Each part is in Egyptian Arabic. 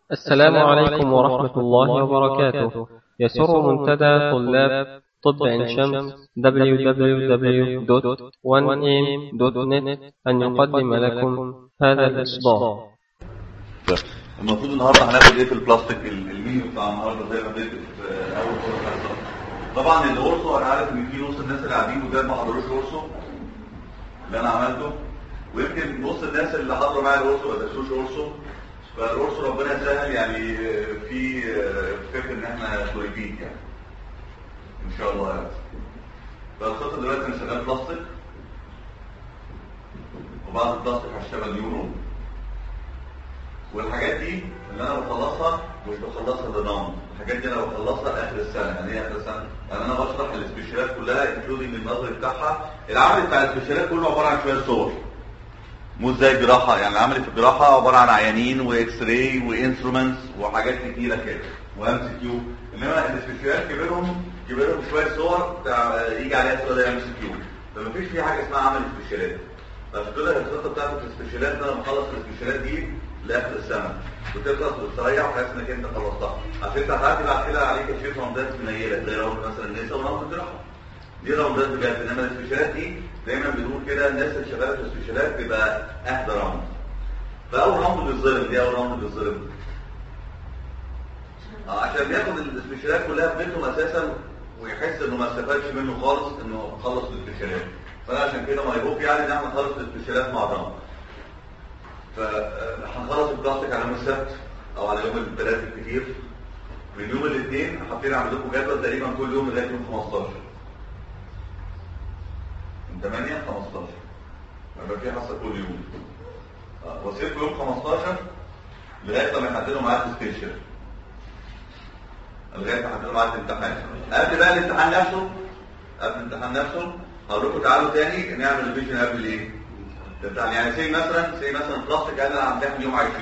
السلام عليكم ورحمة الله وبركاته يسر منتدى طلاب طب عين شمس www.1am.net أن يقدم لكم هذا الإصدار المفروض النهارده هناخد ايه في البلاستيك ال- المينيو بتاع النهارده زي ما اديت في اول حصه طبعا الاورسو انا عارف ان في نص الناس اللي قاعدين قدام ما حضروش اورسو اللي انا عملته ويمكن نص الناس اللي حضروا معايا الاورسو ما درسوش اورسو فالاورسو ربنا يسهل يعني في فكر ان احنا طيبين يعني ان شاء الله يعني فالخطه دلوقتي انا شغال بلاستيك وبعد البلاستيك هشتغل نيورو والحاجات دي اللي انا بخلصها مش بخلصها لنوم الحاجات دي انا بخلصها اخر السنه يعني ايه اخر السنه يعني انا بشرح السبيشالات كلها انكلودنج النظري بتاعها العمل بتاع السبيشالات كله عباره عن شويه صور مش زي الجراحه يعني العمل في الجراحه عباره عن عيانين واكس راي وانسترومنتس وحاجات كتيره كده وام سي كيو انما السبيشالات كبيرهم كبيرهم شويه صور بتاع يجي عليها سؤال ام سي كيو فمفيش في حاجه اسمها عمل سبيشالات عشان كده الخطه بتاعت السبيشالات ان انا بخلص السبيشالات دي لاخر السنه وتخلص وتستريح وتحس انك انت خلصتها عشان انت هتعدي بعد كده عليك شويه رمضات منيله زي راوند مثلا النساء وراوند الجراحه دي راوندات بجد انما السبيشالات دي دايما بنقول كده الناس اللي شغاله في السبيشالات بيبقى اهدى راوند فاول راوند بيتظلم دي اول راوند بيتظلم آه، عشان بياخد السبيشالات كلها في بيتهم اساسا ويحس انه ما استفادش منه خالص انه خلص السبيشالات فانا عشان كده ما يبقى يعني ان احنا نخلص السبيشالات مع بعض فهنخلص البلاستيك على يوم السبت او على يوم الثلاث الكتير من يوم الاثنين حاطين عند لكم جدول تقريبا كل يوم لغايه يوم 15 من 8 ل 15 يبقى في حصه كل يوم آه، وسيبكم يوم 15 لغايه لما يحددوا ميعاد السبيشال لغايه ما يحددوا ميعاد الامتحان قبل بقى الامتحان نفسه قبل الامتحان نفسه هقول لكم تعالوا تاني نعمل ريفيجن قبل ايه؟ الامتحان يعني سي مثلا سي مثلا بلاستيك قال انا همتحن يوم 20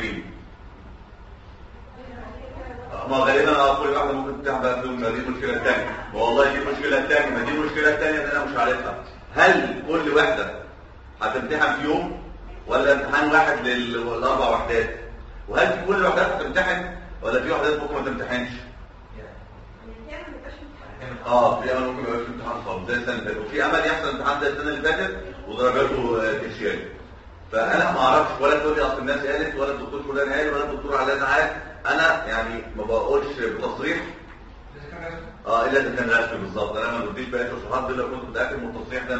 ما غالبا اه كل واحده ممكن تمتحن بقى في يوم ما دي المشكله الثانيه والله دي المشكله الثانيه ما دي المشكله الثانيه اللي انا مش عارفها هل كل واحده هتمتحن في يوم ولا امتحان واحد لل- للاربع وحدات وهل في كل وحدات هتمتحن ولا في وحدات ممكن ما تمتحنش اه في امل ممكن ما يبقاش في امتحان خالص زي السنه اللي فاتت وفي امل يحصل امتحان زي السنه اللي فاتت ودرجاته آه، تشيل فانا ما اعرفش ولا تقول لي اصل الناس قالت ولا الدكتور فلان قال ولا الدكتور علان قال انا يعني ما بقولش بتصريح اه الا اذا كان رسمي بالظبط انا ما بديش بقى تصريحات دي لو كنت متاكد من التصريح ده 100%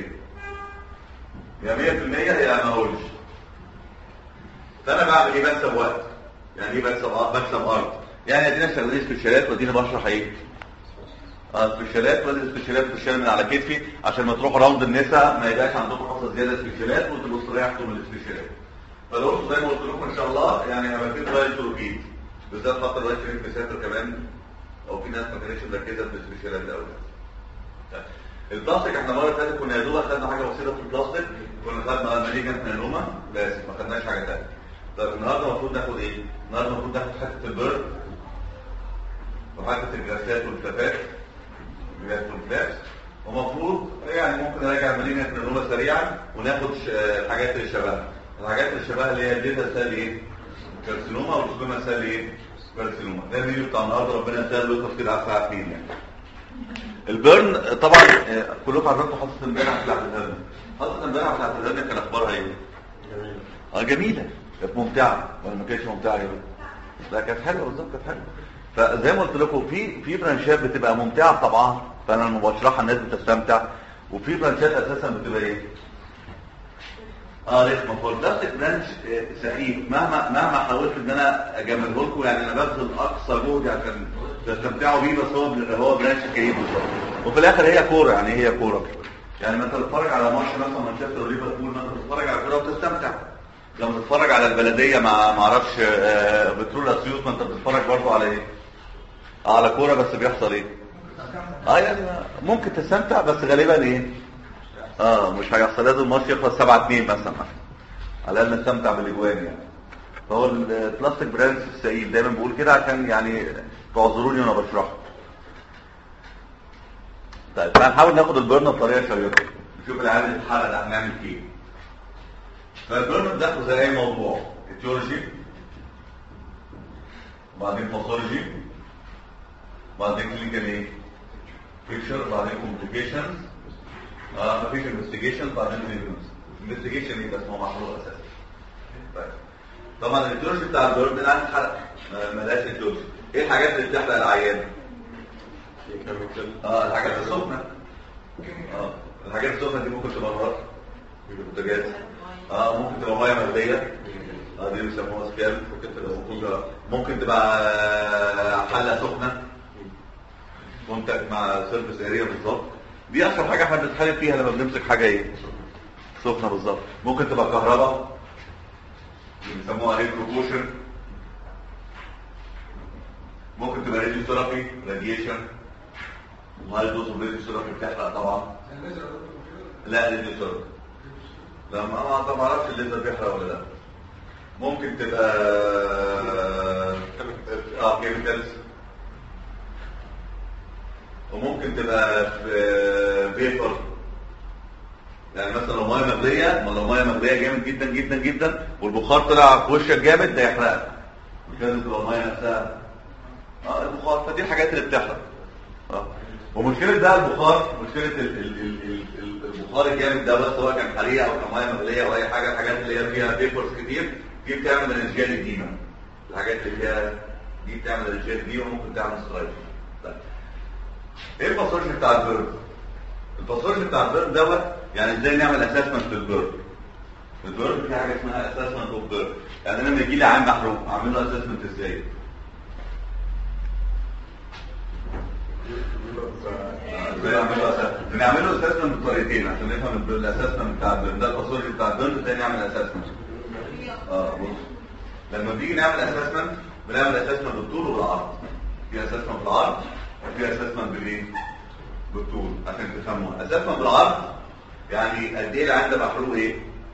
يا 100% يا ما اقولش فانا بعمل ايه بكسب وقت يعني ايه بكسب اه بكسب ارض يعني ادينا شغالين سبيشالات وادينا بشرح ايه اه سبيشالات ولا سبيشالات سبيشال من على كتفي عشان ما تروحوا راوند النساء ما يبقاش عندكم حصه زياده سبيشالات وتبقوا استريحتوا من السبيشالات فالقرص زي ما قلت لكم ان شاء الله يعني هيبقى في تغير سلوكيات بالذات خاطر الواحد شريك بيسافر كمان او في ناس ما كانتش مركزه في السبيشالات قوي البلاستيك احنا المره اللي فاتت كنا يا دوب خدنا حاجه بسيطه في البلاستيك كنا خدنا ماليجنت ميلوما بس ما خدناش حاجه ثانيه طيب النهارده المفروض ناخد ايه؟ النهارده المفروض ناخد حته البرد وحته الجلسات والكلافات الجلسات والكلابس ومفروض يعني ممكن نراجع الماليجنت ميلوما سريعا وناخد ش- آه، الحاجات اللي شبهها الحاجات اللي شبهها اللي هي الديتا سيل ايه؟ كارسينوما والسكوما سيل ايه؟ كارسينوما ده الفيديو بتاع النهارده ربنا يسهل ويخلص كده على الساعه 2 يعني البرن طبعا آه، كلكم عارفين حصه امبارح بتاعت الهرنه حصه امبارح بتاعت الهرنه كان اخبارها ايه؟ اه جميله كانت ممتعه ولا ما كانتش ممتعه يا بنت؟ لا كانت حلوه بالظبط كانت حلوه فزي ما قلت لكم في في برانشات بتبقى ممتعه طبعا فانا لما بشرحها الناس بتستمتع وفي برانشات اساسا بتبقى ايه؟ اه رخمه فالبلاستيك برانش آه، سخيف مهما مهما حاولت ان انا اجمله لكم يعني انا ببذل اقصى جهدي عشان تستمتعوا بيه بس هو هو برانش كئيب بالظبط وفي الاخر هي كوره يعني هي كوره يعني ما انت بتتفرج على ماتش مثلا مانشستر وليفربول ما انت بتتفرج على كوره وبتستمتع لما تتفرج على البلديه مع ما اعرفش آه، بترول اسيوط ما انت بتتفرج برضه على ايه؟ آه، على كوره بس بيحصل ايه؟ اه يعني ممكن تستمتع بس غالبا ايه؟ اه مش هيحصل لازم الماتش يخلص 7 2 مثلا على الاقل نستمتع بالاجوان يعني فهو البلاستيك براندز السعيد دايما بقول كده عشان يعني تعذروني وانا بشرحه طيب هنحاول ناخد البرن بطريقه شيقه نشوف العيال الحلقه ده هنعمل فيه إيه. فالبرن بناخده زي اي موضوع التيولوجي وبعدين باثولوجي وبعدين كلينيكال ايه بيكتشر وبعدين كومبليكيشنز اه مفيش انفستيجيشن بعدين انفستيجيشن يبقى اسمه محلول اساسا طيب طبعا الاتيولوجي بتاع البيرد ده عندي حرق ما- ملهاش اتيولوجي ايه الحاجات اللي بتحرق العيان اه الحاجات السخنه اه الحاجات السخنه دي ممكن تبقى مرات بوتاجاز اه ممكن تبقى ميه مغليه اه دي بيسموها سكال ممكن تبقى ممكن تبقى ممكن تبقى آه، حله سخنه منتج مع سيرفيس اريا بالظبط دي اكتر حاجه احنا بنتحالف فيها لما بنمسك حاجه ايه سخنه بالظبط ممكن تبقى كهرباء بيسموها الكتروكوشن ممكن تبقى راديو ثيرابي راديشن هاي دوز راديو ثيرابي بتحرق طبعا لا راديو ثيرابي لا ما ما ما اعرفش الليزر بيحرق ولا لا ممكن تبقى اه كيميكالز وممكن تبقى فيبر يعني مثلا لو ميه مغليه ما لو ميه مغليه جامد جدا جدا جدا والبخار طلع في وشك جامد ده يحرقك مش لازم تبقى الميه نفسها اه البخار فدي الحاجات اللي بتحرق اه ومشكله ده البخار مشكله ال ال ال ال ال البخار الجامد ده بس سواء كان حريقه او كان ميه مغليه او اي حاجه الحاجات اللي هي فيها فيبرز كتير دي بتعمل انسجال الديمه الحاجات اللي فيها دي بتعمل انسجال الديمه وممكن تعمل سترايك طيب ايه الباثولوجي بتاع البرد الباثولوجي بتاع البرد دوت يعني ازاي نعمل اسسمنت للبرد البرد في حاجه اسمها اسسمنت اوف بيرد يعني انا لما يجي لي عين محروق اعمل له اسسمنت ازاي ازاي اعمل له اسسمنت بنعمل له اسسمنت بطريقتين عشان نفهم البرد الاسسمنت بتاع البرد ده الباثولوجي بتاع البرد ازاي نعمل اسسمنت اه بص لما بنيجي نعمل اسسمنت بنعمل اسسمنت بالطول وبالعرض في اسسمنت بالعرض وفي اسسمنت بالايه بالطول عشان تفهموا اسسمنت بالعرض يعني قد ايه العين ده محروق ايه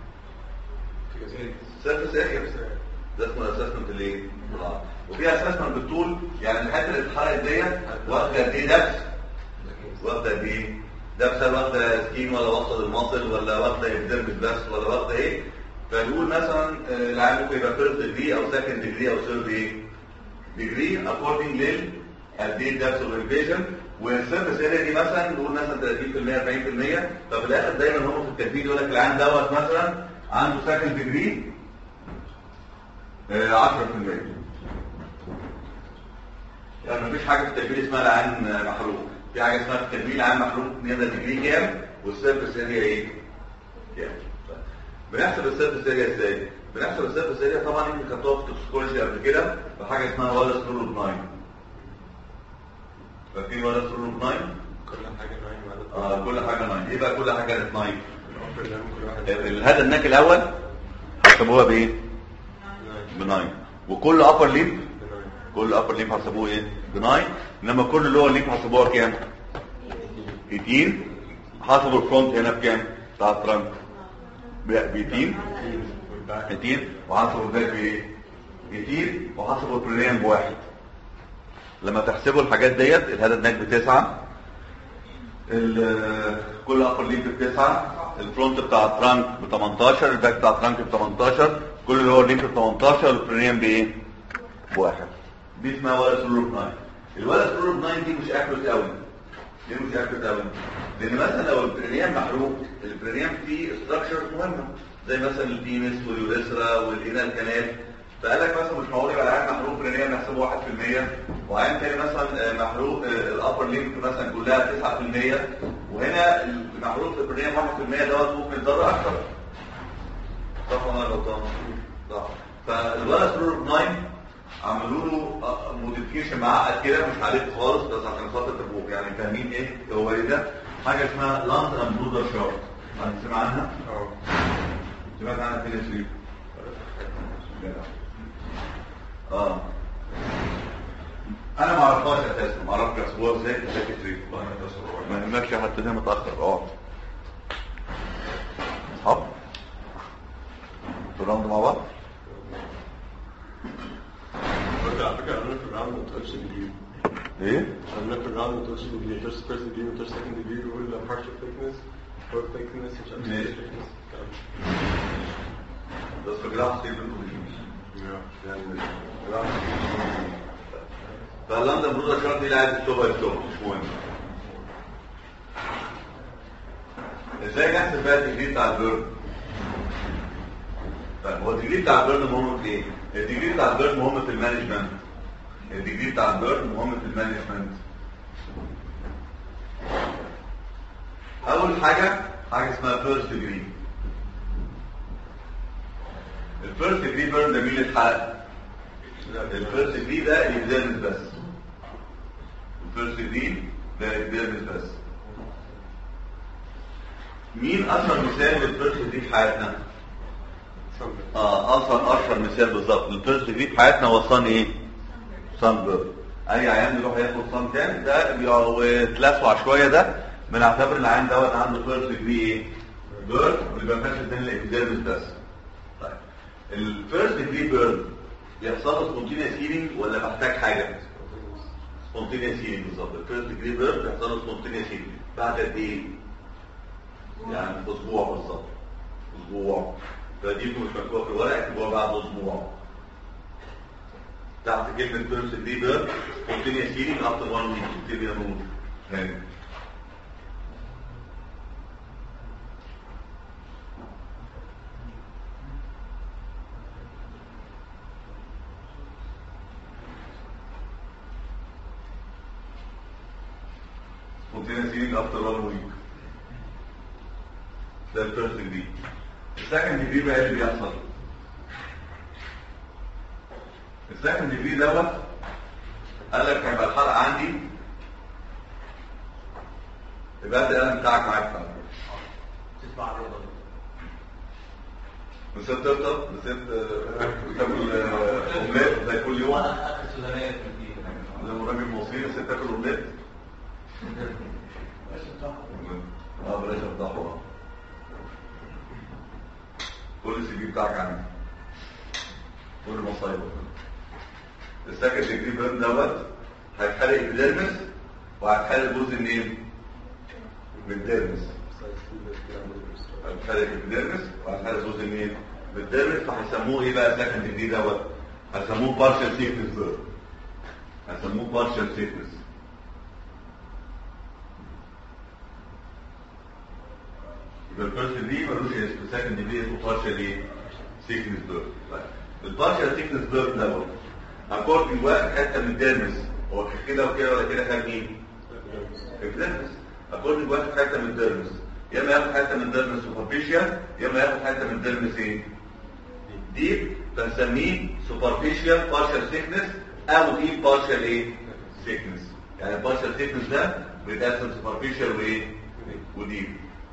سيرفيس اريا ده اسمه اسسمنت الايه بالعرض وفي اسسمنت بالطول يعني الحته اللي اتحرقت ديت واخده قد ايه دبس واخده قد ايه دبس واخده سكين ولا واخده المصل ولا واخده ابدرمس بس ولا واخده ايه فنقول مثلا آه، العين ممكن يبقى فيرست ديجري او سكند ديجري او ثيرد ايه ديجري اكوردنج لل قد ايه الدبس والانفيجن والسيرفيس اريا دي مثلا نقول مثلا 30% 40% ففي الاخر دايما هم في التجديد يقول لك العين دوت مثلا عنده سكند ديجري 10% يعني مفيش حاجه في التجميل اسمها العين محروق في حاجه اسمها في التجميل العين محروق نقدر ديجري كام والسيرفيس اريا ايه كام بنحسب السيرفيس اريا ازاي بنحسب السيرفيس اريا طبعا انت خدتوها في التوكسيكولوجي قبل كده بحاجه اسمها ولا سرور بناين فاكرين ولا سرور بناين كل حاجة نايم على اه كل حاجه ناين ايه بقى كل حاجه كانت ناين الأوفر ده كل واحد الهذا الناك الاول حسبوها بايه نايم بناين وكل ابر ليب نايم كل ابر ليب حسبوه ايه بناين انما كل لور ليب حسبوها كام 18 حسبوا الفرونت هنا بكام بتاع الترنك ب 18 والباك 18 وحسبوا الباك بايه 18 وحسبوا البريليان بواحد لما تحسبوا الحاجات ديت الهذا الناك بتسعة ال- كل ابر ليب بتسعة الفرونت بتاع الترانك ب 18 الباك بتاع الترانك ب 18 كل اللي هو الليب ب 18 والبريليان بايه بواحد دي اسمها ولا سرور بناين الولا سرور بناين دي مش اكيوريت قوي ليه مش اكيوريت قوي لان مثلا لو البريليان محروق البريليان فيه ستراكشرز مهمه زي مثلا البينس واليوريثرا والانال كانال فقال لك مثلا مش معقول يبقى العين محروق بريليان نحسبه 1% وعين تاني مثلا آه، محروق الابر ليمب مثلا كلها 9% وهنا المحروق البريليان 1% دوت ممكن يتضرر اكتر صح ولا أنا غلطان؟ صح فالولا سرور 9 عملوا له موديفيكيشن معقد كده مش عليك خالص بس عشان خاطر تبقوا يعني فاهمين ايه هو ايه ده حاجه اسمها لاند اند برودر شارت هنسمع عنها اه سمعت عنها فين يا شريف اه انا ما اعرفهاش اساسا ما اعرفش يحسبوها ازاي ازاي يا شريف ما يهمكش حتى ده متاخر اقعد اصحاب تراوند مع بعض برضه على فكرة قالوا في الراوند ما تقولش ديجري ايه قالوا في الراوند ما تقولش ديجري تقولش فيرست ديجري ما تقولش سكند ديجري يقول partial thickness fourth thickness مش عارف ماشي. ايه thickness كلام. بس في جراحة سيب انتوا يعني الراوند فاللاندا برودا شارت دي اللي عايز تكتبها يكتبها مش مهم ازاي نحسب بقى الديجري بتاع البيرن طيب هو الديجري بتاع البيرن مهم في ايه الديجري بتاع البيرن مهم في المانجمنت الديجري بتاع البيرن مهم في المانجمنت اول حاجه حاجه اسمها فيرست ديجري الفيرست ديجري بيرن ده مين اللي اتحرق الفيرست ديجري ده الابدالمس بس الفيرست ديجري ده الابدالمس بس مين اشهر مثال للفيرست ديجري في حياتنا اه اصلا اشهر مثال بالظبط الفيرست ديجري في حياتنا هو صن ايه صن بيرن اي عيان بيروح ياخد صن تاني ده بيتلسع شويه ده بنعتبر العيان دوت عنده فيرست ديجري ايه بيرن ويبقى فاش الدنيا الابدالمس بس طيب الفيرست ديجري بيرن بيحصل له سبونتينيوس هيلينج ولا محتاج حاجه سبونتينيوس هيلينج بالظبط الفيرست ديجري بيرن بيحصل له سبونتينيوس هيلينج بعد قد ايه يعني في اسبوع بالظبط اسبوع فدي مش مكتوبه في الورق اكتبوها بعد اسبوع تحت كلمه فيرست ديجري بيرن سبونتينيوس هيلينج افتر 1 ويك تبتدي نموت تاني spontaneous healing after one week. ده الفيرست ديجري. السكند ديجري بقى ايه اللي بيحصل؟ السكند ديجري دوت قال لك هيبقى الحرق عندي يبقى ده القلم بتاعك معاك فعلا. تسمع الرياضه نسيت تفطر؟ نسيت آه، تاكل آه، اومليت زي كل يوم؟ وانا اخر سودانيه في الدين زي ما الراجل المصري نسيت تاكل اومليت؟ اه بلاش افضحه كل السي في بتاعك عندي كل مصايبه السكند ديجري بيرن دوت هيتحرق ابيديرمس وهيتحرق جزء منين؟ من الديرمس هيتحرق ابيديرمس وهيتحرق جزء منين؟ من الديرمس فهيسموه ايه بقى السكند ديجري دوت؟ هيسموه بارشال سيكنس بيرن هيسموه بارشال سيكنس يبقى الفيرست دي ملوش اسم السكند دي اسمه بارشال ايه؟ سيكنس بيرن طيب البارشال سيكنس بيرن دوت اكوردنج واحد حته من الديرمس هو كده وكده ولا كده خد مين؟ الديرمس اكوردنج واحد حته من الديرمس يا اما ياخد حته من الديرمس سوبرفيشال يا اما ياخد حته من الديرمس ايه؟ ديب فنسميه سوبرفيشال بارشال سيكنس او ديب بارشال ايه؟ سيكنس يعني البارشال سيكنس ده بيتقسم سوبرفيشال وايه؟ وديب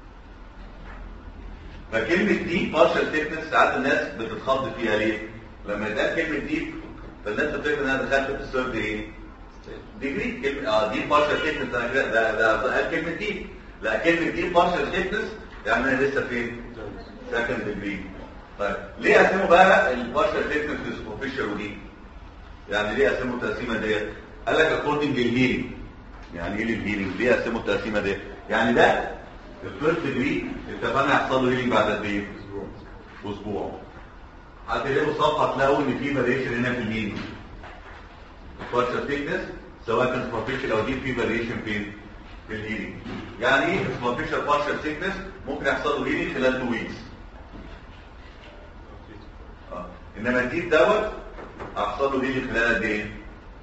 فكلمة ديب بارشال سيكنس ساعات الناس بتتخض فيها ليه؟ لما يتقال كلمة ديب فالناس بتفكر ان انا دخلت في الثيرد ايه؟ ديجري كلمة اه ديب بارشال سيكنس ده كده ده ده ده قال كلمة ديب لا كلمة ديب بارشال سيكنس يعني انا لسه فين؟ سكند ديجري طيب ليه قسموا بقى البارشال سيكنس لسوبرفيشال وديب؟ يعني ليه قسموا التقسيمة ديت؟ قال لك اكوردنج للهيلينج يعني ايه للهيلينج؟ ليه قسموا التقسيمة ديت؟ يعني ده الفيرست ديجري اتفقنا يحصل له هيلينج بعد قد ايه؟ اسبوع هتلاقوا صفحه تلاقوا ان في فاريشن هنا في الهيلينج البارشال ثيكنس سواء كان سوبرفيشال او ديب في فاريشن فين؟ في الهيلينج يعني ايه سوبرفيشال بارشال ثيكنس ممكن يحصل له هيلينج خلال 2 ويكس اه انما الديب دوت هيحصل له هيلينج خلال قد ايه؟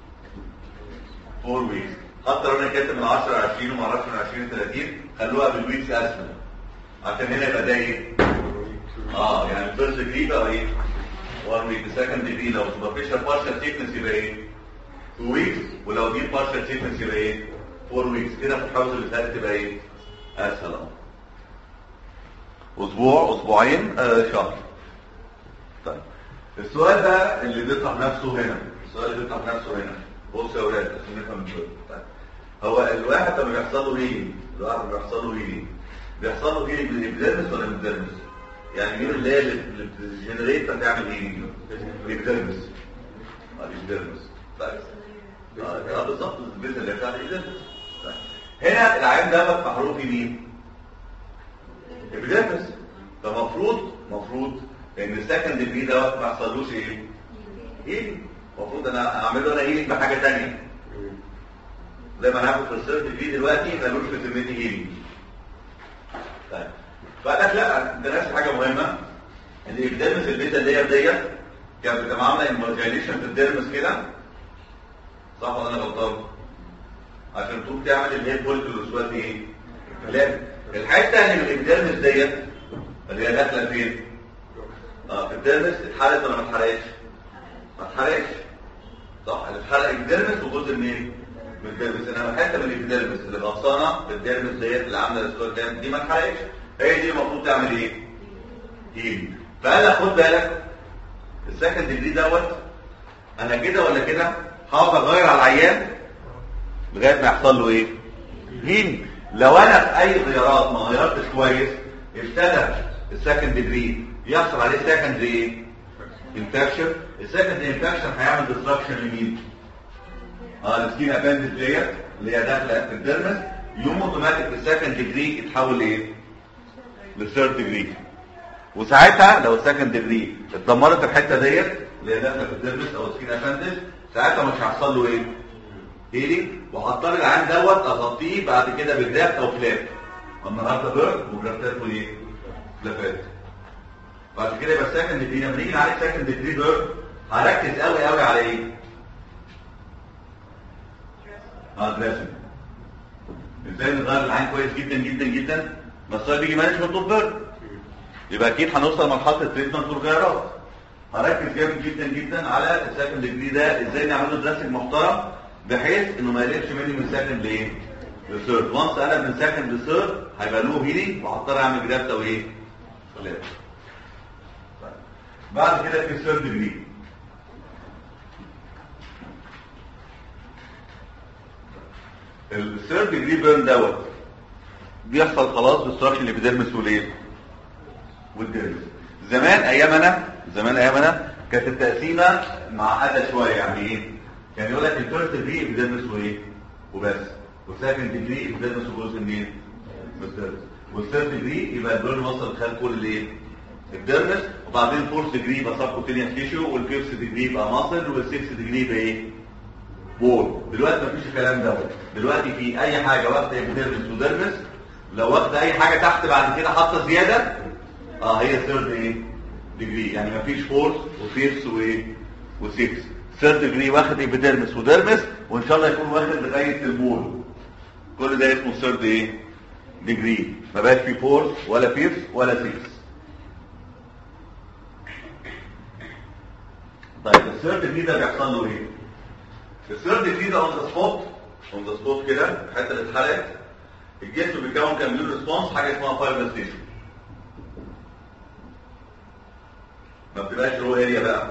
4 ويكس حتى لو انا كاتب من 10 ل 20 وما اعرفش من 20 ل 30 خلوها بالويكس اسفل عشان هنا يبقى ده ايه؟ اه يعني الفيرست ديجري بقى ايه 1 ويك السكند ديجري لو سوبرفيشال بارشال سيكنس يبقى ايه 2 ويكس ولو دي بارشال سيكنس يبقى ايه 4 ويكس كده في الحوزه اللي فاتت تبقى ايه اسهل اهو اسبوع اسبوعين آه شهر طيب السؤال ده اللي بيطرح نفسه هنا السؤال اللي بيطرح نفسه هنا بص يا اولاد عشان نفهم الجو طيب هو الواحد لما بيحصل له هيلينج الواحد لما بيحصل له هيلينج بيحصل له هيلينج من الابيديرمس ولا من الديرمس؟ يعني مين اللي هي اللي بتجنريت فتعمل هيلينج؟ الابيديرمس اه الابيديرمس طيب اه آه، بالظبط البيت اللي بتاع الابيديرمس طيب هنا العين دوت محروق في مين؟ الابيديرمس فمفروض مفروض ان السكند ديجري دوت ما يحصلوش ايه؟ هيلينج المفروض انا اعمله انا هيلينج بحاجه ثانيه زي ما هناخد في الثيرد ديجري دلوقتي ملوش فيتامين هيلينج طيب فقال لك لا ده نفس حاجه مهمه ان الابديرمس البيتا اللي هي ديت كانت بتبقى عامله امورجينيشن في الديرمس كده صح ولا انا غلطان؟ عشان تقوم تعمل اللي هي الفولكلوسوات ايه؟ لا الحته اللي من الابديرمس ديت اللي هي داخله فين؟ اه في الديرمس اتحرقت ولا ما اتحرقتش؟ ما اتحرقتش صح اللي اتحرق الديرمس وجزء منين؟ من الديرمس انما حته من الديرمس اللي غطسانه في الديرمس ديت اللي عامله الاسكور دي ما اتحرقتش هي دي المفروض تعمل ايه؟ هيل فقال لك خد بالك السكند ديجري دوت انا كده ولا كده هقعد اغير على العيان لغايه ما يحصل له ايه؟ هيل لو انا في اي غيارات ما غيرتش كويس ابتدى السكند ديجري يحصل عليه سكند ايه؟ انفكشن السكند انفكشن هيعمل ديستراكشن لمين؟ اه السكين ابندت ديت اللي هي داخله في الديرمس يوم اوتوماتيك السكند ديجري يتحول لايه؟ للثيرد ديجري وساعتها لو السكند ديجري اتدمرت الحته ديت اللي هي داخله في الديرمس او السكين ابندت ساعتها مش هيحصل له ايه؟ هيلي وهضطر العين دوت اغطيه بعد كده بجراف او فلاب النهارده بيرد وجرافتات وايه؟ فلابات بعد كده يبقى السكند ديجري لما نيجي نعالج سكند ديجري بيرد هركز قوي قوي على ايه؟ اه دراسنج ازاي نغير العين كويس جدا جدا جدا بس هو بيجي مانجمنت اوف بيرد يبقى اكيد هنوصل لمرحله التريتمنت والغيارات هركز جامد جدا جدا على السكند ديجري ده ازاي نعمل له دراسنج محترم بحيث انه ما يقلبش مني من سكند لايه؟ لثيرد وانس قلب من سكند لثيرد هيبقى له هيلينج وهضطر اعمل جرافت او ايه؟ فلات طيب. بعد كده في الثيرد ديجري الثيرد ديجري بيرن دوت بيحصل خلاص ديستراكشن الابيديرمس والايه؟ والديرمس زمان ايام انا زمان ايام انا كانت التقسيمه معقده شويه يعني ايه؟ يعني يقول لك الفيرست ديجري ابيديرمس وايه؟ وبس والسكند ديجري ابيديرمس وجزء منين؟ من الديرمس والثيرد ديجري يبقى البيرن وصل خلال كل الايه؟ الديرمس وبعدين فورث ديجري يبقى سبكوتينيوس تيشو والفيفث ديجري يبقى ماسل والسيكس ديجري يبقى ايه؟ بول دلوقتي مفيش الكلام دوت دلوقتي في اي حاجه واخده ابيديرمس وديرمس لو واخده اي حاجه تحت بعد كده حاطه زياده اه هي ثيرد ايه ديجري يعني مفيش فورث وفيفث وايه وسيكس ثيرد ديجري واخد ابيديرمس وديرمس وان شاء الله يكون واخد لغايه البول كل ده اسمه ثيرد ايه ديجري ما بقاش في فورث ولا فيفث ولا سيكس طيب الثيرد ديجري ده بيحصل له ايه الثيرد ديجري ده اون ذا سبوت اون ذا سبوت كده الحته اللي اتحرقت الجسم بيكون كاميون ريسبونس حاجه اسمها فايبر ستيشن ما بتبقاش رو اريا بقى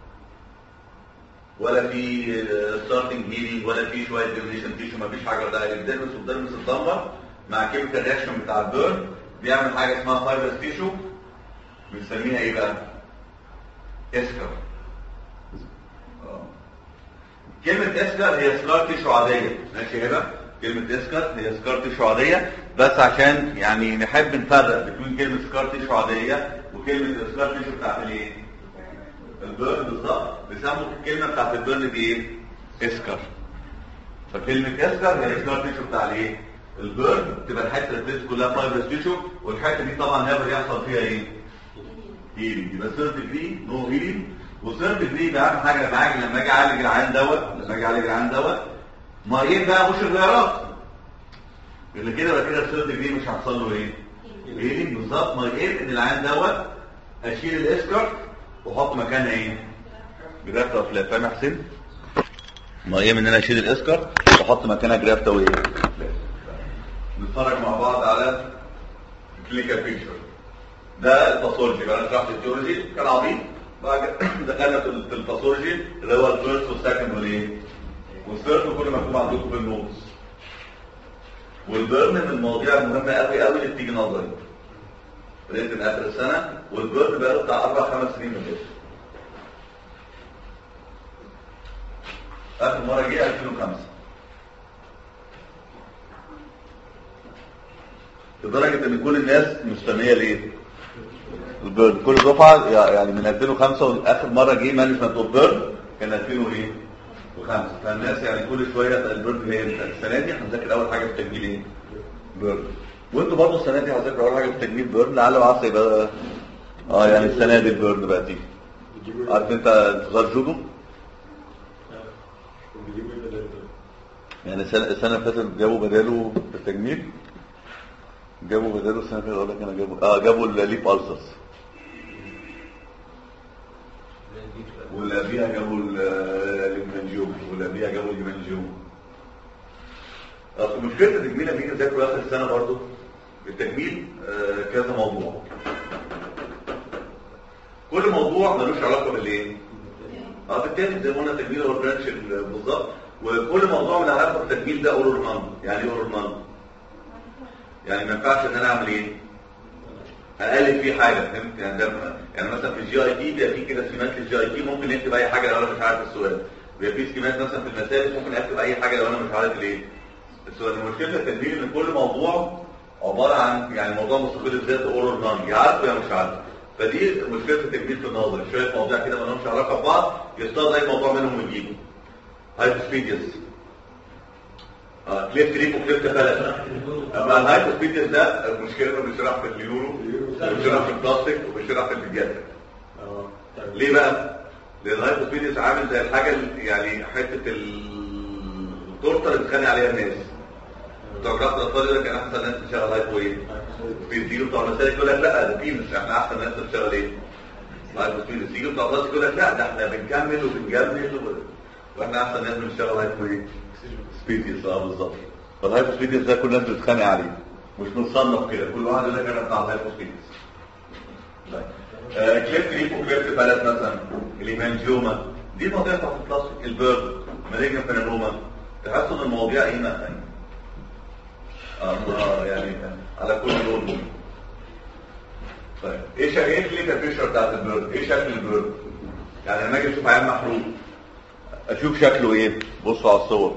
ولا في ستارتنج هيلينج ولا في شويه ديفينيشن تيشو ما فيش حاجه ده الديرمس والديرمس اتدمر مع كيميكال رياكشن بتاع البيرن بيعمل حاجه اسمها فايبر تيشو بنسميها ايه بقى؟ اسكر كلمة اسكر هي سكار تيشو عادية ماشي هنا كلمة اسكر هي سكار تيشو عادية بس عشان يعني نحب نفرق بين كلمة سكار تيشو عادية وكلمة السكار تيشو بتاعت الايه؟ البيرن بالظبط بيسموا الكلمة بتاعت البيرن دي ايه؟ اسكر فكلمة اسكر هي سكار تيشو بتاع الايه؟ البيرن بتبقى الحتة اللي كلها فايبرس تيشو والحتة دي طبعا نقدر يحصل فيها ايه؟ هيلينج يبقى ثيرد ديجري نو هيلينج وثيرد ديجري بقى اهم حاجه لما اجي لما اجي اعالج العيان دوت لما اجي اعالج العيان دوت مريض بقى مش الغيارات اللي كده ولا كده الثيرد ديجري مش هيحصل له ايه؟ هيلينج بالظبط مريض ان العيان دوت اشيل الاسكر واحط مكانها ايه؟ جرافتا وفلاب فاهم يا حسين؟ مريض ان انا اشيل الاسكر واحط مكانها جرافتا وايه؟ نتفرج مع بعض على كلينيكال بيكتشر ده الباثولوجي بقى انا شرحت التيولوجي كان عبيط بعد دخلنا في الباثولوجي اللي هو الفيرست والسكند والايه؟ والثيرد كل مكتوب عندكم في النوتس والبيرن من المواضيع المهمه قوي قوي اللي بتيجي نظري ريتن اخر السنه والبيرن بقى له بتاع اربع خمس سنين من اخر مره جه 2005 لدرجه ان كل الناس مستنيه ليه؟ البيرن كل دفعه يعني من 2005 واخر مره جه مانجمنت اوف بيرن كان 2000 وايه وخمسه فالناس يعني كل شويه البيرن هي امتى السنه دي هنذاكر اول حاجه في التجميل ايه؟ بيرن وانتوا برضه السنه دي هتذاكروا اول حاجه في التجميل بيرن لعل وعسى يبقى اه يعني السنه دي البيرن بقى تيجي بيجيبوا عارف انت انتظار جودو بيجيبوا ايه بدل ده؟ يعني السنه السنه اللي فاتت جابوا بداله في التجميل جابوا بداله السنه اللي فاتت اقول لك انا جابوا اه جابوا الليب السرز واللي قبليها جابوا ال- الانفنجيوم واللي قبليها جابوا الجمنجيوم اصل مشكله التجميل لما نيجي نذاكره اخر السنه برضه التجميل آه، كذا موضوع كل موضوع ملوش علاقه بالايه؟ اه بالتالي زي ما قلنا التجميل هو البرانش ال- بالظبط وكل موضوع من علاقه بالتجميل ده اورال نان يعني ايه اورال نان؟ يعني ما ينفعش ان انا اعمل ايه؟ اقلب فيه حاجه فهمت يعني ده يعني مثلا في الجي اي تي بيبقى في كده سكيمات للجي اي تي ممكن نكتب اي حاجه لو انا مش عارف السؤال بيبقى في سكيمات مثلا في المسائل ممكن اكتب اي حاجه لو انا مش عارف الايه السؤال المشكله التدبير ان كل موضوع عباره عن يعني موضوع مستقل بذاته اورال نان يا عارفه يا مش عارفه فدي مشكله التدبير في النظر شويه مواضيع كده ما لهمش علاقه ببعض يختار اي موضوع منهم ويجيبه هايبوسبيديوس اه كليفت ريك وكليفت فلت اما الهايبوسبيديوس ده المشكله انه بيشرح في اليورو وبيشرح في البلاستيك وبيشرح في البيدياتريك اه طيب. ليه بقى؟ لان الهايبوسبيديوس عامل زي الحاجه ال- يعني حته التورته اللي بتخانق عليها الناس بتوع جراحه الاطفال يقول لك انا احسن ناس بتشتغل هايبو ايه؟ بيديله بتوع المسالك يقول لك لا ده بيمس احنا احسن ناس بتشتغل ايه؟ هايبوسبيديوس يجي بتوع البلاستيك يقول لك لا ده احنا بنكمل وبنجمل و- واحنا احسن ناس بنشتغل هايبو ايه؟ سبيديوس اه بالظبط فالهايبوسبيديوس ده كل الناس بتتخانق عليه مش متصنف كده كل واحد يقول لك انا بتاع الهايبوسبيديوس آه، كليفت ليفو كليفت بلد مثلا الهيمانجيوما دي المواضيع بتاعت البلاستيك البيرد مالجن فينوما تحسوا ان المواضيع ايه مثلا اه آه، يعني على كل لون طيب ايه شكل ايه الكليكال بيكتشر بتاعت البيرد ايه شكل البيرد يعني لما اجي اشوف عيان محروق اشوف شكله ايه بصوا على الصور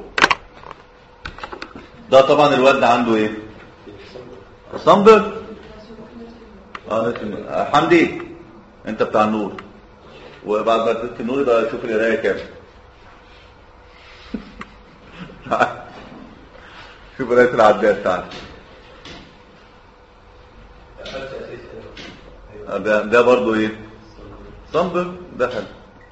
ده طبعا الواد ده عنده ايه صنبر اه اسمه- آه، حمدي انت بتاع النور وبعد ما اديت النور يبقى شوف القرايه كام شوف قرايه العداد بتاعتك آه، ده ده برضه ايه صنبر ده حلو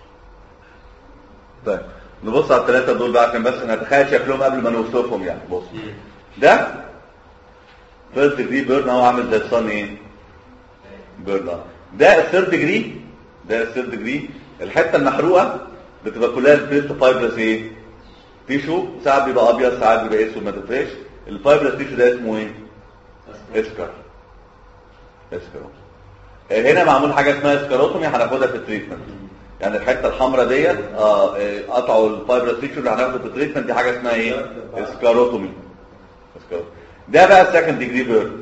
طيب نبص على الثلاثه دول بقى عشان بس نتخيل شكلهم قبل ما نوصفهم يعني بص ده فيرست ديجري بيرن هو عامل زي الصن ايه بيرن آه. ده الثيرد ديجري ده الثيرد ديجري الحته المحروقه بتبقى كلها الفيرست فايبرس ايه تيشو ساعات بيبقى ابيض ساعات بيبقى اسود ما تفرقش الفايبرس تيشو ده اسمه ايه اسكر اسكر آه، هنا معمول حاجه اسمها اسكاروتومي هناخدها في التريتمنت يعني الحته الحمراء ديت اه آه، قطعوا الفايبرس تيشو اللي هناخده في التريتمنت دي حاجه اسمها ايه اسكاروتومي اسكاروتومي ده بقى السكند ديجري بيرن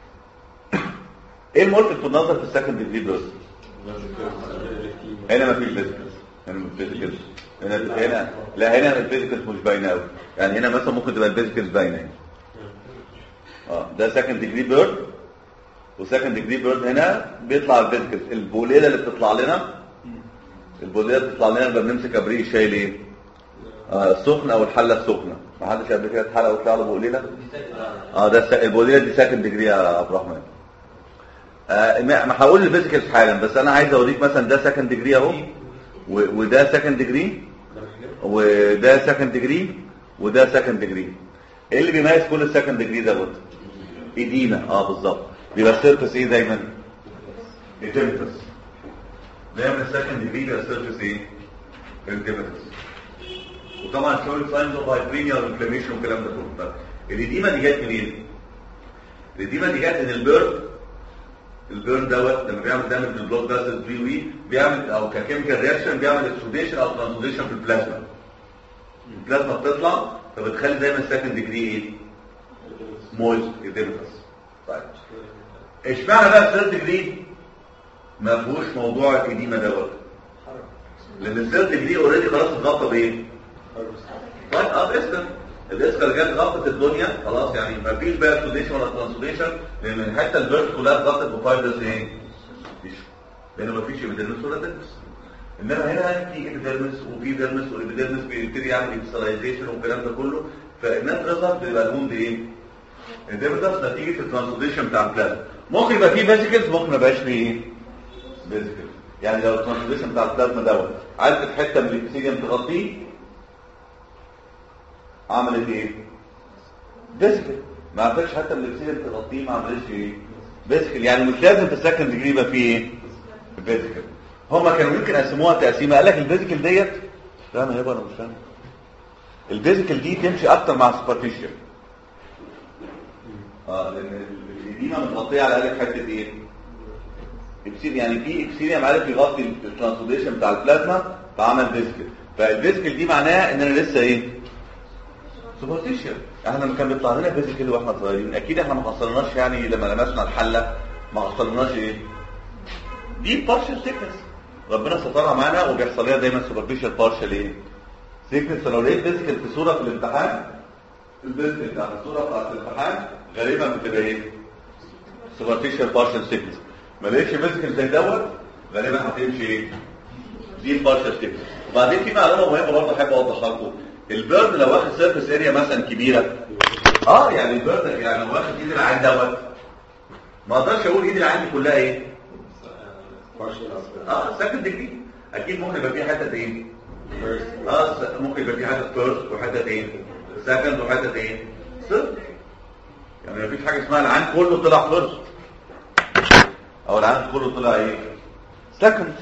ايه الملفت في النظر في السكند ديجري بيرن هنا مفيش فيزيكلز هنا مفيش فيزيكلز هنا هنا لا هنا الفيزيكلز مش باينه قوي يعني هنا مثلا ممكن تبقى الفيزيكلز باينه هنا اه ده سكند ديجري بيرن وسكند ديجري بيرن هنا بيطلع الفيزيكلز البوليله اللي بتطلع لنا البوليله اللي بتطلع لنا لما بنمسك ابريق شايل ايه؟ آه السخن او الحله السخنه ما حدش قبل كده اتحرق وطلع له بوليله اه ده الس- البوليله دي سكند ديجري يا عبد الرحمن آه ما ما هقول الفيزيكالز حالا بس انا عايز اوريك مثلا ده سكند ديجري اهو و- وده سكند ديجري وده سكند ديجري وده سكند ديجري ايه اللي بيميز كل السكند ديجري دوت ايدينا اه بالظبط بيبقى السيرفس ايه دايما ايديمتس دايما السكند ديجري بيبقى السيرفس ايه ايديمتس وطبعا شويه ساينز اوف هايبرينيا والانفلاميشن والكلام ده كله طب الاديمه دي جت منين؟ الاديمه دي جت من البيرن البيرن دوت لما بيعمل دامج للبلود فاسل في وي بيعمل او ككيميكال رياكشن بيعمل اكسوديشن او ترانسوديشن في البلازما البلازما بتطلع فبتخلي دايما السكند ديجري ايه؟ مويز اديمتس طيب اشمعنى بقى الثيرد ديجري ما فيهوش موضوع الاديمه دوت لان الثيرد ديجري اوريدي خلاص اتغطى بايه؟ طيب اه باسكر الاسكر جت غطت الدنيا خلاص يعني ما فيش بقى اكسوديشن ولا ترانسوديشن لان الحته البيرت كلها اتغطت بفايبرز ايه؟ تيشو لان ما فيش ايبيديرمس ولا ديرمس انما هنا في ابيديرمس وفي ديرمس والابيديرمس بيبتدي يعمل اكسترايزيشن والكلام ده كله فالناس ريزلت بيبقى لهم بايه؟ الديفيدنس نتيجه الترانسليشن بتاع البلازما ممكن يبقى فيه فيزيكلز ممكن ما يبقاش فيه ايه؟ فيزيكلز يعني لو الترانسليشن بتاع البلازما دوت عدت حته من الابيثيليوم تغطيه عملت ايه؟ فيزيكل ما عملتش حتى من الابيثيليوم تغطيه ما عملتش ايه؟ فيزيكل يعني مش لازم في السكند ديجري يبقى فيه ايه؟ فيزيكال هما كانوا يمكن قسموها تقسيمه قال لك الفيزيكال ديت لا انا يابا انا مش فاهم الفيزيكال دي تمشي اكتر مع السوبرفيشال اه لان الاديمه متغطيه على الاقل حته ايه اكسير يعني في اكسيريم عارف يغطي الترانسليشن بتاع البلازما فعمل فيزيكال فالفيزيكال دي معناها ان انا لسه ايه سوبرفيشال احنا لما كان بيطلع لنا فيزيكال واحنا صغيرين اكيد احنا ما حصلناش يعني لما لمسنا الحله ما حصلناش ايه دي بارشل سيكنس ربنا سترها معانا وبيحصل لنا دايما سوبرفيشال بارشل ايه سيكنس لو لقيت فيزيكال في صوره في الامتحان الفيزيكال بتاعت الصوره بتاعت الامتحان غالبا بتبقى ايه سوبرفيشال بارشل سيكنس ما لقيتش فيزيكال زي دوت غالبا هتمشي ايه دي البارشل سيكنس وبعدين في معلومه مهمه برضه احب اوضحها لكم البيرن لو واخد سيرفيس اريا مثلا كبيره اه يعني البيرن يعني لو واخد ايد العين دوت ما اقدرش اقول ايد العين دي كلها ايه partial اه سكند ديجري اكيد ممكن يبقى في حته ايه first اه س- ممكن يبقى في حته فيرست وحته ايه سكند وحته ايه صفر يعني مفيش حاجه اسمها العين كله طلع فيرست او العين كله طلع ايه سكند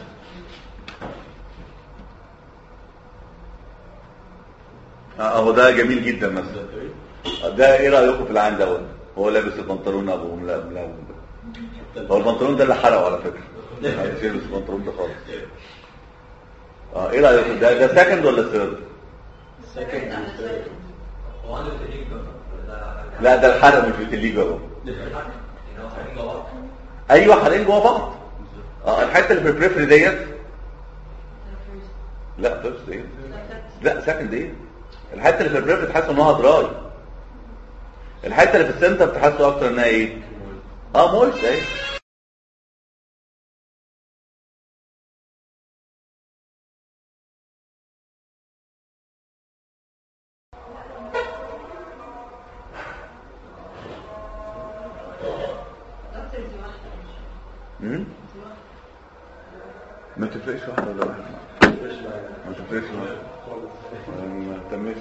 اهو ده جميل جدا مثلا ده ايه رايكم في العين دوت هو لابس البنطلون ابو ملون ده هو البنطلون ده اللي حرقه على فكره مش يلبس البنطلون ده خالص اه ايه رايكم ده ده سكند ولا ثيرد second and third هو عنده تهيج ده لا ده الحرق مش في الليجا اهو يعني هو حاجة جوه ايوه حرقين جوه بعض اه الحته اللي في البريفري ديت لا فيرست ايه لا سكند ايه الحته اللي في البريفري تحس انها دراي الحته اللي في السنتر تحسوا اكتر انها ايه اه مويست ايه امم ما تفرقش واحده ولا واحده fresh line ما تفرقش واحده ما اهتمش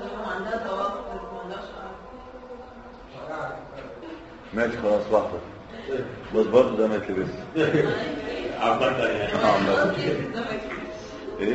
ماشي خلاص واحده بس برضه ده ما يتلبسش عبرتها يعني اه عمال. ايه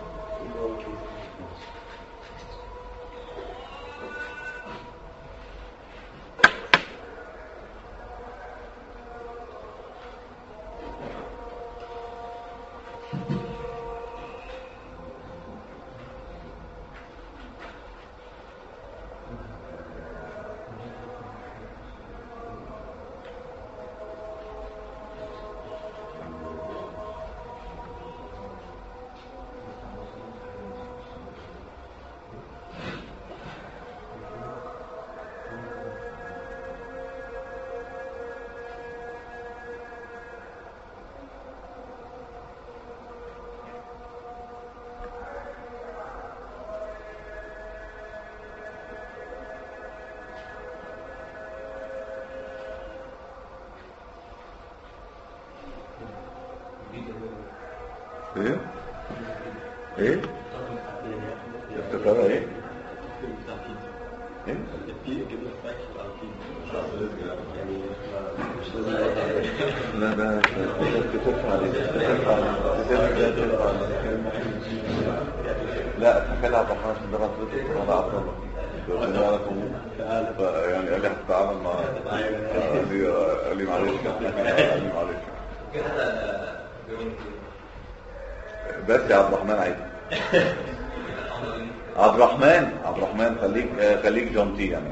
ايه ايه افتكرها ايه ايه لا ده ترفع عليه ترفع عليه ترفع عليه لا تخيل عبد الرحمن عشان ده غلطته انا عبد الله قلت له على قبول يعني قال لي هتتعامل مع قال لي قال لي معلش قال لي معلش كده هذا بيقول بس يا عبد الرحمن عادي عبد الرحمن عبد الرحمن خليك آه، خليك جونتي يعني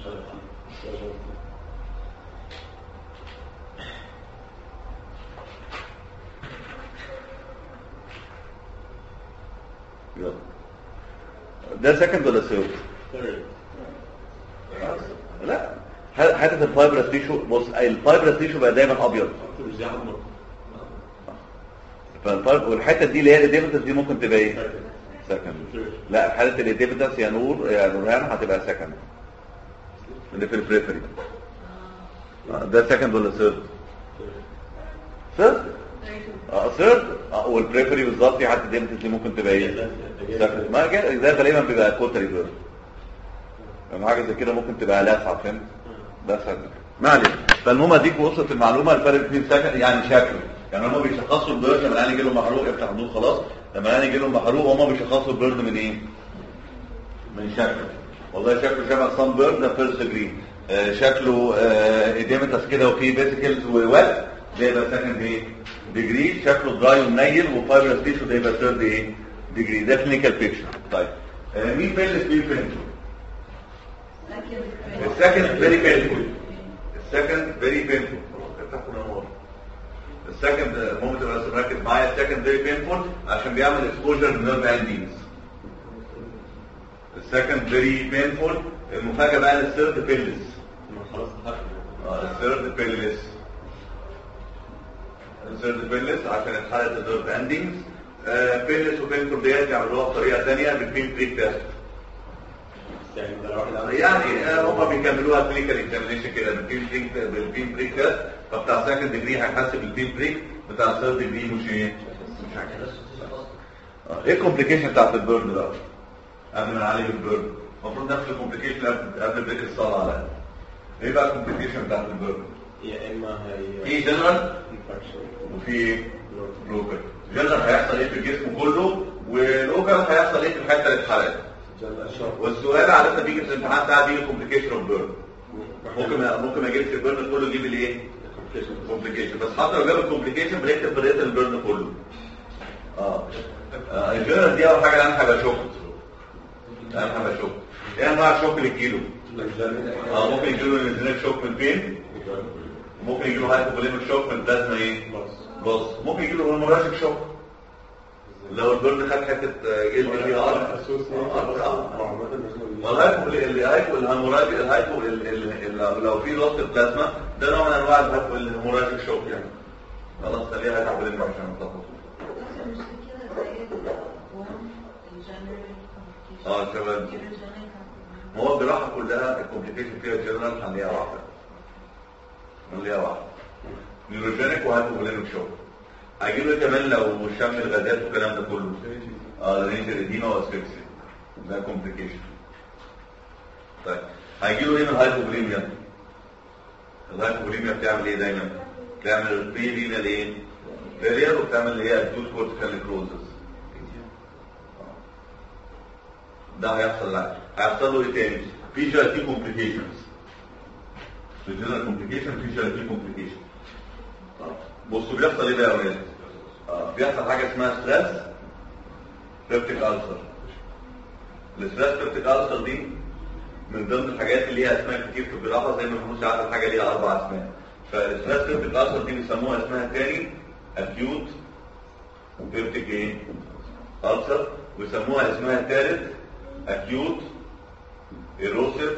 يلا ده سكند ولا ثيرد؟ لا ح- حته الفايبرس تيشو بص الفايبرس تيشو بقى دايما ابيض ف فالفرق والحته دي اللي هي الاديبتس دي ممكن تبقى ايه سكند لا في حاله الاديبتس يا نور يا نورهان هتبقى سكند اللي في البريفري ده سكند ولا ثيرد ثيرد اه ثيرد اه والبريفري بالظبط في حته الاديبتس دي ممكن تبقى ايه سكند ما كده ده غالبا بيبقى كوتري بيرد لما حاجه زي كده ممكن تبقى لاسعه فهمت ده سكند ما علينا فالمهم اديك وصلت المعلومه الفرق بين سكند يعني شكله يعني هم بيشخصوا البيرد لما العين يجي لهم محروق يفتح النور خلاص لما العين يجي لهم محروق هم بيشخصوا البيرد من ايه من شكله والله شكله شبه صن بيرد ده فيرست جرين آه شكله آه ايديمتس كده وفيه فيسيكلز وويت ده يبقى سكند ايه ديجري شكله دراي ومنيل وفايبرس تيشو ده يبقى ثيرد ايه ديجري ده كلينيكال بيكتشر طيب آه مين بيلس مين بينتو السكند فيري بينفول السكند فيري بينفول السكند ممكن تبقى مركز معايا السكند فيري بينفول عشان بيعمل اكسبوجر لنيرف اندينز السكند فيري بينفول المفاجاه بقى الثيرد بيلس خلاص اه الثيرد بيلس الثيرد بيلس عشان اتحلت النيرف اندينز بيلس وبينفول ديت بيعملوها بطريقه ثانيه بالبين بريك تيست يعني ده لو واحد عمل يعني آه، هم بيكملوها كلينيكال اكزامينشن كده بالبين بريك بالبين بريك تيست فبتاع سكند ديجري هيحسب البين بريك بتاع ثيرد ديجري مش ايه مش هيحسب آه، ايه الكومبليكيشن بتاعت البيرن بقى قبل ما نعالج البيرن المفروض نفس الكومبليكيشن قبل قبل بريك الصلاه على الأقل. ايه بقى الكومبليكيشن بتاعت البيرن يا اما هي في جنرال infection. وفي لوكال جنرال هيحصل ايه في الجسم كله ولوكال هيحصل ايه في الحته اللي اتحرقت جنرال شرط. والسؤال عاده بيجي في الامتحان بتاع دي الكومبليكيشن اوف بيرن ممكن ما ممكن ما يجيبش البيرن كله يجيب الايه كومبليكيشن بس حتى لو جاب الكومبليكيشن بنكتب طريقه البيرن كله اه آه، الجنرال دي اول حاجه انا هبقى شوك انا هبقى شوك ايه انواع الشوك اللي تجيله اه ممكن يجيله الانزيمات شوك من فين ممكن يجيله هايبوفوليميك شوك من بلازما ايه بص ممكن يجيله هرموراجيك شوك لو البرد خد حته آه، جلد فيها ارض والهايبو الهايبو الهيموراجي الهايبو ال- ال- ال- لو في ضغط بلازما ده نوع من انواع الهايبو الهيموراجيك شوك يعني خلاص خليها هايبو عشان نتلخبط اه شباب ما هو الجراحه كلها الكومبليكيشن فيها جنرال هنلاقيها واحده هنلاقيها واحده نيوروجينيك وهايبوفوليميك شوك هيجي له كمان لو شم الغازات والكلام ده كله اه رينج اديما واسفكسيا ده كومبليكيشن طيب هيجي له هنا الهايبوفوليميا الهايبوفوليميا بتعمل ايه دايما بتعمل بري رينال ايه فيلير وبتعمل اللي هي اكيوت كورتيكال نيكروزس ده هيحصل لا هيحصل له ايه تاني في جي كومبليكيشنز في جنرال كومبليكيشن في جي كومبليكيشن بصوا بيحصل ايه بقى يا ولاد آه، بيحصل حاجه اسمها ستريس بيبتيك ألسر الستريس بيبتيك ألسر دي من ضمن الحاجات اللي ليها اسماء كتير في الجراحه زي ما بنقول ساعات الحاجه ليها اربع اسماء فالستريس بيبتيك ألسر دي بيسموها اسمها الثاني اكيوت بيبتيك ايه ألسر ويسموها اسمها الثالث اكيوت ايروسيف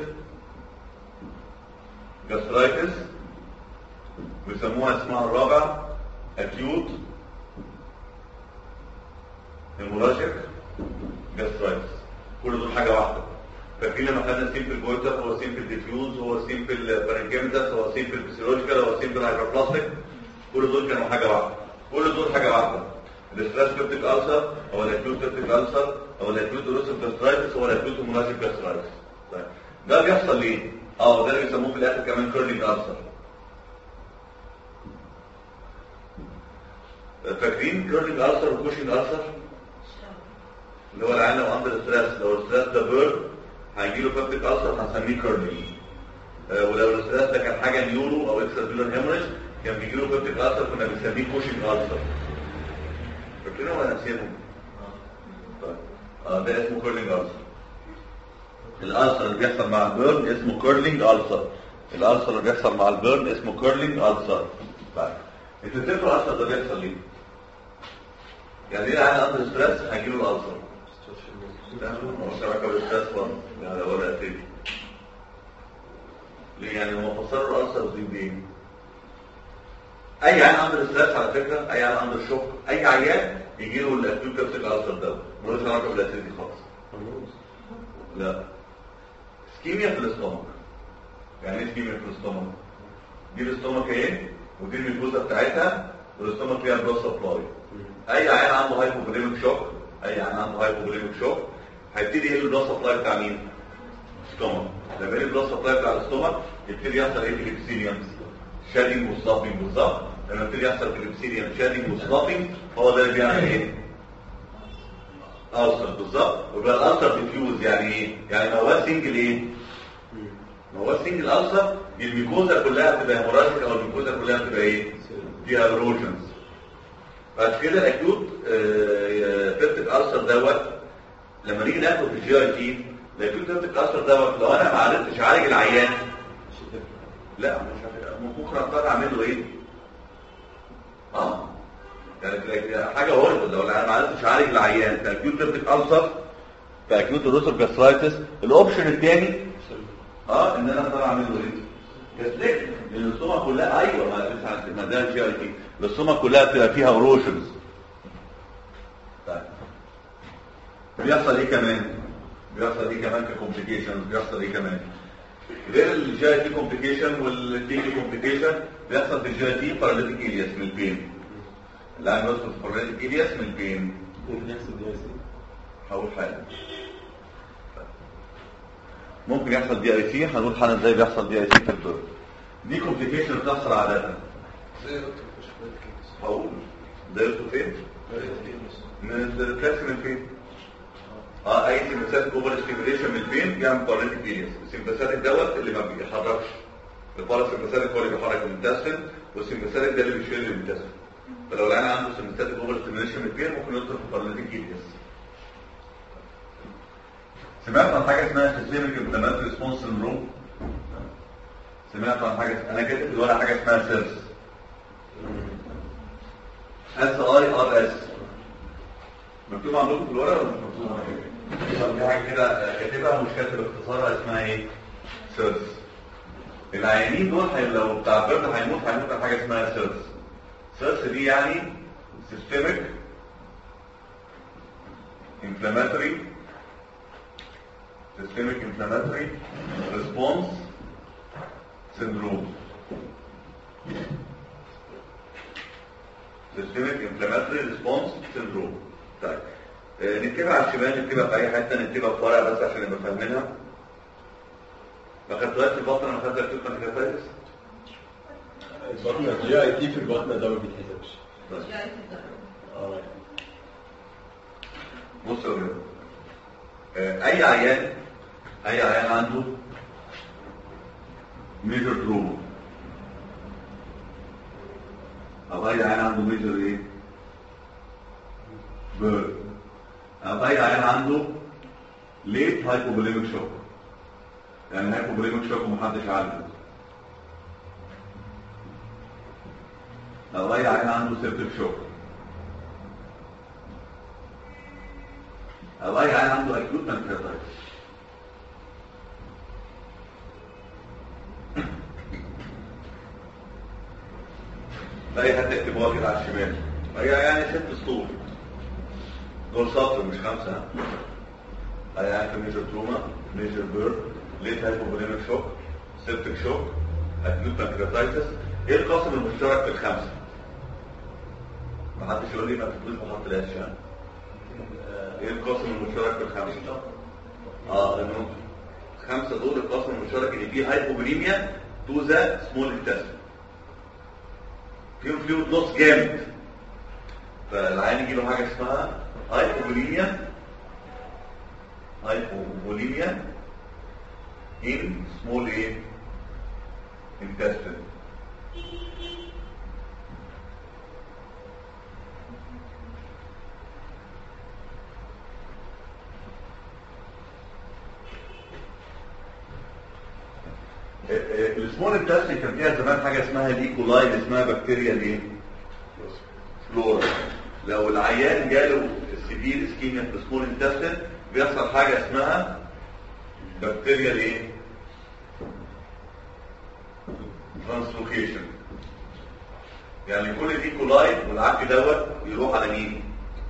جاسترايتس ويسموها اسمها الرابع اكيوت هيموراجيك جاسترايتس كل دول حاجه واحده فاكرين لما خدنا سيمبل جويتر هو سيمبل ديفيوز هو سيمبل بارنكيمتس هو سيمبل فيسيولوجيكال هو سيمبل هايدروبلاستيك كل دول كانوا حاجه واحده كل دول حاجه واحده الاسترس بيبتيك ألسر او الاكيوت بيبتيك ألسر او الاكيوت اروسيف جاسترايتس هو الاكيوت هيموراجيك جاسترايتس طيب ده بيحصل ليه؟ اه ده اللي بيسموه في الاخر كمان كيرلينج ألسر فاكرين كيرلينج ألسر وكوشنج ألسر اللي هو العين لو اندر ستريس لو الستريس ده بيرد هيجي له بيبتيك ألسر هنسميه كيرلينج آه، ولو الستريس ده كان حاجه نيورو او اكسترا هيموريج كان بيجي له بيبتيك ألسر كنا بنسميه كوشنج ألسر فاكرينهم ولا ناسينهم؟ طيب اه ده اسمه كيرلينج ألسر الألسر اللي بيحصل مع البيرن اسمه كيرلينج ألسر الألسر اللي بيحصل مع البيرن اسمه كيرلينج ألسر طيب انت تفكر الألسر ده بيحصل ليه؟ يعني ليه العين اندر ستريس هيجيله الألسر هو شبكة بالستريس برضه يعني ولا أتريد ليه يعني هم فسروا الألسر دي بإيه؟ اي عيان عنده ستريس على فكره اي عيان عنده شوك اي عيان يجي له الاكيوت بيبتيك السر ده ملوش علاقه بالاسيدي خالص لا سكيميا في الاستومك يعني ايه سكيميا في الاستومك دي الاستومك ايه ودي الميكوزا بتاعتها والاستومك فيها بلس سبلاي اي عيان عنده هايبوفوليميك شوك اي عيان عنده هايبوفوليميك شوك هيبتدي يقل البلس سبلاي بتاع مين ستومك لما يقل البلس سبلاي بتاع الاستومك يبتدي يحصل ايه في شادنج وستابنج بالظبط لما يبتدي يحصل في شادنج وستابنج هو ده اللي بيعمل ايه ألسر بالظبط ويبقى الألسر ديفيوز يعني ايه؟ يعني ما هو سنجل ايه؟ ما هو سنجل ألسر الميكوزا كلها بتبقى هيموراجيك او الميكوزا كلها بتبقى ايه؟ فيها ايروجنز بعد كده الاكيوت بيبتيك ألسر دوت لما نيجي ناخد في الجي اي تي الاكيوت بيبتيك ألسر دوت لو انا ما عرفتش اعالج العيان لا مش هت- ممكن اضطر اعمل له ايه؟ اه يعني حاجه هوربل لو انا ما عرفتش اعالج العيان كاكيوت بيبتيك ألسر كاكيوت روسر جاسترايتس الاوبشن الثاني اه ان انا اقدر اعمل له ايه؟ كاستيك لان السومه كلها ايوه ما لسه ما ده جي اي تي السومه كلها بتبقى فيها اروشنز طيب بيحصل ايه كمان؟ بيحصل ايه كمان ككومبليكيشنز بيحصل ايه كمان؟ غير الجي اي تي كومبليكيشن والتيجي كومبليكيشن بيحصل في الجي اي تي باراليتيك الياس من البين الان بيحصل في باراليتيك الياس من البين ممكن يحصل دي اي سي هقول حاجه ممكن يحصل دي اي سي هنقول حاجه ازاي بيحصل دي اي سي في الدور دي كومبليكيشن بتحصل عاده هقول ده يدخل فين من الريفلكس من فين اه اي سيمباثيك اوفر ستيميوليشن من البين بيعمل باراليتيك بيريس السيمباثيك دوت اللي ما بيحركش الباراسيمباثيك هو اللي بيحرك الانتستين والسيمباثيك ده اللي بيشيل الانتستين فلو العيان عنده سيمباثيك اوفر ستيميوليشن من البين ممكن يدخل في باراليتيك بيريس سمعت عن حاجه اسمها سيستميك انفلاماتوري ريسبونس سندروم سمعت عن حاجه انا كاتب في الورقه حاجه اسمها سيرس اس اي ار اس مكتوب عندكم في الورقه ولا مش مكتوب طب دي حاجه كده كاتبها ومش كاتب اختصارها اسمها ايه سيرس العيانين دول هي- لو بتاع برد هيموت هيموت على حاجه اسمها سيرس سيرس دي يعني سيستميك inflammatory systemic inflammatory response syndrome systemic inflammatory response syndrome طيب آه، نكتبها على الشمال نكتبها في اي حته نكتبها في ورقه بس عشان نبقى فاهمينها ما خدتوهاش في البطن انا خدتها في البطن البطنة جي اي تي في البطنة ده ما بيتحسبش بس اه بص يا ولاد آه، اي عيان اي عيان عنده ميجر تروما او اي عيان عنده ميجر ايه بيرد او اي عيان عنده ليت هايبوبوليميك شوك يعني هايبوبوليميك شوك ومحدش عارفه او اي عيان عنده سيبتيك شوك او اي عيان عنده اكيوت بانكرياتايتس اي حد يكتبوها كده على الشمال هي يعني ست سطور دول سطر مش خمسه ها؟ اي عيان في ميجر تروما ميجر بيرد ليت هايبوبوليميك شوك سيبتيك شوك اكيوت بانكرياتايتس ايه القاسم المشترك في الخمسه؟ ما حدش يقول لي ما تكتبوش ما حطلهاش يعني ايه القاسم المشترك في الخمسه؟ اه انه خمسه دول القاسم المشترك اللي فيه هايبوبوليميا تو ذا سمول انتستين فيهم فلويد لوس جامد فالعيان يجي له حاجه اسمها هايبوبوليميا هايبوبوليميا ان سمول ايه intestine السمول انتستين كان فيها زمان حاجه اسمها الايكولاي اللي اسمها بكتيريا الايه؟ فلورا لو العيان جاله سيفير اسكيميا في السمول انتستين بيحصل حاجه اسمها بكتيريا الايه؟ ترانسلوكيشن يعني كل دي كولاي والعك دوت يروح على مين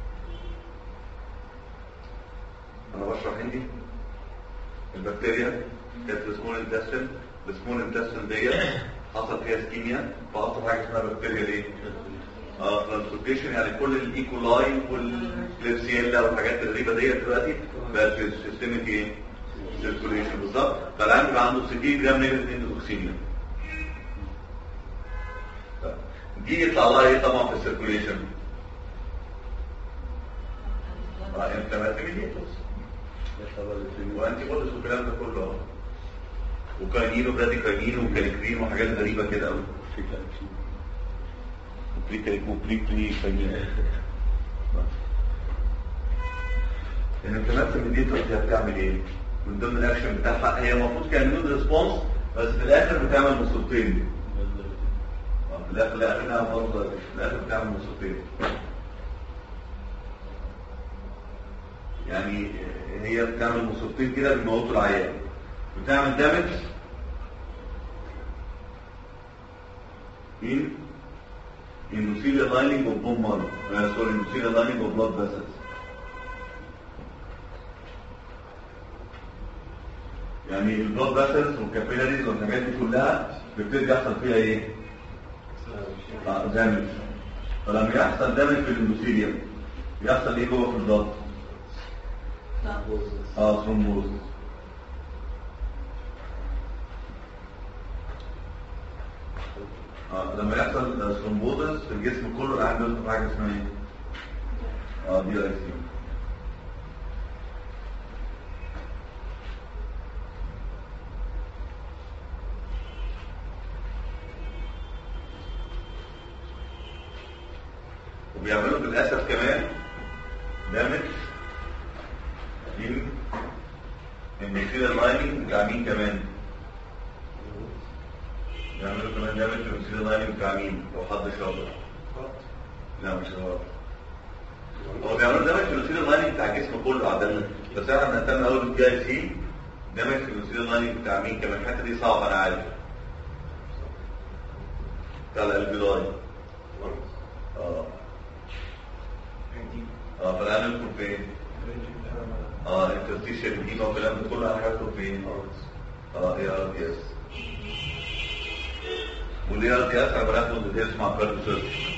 انا بشرح عندي البكتيريا كانت في سمول انتستين السمول انتستين ديت حصل فيها سكيميا فحصل حاجه اسمها بكتيريا ليه؟ اه ترانسبورتيشن يعني كل الايكولاي والكليبسيلا والحاجات الغريبه ديت دلوقتي بقت في سيستمك ايه؟ سيركوليشن بالظبط فالعيان بيبقى عنده 60 جرام نيجاتيف اندوكسيميا دي يطلع لها ايه طبعا في السيركوليشن؟ اه انفلاماتيميتوس وانتي بوديز والكلام ده كله اهو وكاينين وبراديكاينين وكاليكرين وحاجات غريبه كده قوي وبري وبري بري كاينين الانفلاماتيميتوس دي هتعمل ايه؟ من ضمن الاكشن بتاعها هي المفروض كان نود ريسبونس بس في الاخر بتعمل مصيبتين آه، في الاخر لا اخرها برضه في الاخر بتعمل مصيبتين يعني هي بتعمل مصيبتين كده بيموتوا العيان بتعمل دامج in endothelial lining of bone marrow uh, sorry endothelial lining of blood vessels يعني البلاد فاسلز والكابيلاريز والحاجات دي كلها بيبتدي يحصل فيها ايه؟ آه، دامج فلما يحصل دامج في الاندوثيليوم يحصل ايه جوه في البلاد؟ اه ثرومبوز اه لما يحصل ثرومبوزس في الجسم كله العيان بيدخل في حاجه اسمها ايه؟ اه دي اي سي وبيعملوا للاسف كمان دامج in النيوكلير لايننج بتاع مين كمان؟ بيعملوا كمان دامج في النيوكلير لايننج بتاع مين؟ لو حد شاطر لا مش غلط هو بيعملوا دامج في النيوكلير لايننج بتاع الجسم كله عادة بس احنا بنهتم قوي بالبي اي سي دامج في النيوكلير لايننج بتاع مين كمان الحته دي صعبه انا عارف بتاع الالبيلاي اه اه فالان يدخل فين؟ اه انترستيشن دي والكلام ده كله انا هدخل فين؟ اه اي ار دي اس والاي ار دي اس انا بناخد ديتيلز مع كارد سيرش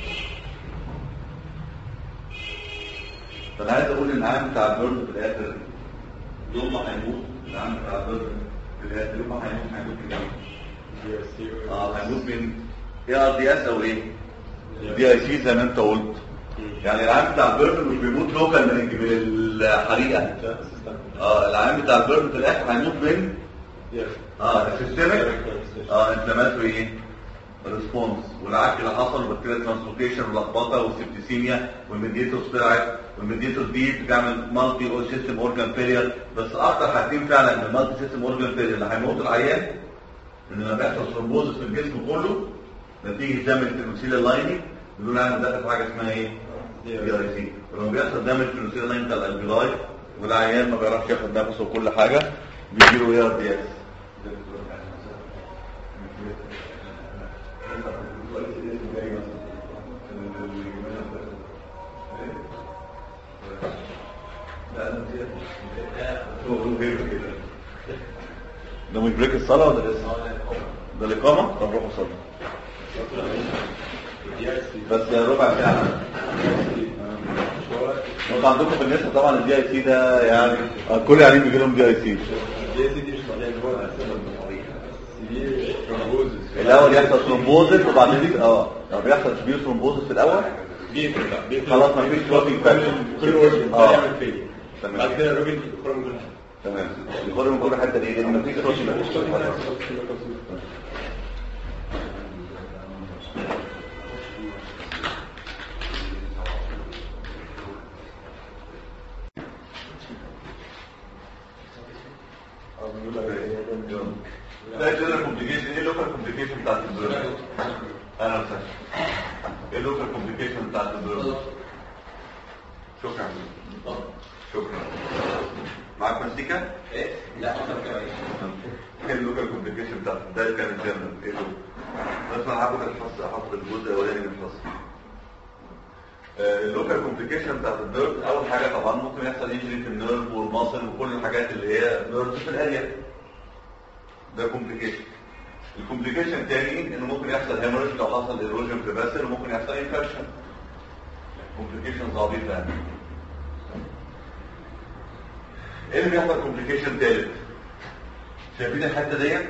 فانا عايز اقول ان العام بتاع البرد في الاخر يوم ما هيموت العام بتاع البرد في الاخر يوم ما هيموت هيموت من ايه؟ اه هيموت من اي ار دي اس او ايه؟ دي اي سي زي ما انت قلت يعني العام بتاع البرد مش بيموت لوكال من من الحريقه اه العام بتاع البرد في الاخر هيموت من اه السيستمك اه انفلاماتوري ايه ريسبونس والعك اللي حصل بكتيريا ترانسلوكيشن واللخبطه والسبتيسيميا والميديتوس طلعت والميديتوس دي بتعمل مالتي او سيستم اورجان فيلير بس اكتر حاجتين فعلا من المالتي سيستم اورجان فيلير اللي هيموت العيان ان لما بيحصل ثرومبوزس في الجسم كله نتيجه دامج في الوسيله اللايني بيقولوا عنده داخل في حاجه اسمها ايه؟ دي اي سي ولما بيحصل دامج في الوسيله اللايني بتاع الالبيلاي والعيان ما بيعرفش ياخد نفسه وكل حاجه بيجي له اي ار دي اس ده مش بريك الصلاة ولا لسه؟ ده الإقامة؟ طب روحوا صلوا بس ربع ساعة انتوا عندكم في النساء طبعا الدي اي سي ده يعني آه، كل يعني بيجي لهم دي اي سي الاول يحصل ثرومبوزس وبعدين اه لو بيحصل كبير ثرومبوزس في الاول خلاص ما فيش كلوتنج فاكتور كل اورجن اه يعمل فيلير تمام. بعد كده الراجل يخرج من كل حاجه تمام يخرج من كل حته ليه؟ لان ما فيش كلوتنج لا الجنرال كومبليكيشن ايه اللوكال كومبليكيشن بتاعت البرد؟ انا وسهلا ايه اللوكال كومبليكيشن بتاعت البرد؟ شكرا شكرا معاك مستيكا؟ ايه؟ لا اكتر كمان ايه اللوكال كومبليكيشن بتاعت ده كان الجنرال ايه دول؟ بس هاخد الحصه هاخد الجزء الاولاني من الحصه اللوكال كومبليكيشن بتاعت النيرف اول حاجه طبعا ممكن يحصل انجري في النيرف والماسل وكل الحاجات اللي هي نيرف في الاريا ده كومبليكيشن الكومبليكيشن الثاني انه ممكن يحصل هيموريج لو حصل ايروجن في الباسل وممكن يحصل انفكشن كومبليكيشنز عبيطه يعني ايه اللي بيحصل كومبليكيشن ثالث شايفين الحته ديت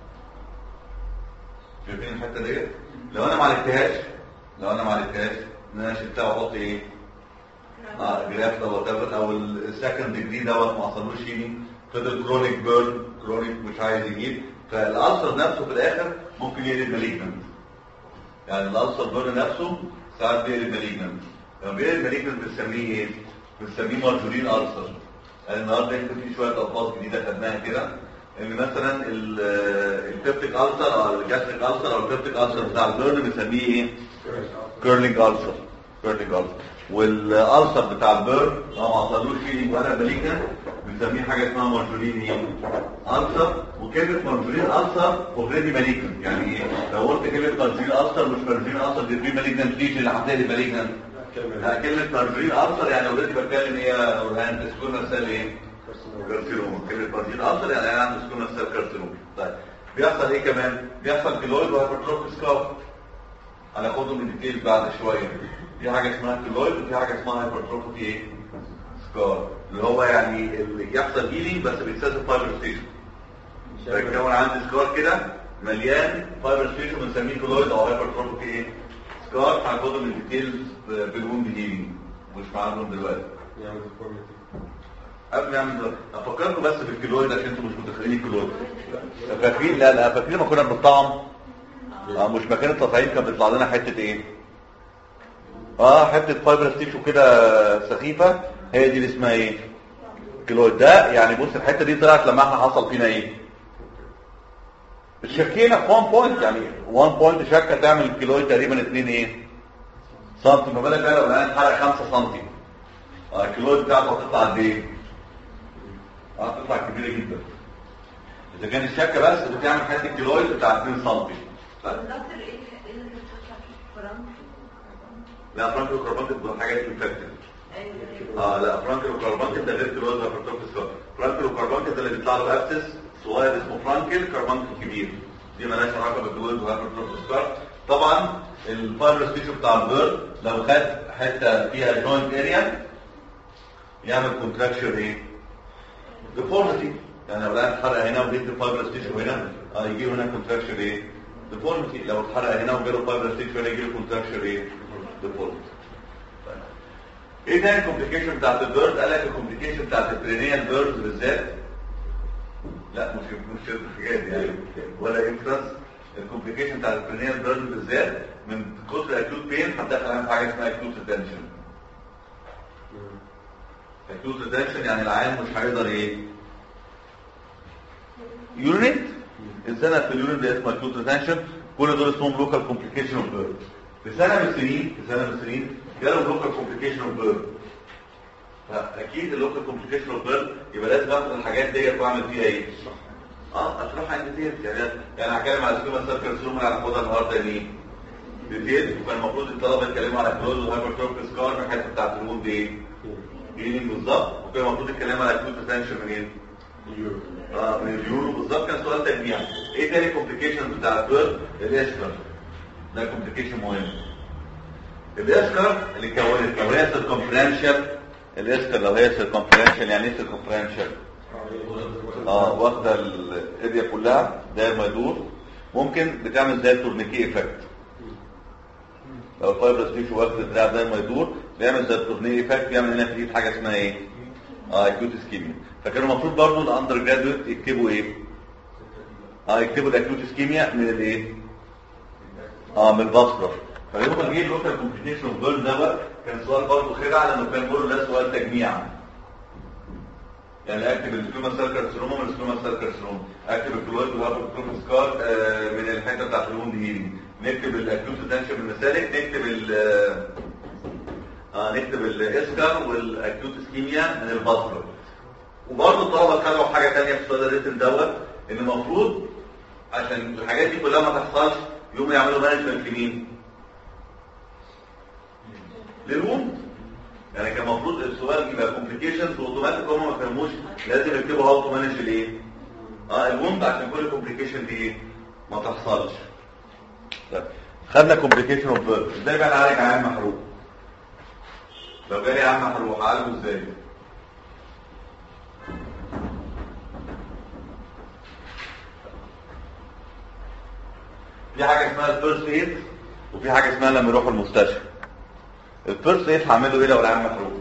شايفين الحته ديت لو انا ما عالجتهاش لو انا ما عالجتهاش ان انا شلتها واحط ايه اه جراف دوت او السكند ديجري دوت ما حصلوش هيلينج فضل كرونيك بيرن كرونيك مش عايز يجيب فالالسر نفسه في الاخر ممكن يقلب مالجنت يعني الالسر بيرن نفسه ساعات بيقلب مالجنت لما بيقلب مالجنت بنسميه ايه؟ بنسميه مارجورين السر يعني النهارده يمكن في شويه الفاظ جديده خدناها كده ان مثلا البيبتيك السر او الجاستريك السر او البيبتيك السر بتاع البيرن بنسميه ايه؟ كيرلينج السر كيرلينج السر والالسر بتاع البيرن لو ما حصلوش فيلينج ولا مالجنت بنسميه حاجه اسمها مارجورين ايه؟ السر وكلمه مارجورين السر اوريدي مالجنت يعني ايه؟ لو قلت كلمه مارجورين السر مش مارجورين السر دي في مالجنت ليش اللي هتلاقي مالجنت كلمه مارجورين السر يعني اوريدي بتكلم ايه يا اورهان تسكون سيل ايه؟ كارسينوما كلمه مارجورين السر يعني انا عندي سكون سيل كارسينوما طيب بيحصل ايه كمان؟ بيحصل كيلويد وهايبرتروفي سكار هناخدهم من الديتيل بعد شويه في حاجه اسمها كيلويد وفي حاجه اسمها هايبرتروفي ايه؟ سكار اللي هو يعني اللي يحصل هيلينج بس بيتسلسل فايبر ستيشن فيتكون عندي سكار كده مليان فايبر ستيشن بنسميه كيلويد او هايبرتروفي ايه؟ سكار هناخدهم من الديتيل بالوند هيلينج مش معاهم دلوقتي يعمل deformity. قبل ما اعمل افكركم بس بالكيلويد عشان انتوا مش متخيلين الكيلويد فاكرين لا لا فاكرين لما كنا بنطعم اه مش مكان التطعيم كان بيطلع لنا حته ايه اه حته فايبر تيشو كده سخيفه هي دي اللي اسمها ايه كيلويد ده يعني بص الحته دي طلعت لما احنا حصل فينا ايه شكينا في 1 بوينت يعني 1 بوينت شكه تعمل كيلويد تقريبا 2 ايه سنتي ما بالك بقى لو لقينا حرق 5 سنتي اه الكيلويد بتاعته هتطلع قد ايه اه تطلع كبيره جدا اذا كان الشكه بس بتعمل حته كيلويد بتاع 2 سم دكتور ايه ايه اللي بتطلع فيه فرنك لا فرانكو كربونكت دول حاجات انفكتد ايوه اه لا فرانكو كربونكت ده غير كيلويد ولا فرانكو فرانكو كربونكت ده اللي بيطلع له ابسس صغير اسمه فرانكل كربونكت كبير دي مالهاش علاقه بالكيلويد ولا فرانكو طبعا الفايبر سبيشو بتاع البيرد لو خد حته فيها جوينت اريا يعمل كونتراكشن ايه ديفورميتي يعني لو لقى اتحرق هنا وجيت الفايبر ستيشن هنا اه يجي له هنا كونتراكشن ايه ديفورميتي لو اتحرق هنا وجاله فايبر ستيشن هنا يجي له كونتراكشن ايه ديفورميتي ايه تاني الكومبليكيشن بتاعت البيرد قال لك الكومبليكيشن بتاعت البرينيال بيرد بالذات لا مش مش الحاجات دي يعني ولا انفرنس الكومبليكيشن بتاعت البرينيال بيرد بالذات من كتر اكيوت بين هتدخل عليها حاجه اسمها اكيوت ريتنشن اكيوت ريتنشن يعني العيان مش هيقدر ايه يورينيت الزنق في اليورين ده اسمه اكيوت ريتنشن كل دول اسمهم لوكال كومبليكيشن اوف بيرد في سنه من السنين في سنه من السنين جاله لوكال كومبليكيشن اوف بيرد فاكيد اللوكال كومبليكيشن اوف بيرد يبقى لازم اخد الحاجات ديت واعمل فيها ايه اه اشرحها عن ديتيلز يعني يعني هتكلم على سكيما سيركل سيروم اللي هناخدها النهارده يعني ديتيلز وكان المفروض الطلبه يتكلموا على كلوز وهايبرتروفيك سكار من الحته بتاعت الوند ايه هيلينج بالظبط وكان المفروض يتكلموا على اكيوت ريتنشن منين اه من اليورو بالظبط كان سؤال تجميع ايه تاني كومبليكيشن بتاع البيرد الاسكر ده كومبليكيشن مهم الاسكر اللي كونت لو هي سيركمفرنشال الاسكر لو هي سيركمفرنشال يعني ايه سيركمفرنشال اه واخده الاريا كلها داير ما يدور ممكن بتعمل زي التورنيكي افكت لو الفايبرس تيشو واخد الدراع داير ما يدور بيعمل زي التورنيكي افكت بيعمل هنا في ايد حاجه اسمها ايه اه اكيوت اسكيميا فكانوا المفروض برضه الاندر جرادويت يكتبوا ايه اه يكتبوا الاكيوت اسكيميا من الايه اه من البصره فيوم ما جه اللوكال كومبليكيشن اوف بيرن ده بقى كان سؤال برضه خدعه لانه كان بيقولوا ده سؤال تجميع يعني اكتب السكوما سيل كارسينوما من السكوما سيل كارسينوما اكتب الكلويد والهابوكروم سكار آه من الحته بتاعت الوند هيلينج نكتب الاكيوت تنشن من المسالك نكتب ال اه نكتب الاسكر والاكيوت اسكيميا من البصره وبرضه الطلبه خدوا حاجه ثانيه في السؤال الريتن دوت ان المفروض عشان الحاجات دي كلها ما تحصلش يقوموا يعملوا مانجمنت لمين؟ للوند يعني كان المفروض السؤال يبقى كومبليكيشنز واوتوماتيك هم ما فهموش لازم يكتبوا هاو تو مانج الايه؟ اه الوند عشان كل كومبليكيشن دي ايه؟ ما تحصلش طيب خدنا كومبليكيشن اوف بيرث ازاي بقى نعالج عيان محروق؟ لو جالي عيان محروق هعالجه ازاي؟ في حاجه اسمها الفيرست ايد وفي حاجه اسمها لما يروحوا المستشفى الفيرست ايد هعمله ايه لو العيان محروق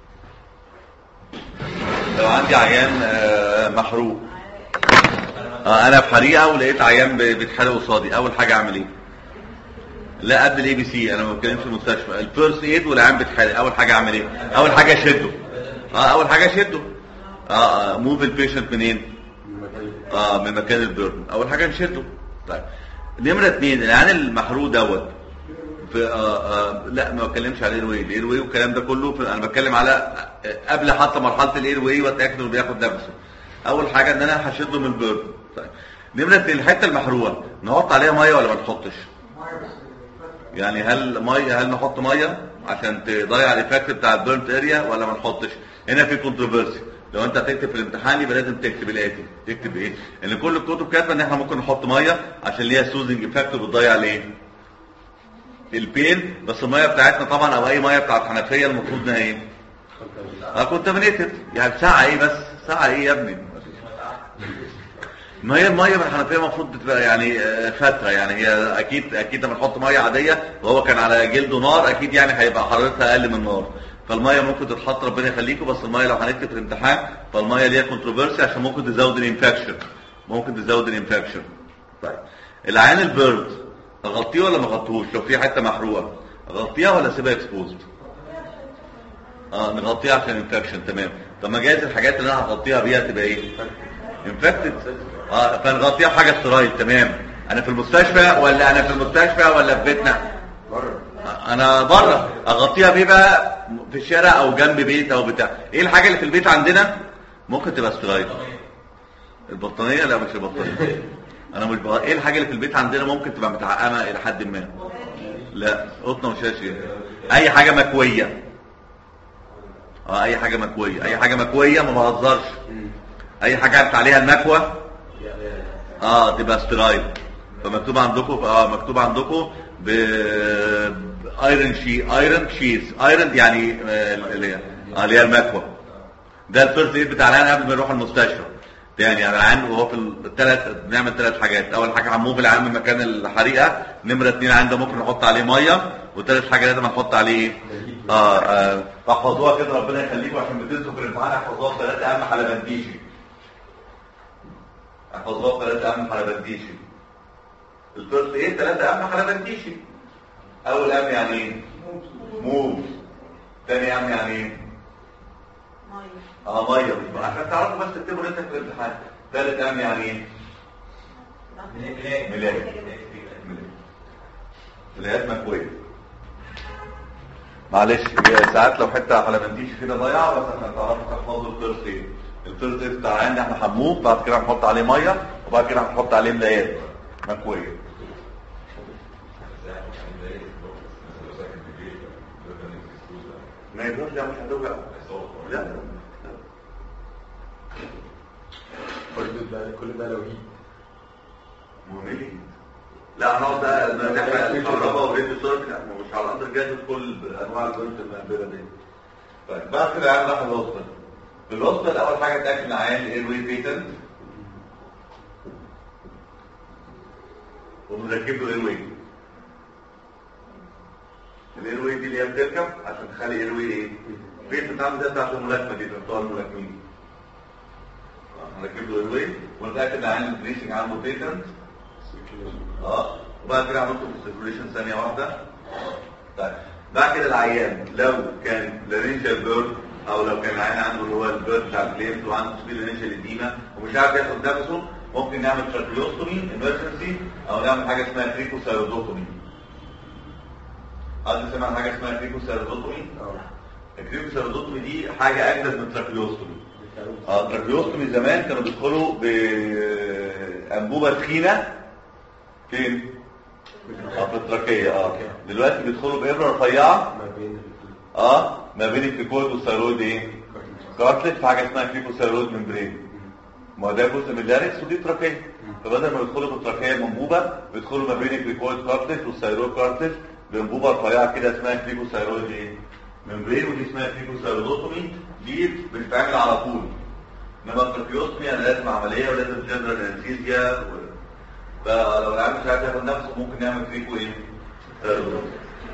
لو عندي عيان آه، محروق آه، انا في حريقه ولقيت عيان ب- بيتحرق قصادي اول حاجه اعمل ايه لا قبل الاي بي سي انا ما بتكلمش في المستشفى الفيرست ايد والعيان بيتحرق اول حاجه اعمل ايه اول حاجه اشده اه اول حاجه اشده اه, آه موف البيشنت منين اه من مكان البيرن اول حاجه نشده طيب نمره اثنين العيان المحروق دوت في آه آه لا ما بتكلمش على الاير واي الاير واي والكلام ده كله في انا بتكلم على آه، قبل حتى مرحله الاير واي واتاكد انه بياخد نفسه اول حاجه ان انا هشده من البيرن طيب نمره اثنين الحته المحروقه نحط عليها ميه ولا ما نحطش يعني هل ميه هل نحط ميه عشان تضيع الايفكت بتاع البيرنت اريا ولا ما نحطش هنا في كونتروفيرسي لو انت هتكتب في الامتحان يبقى لازم تكتب الاتي تكتب ايه ان كل الكتب كاتبه ان احنا ممكن نحط ميه عشان ليها سوزنج افكت وبتضيع الايه البين بس الميه بتاعتنا طبعا او اي ميه بتاعت حنفيه المفروض انها ايه اه كونتامينيتد يعني ساعه ايه بس ساعه ايه يا ابني ما هي الميه من الحنفيه المفروض بتبقى يعني آه، فتره يعني هي اكيد اكيد لما نحط ميه عاديه وهو كان على جلده نار اكيد يعني هيبقى حرارتها اقل من النار فالميه ممكن تتحط ربنا يخليكم بس الميه لو هنكتب في الامتحان فالميه ليها كونتروفيرسي عشان ممكن تزود الانفكشن ممكن تزود الانفكشن طيب العيان البيرد اغطيه ولا ما اغطيهوش لو في حته محروقه اغطيها ولا اسيبها اكسبوزد اه نغطيها عشان انفكشن تمام طب ما جايز الحاجات اللي انا هغطيها بيها تبقى ايه انفكتد اه فنغطيها بحاجه سترايل تمام انا في المستشفى ولا انا في المستشفى ولا في بيتنا بره انا بره اغطيها بيه بقى في الشارع او جنب بيت او بتاع ايه الحاجه اللي في البيت عندنا ممكن تبقى سترايل البطانيه لا مش البطانيه انا مش بغ... ايه الحاجه اللي في البيت عندنا ممكن تبقى متعقمه الى حد ما لا قطنه وشاش اي حاجه مكويه اه اي حاجه مكويه اي حاجه مكويه ما بهزرش اي حاجه عدت عليها المكوه اه تبقى سترايل فمكتوب عندكم اه مكتوب عندكم ب ايرون شي ايرون شيز ايرون يعني آه، اللي هي آه، اللي هي المكوه ده الفيرست ايد بتاع العيان قبل ما يروح المستشفى تاني يعني العيان وهو في الثلاث بنعمل ثلاث حاجات اول حاجه هنموف العيان من مكان الحريقه نمره اثنين العيان ده ممكن نحط عليه ميه وثالث حاجه لازم نحط عليه ايه اه, آه فاحفظوها كده ربنا يخليكم عشان بتنسوا في الامتحان احفظوها بثلاث اهم حلبنديشي احفظوها بثلاث اهم حلبنديشي الفيرست ايه ثلاثة اهم حلبنديشي اول اهم يعني ايه موف ثاني اهم يعني ايه ميه اه ميه عشان تعرفوا بس تكتبوا انت في الامتحان ثالث اهم يعني ايه ملاية ملايات مكوية معلش هي ساعات لو حته حلبنديش كده ضايعه بس عشان تعرفوا تحفظوا الفيرست ايد الفيرست ايد بتاع العين ده احنا هنموف بعد كده هنحط عليه ميه وبعد كده هنحط عليه ملايات مكويه ما يقدرش ده مش هتوجع لا كل ده كل ده لو هي مهمين لا هنقعد بقى نحرق الكهرباء وريد الصوت لا ما مش على قدر جاهز كل انواع البنت المقبله دي طيب بعد كده عيان راح الهوسبيتال في الهوسبيتال اول حاجه تاكد العيان الاير واي بيتنت ونركب له اير واي الاير واي دي اللي هي بتركب عشان تخلي اير واي ايه بيت بتعمل ده بتاعت الملاكمه دي بتوع الملاكمين هنركب له اير واي ونتاكد العيان البريسنج عنده بيتنت اه وبعد كده عملته سيركوليشن ثانيه واحده طيب بعد كده العيان لو كان لارنجال بيرد او لو كان العيان عنده اللي هو البيرد بتاع الكليمز وعنده سبيل لارنجال اديما ومش عارف ياخد نفسه ممكن نعمل تراكيوستومي امرجنسي او نعمل حاجه اسمها كريكوسيرودوتومي حد سمع عن حاجه اسمها كريكوسيرودوتومي الكريكوسيرودوتومي دي حاجه اجدد من التراكيوستومي اه التراكيوستومي زمان كانوا بيدخلوا بانبوبه تخينه فين؟ اه في التراكيه اه دلوقتي بيدخلوا بابره رفيعه ما بين الاثنين اه ما بين الكريكويد والثيرويد ايه كارتلج في حاجه اسمها كريكوثيرويد ممبرين ما هو ده جزء من اللاركس ودي تراكيه فبدل ما يدخلوا في التراكيه المنبوبه بيدخلوا ما بين الكريكويد كارتلج والثيرويد كارتلج بانبوبه رفيعه كده اسمها كريكوثيرويد ايه ممبرين ودي اسمها كريكوثيرويدوتومي دي بتتعمل على طول انما التراكيوتومي انا لازم عمليه ولازم جنرال انستيزيا و... فلو العيال مش عارف ياخد نفسه ممكن نعمل كريكو ايه ثيرويدوتومي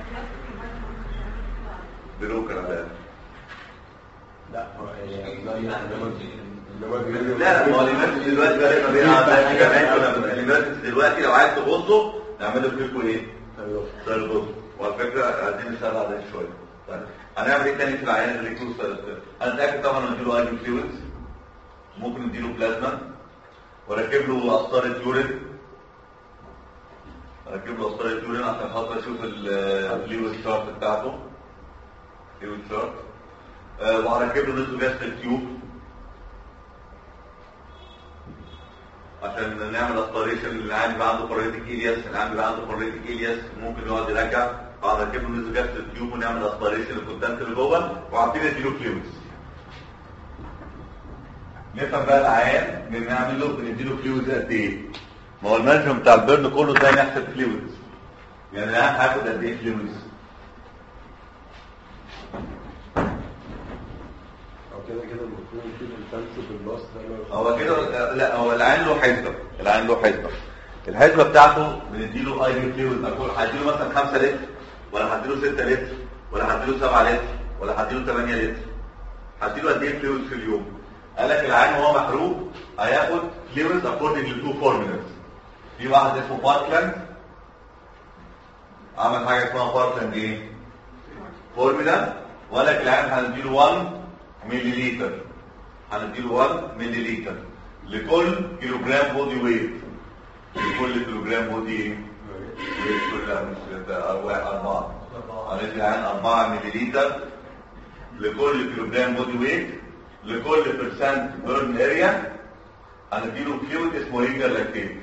بلوكر على الأقل. لا هو يعني انما انما الجريمة- لا ما هو الامارات دلوقتي بقى ما بين عندنا كمان كنا الامارات دلوقتي لو عايز تغصه نعمله فيكو ايه؟ أيوه. سيربوز وعلى فكره عايزين نسال على ده شويه طيب هنعمل ايه تاني في العيان اللي يكون سيربوز انا متاكد طبعا نديله اي فلويدز ممكن نديله بلازما واركب له قسطره يورين اركب له قسطره يورين عشان خاطر اشوف الفلويد شارت بتاعته فلويد شارت آه، وهركب له نزو جاستريك تيوب عشان نعمل اسبريشن اللي عندي بقى عنده باراليتيك الياس اللي عندي بقى عنده باراليتيك الياس ممكن يقعد يرجع بعد نركب له نزو جاستريك تيوب ونعمل اسبريشن الكونتنت اللي جوه وعارفين نديله فلويدز نفهم بقى العيان بنعمل له بنديله فلويدز قد ايه ما هو المانجمنت بتاع البرن كله ازاي نحسب فلويدز يعني العيان هياخد قد ايه فلويدز او كده كده المفروض نشوف الفانس بالنص ده هو كده لا هو العين له حسبه العين له حسبه الحسبه بتاعته بنديله اي بي فلويد اقول هديله مثلا 5 لتر ولا هديله 6 لتر ولا هديله 7 لتر ولا هديله 8 لتر هديله قد ايه فلويد في اليوم قال لك العين وهو محروق هياخد فلويد اكوردنج لتو فورمولاز في واحد اسمه باركلاند عمل حاجه اسمها باركلاند ايه فورمولا وقال لك العين هنديله 1 ملي لتر هنديله 1 ملي لتر لكل كيلو جرام بودي ويت لكل كيلو جرام بودي ويت كلها مش ثلاثة، واحد أربعة هندي العين 4 ملي لتر لكل كيلو جرام بودي ويت لكل برسنت بيرن اريا هنديله فلويد اسمه رينجر لاكتيت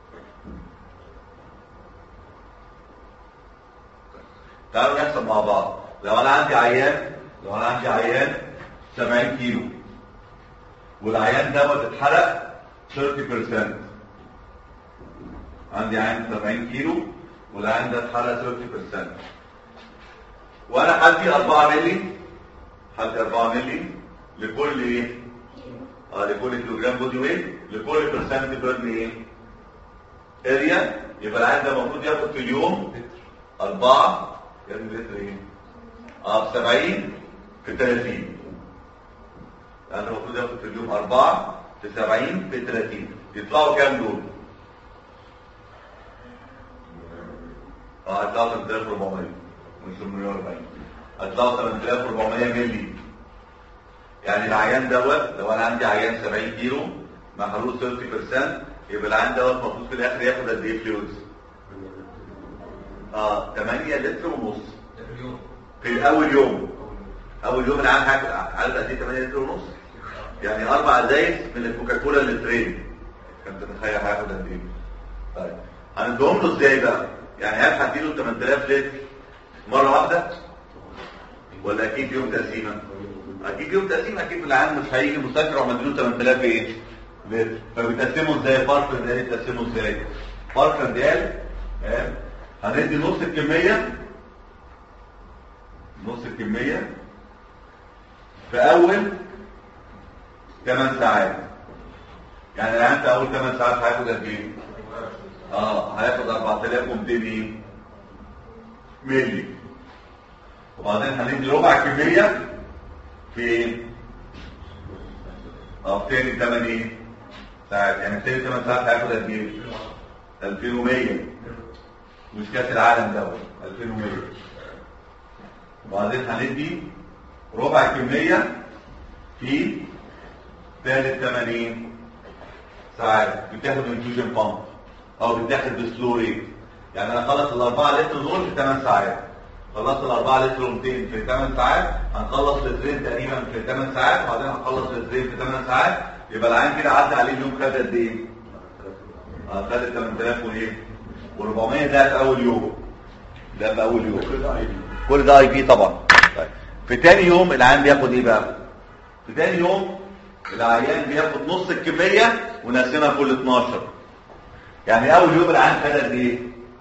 تعالوا نحسب مع بعض لو انا عندي عيان لو انا عندي عيان 70 كيلو والعيان دوت اتحرق 30% عندي عيان 70 كيلو والعيان ده اتحرق 30% وانا هدي 4 مللي هدي 4 مللي لكل ايه؟ اه لكل كيلو جرام بودي ويت لكل برسنت بيرن ايه؟ اريا يبقى العيان ده المفروض ياخد في اليوم 4 كام لتر ايه؟ اه 70 في 30 يعني المفروض ياخد في اليوم 4 في 70 في 30 يطلعوا كام دول؟ اه هيطلعوا 8400 مش 840 هيطلعوا 8400 مللي يعني العيان دوت لو انا عندي عيان 70 كيلو محروق 30% يبقى العيان دوت المفروض في الاخر ياخد قد ايه فلويدز؟ اه 8 لتر ونص ده في اليوم في اول يوم اول يوم العيان هياخد عدد قد ايه 8 لتر ونص يعني اربع ازايز من الكوكاكولا لترين كنت تتخيل هياخد قد ايه طيب هنديهم له ازاي بقى يعني هل هديله 8000 لتر مره واحده ولا اكيد يوم تقسيمه اكيد يوم تقسيمه اكيد العيان مش هيجي المستشفى ومديله 8000 ايه لتر فبتقسمه ازاي باركلاند قال بتقسمه ازاي باركلاند قال آه، هندي نص الكميه نص الكمية في أول 8 ساعات يعني العيان في أول 8 ساعات هياخد قد إيه؟ اه هياخد 4200 ايه؟ ملي وبعدين هندي ربع كمية في ايه؟ اه في تاني 8 ايه؟ ساعات يعني في تاني 8 ساعات هياخد قد ايه؟ 2100 مش كاس العالم دوت 2100 وبعدين هندي ربع كمية في ثالث 80 ساعات بتاخد انفيوجن بامب او بتاخد بسلو ريت يعني انا خلص الاربعة لتر دول في 8 ساعات خلصت الاربعة لتر و200 في 8 ساعات هنخلص لترين تقريبا في 8 ساعات وبعدين هنخلص لترين في 8 ساعات يبقى العين كده عدى عليه اليوم خد قد ايه؟ اه خد 8000 وايه؟ و400 ده في اول يوم ده في اول يوم كل ده اي دي كل ده اي بي طبعا طيب في تاني يوم العيان بياخد ايه بقى في تاني يوم العيان بياخد نص الكميه ونقسمها كل 12 يعني اول يوم العيان خد قد ايه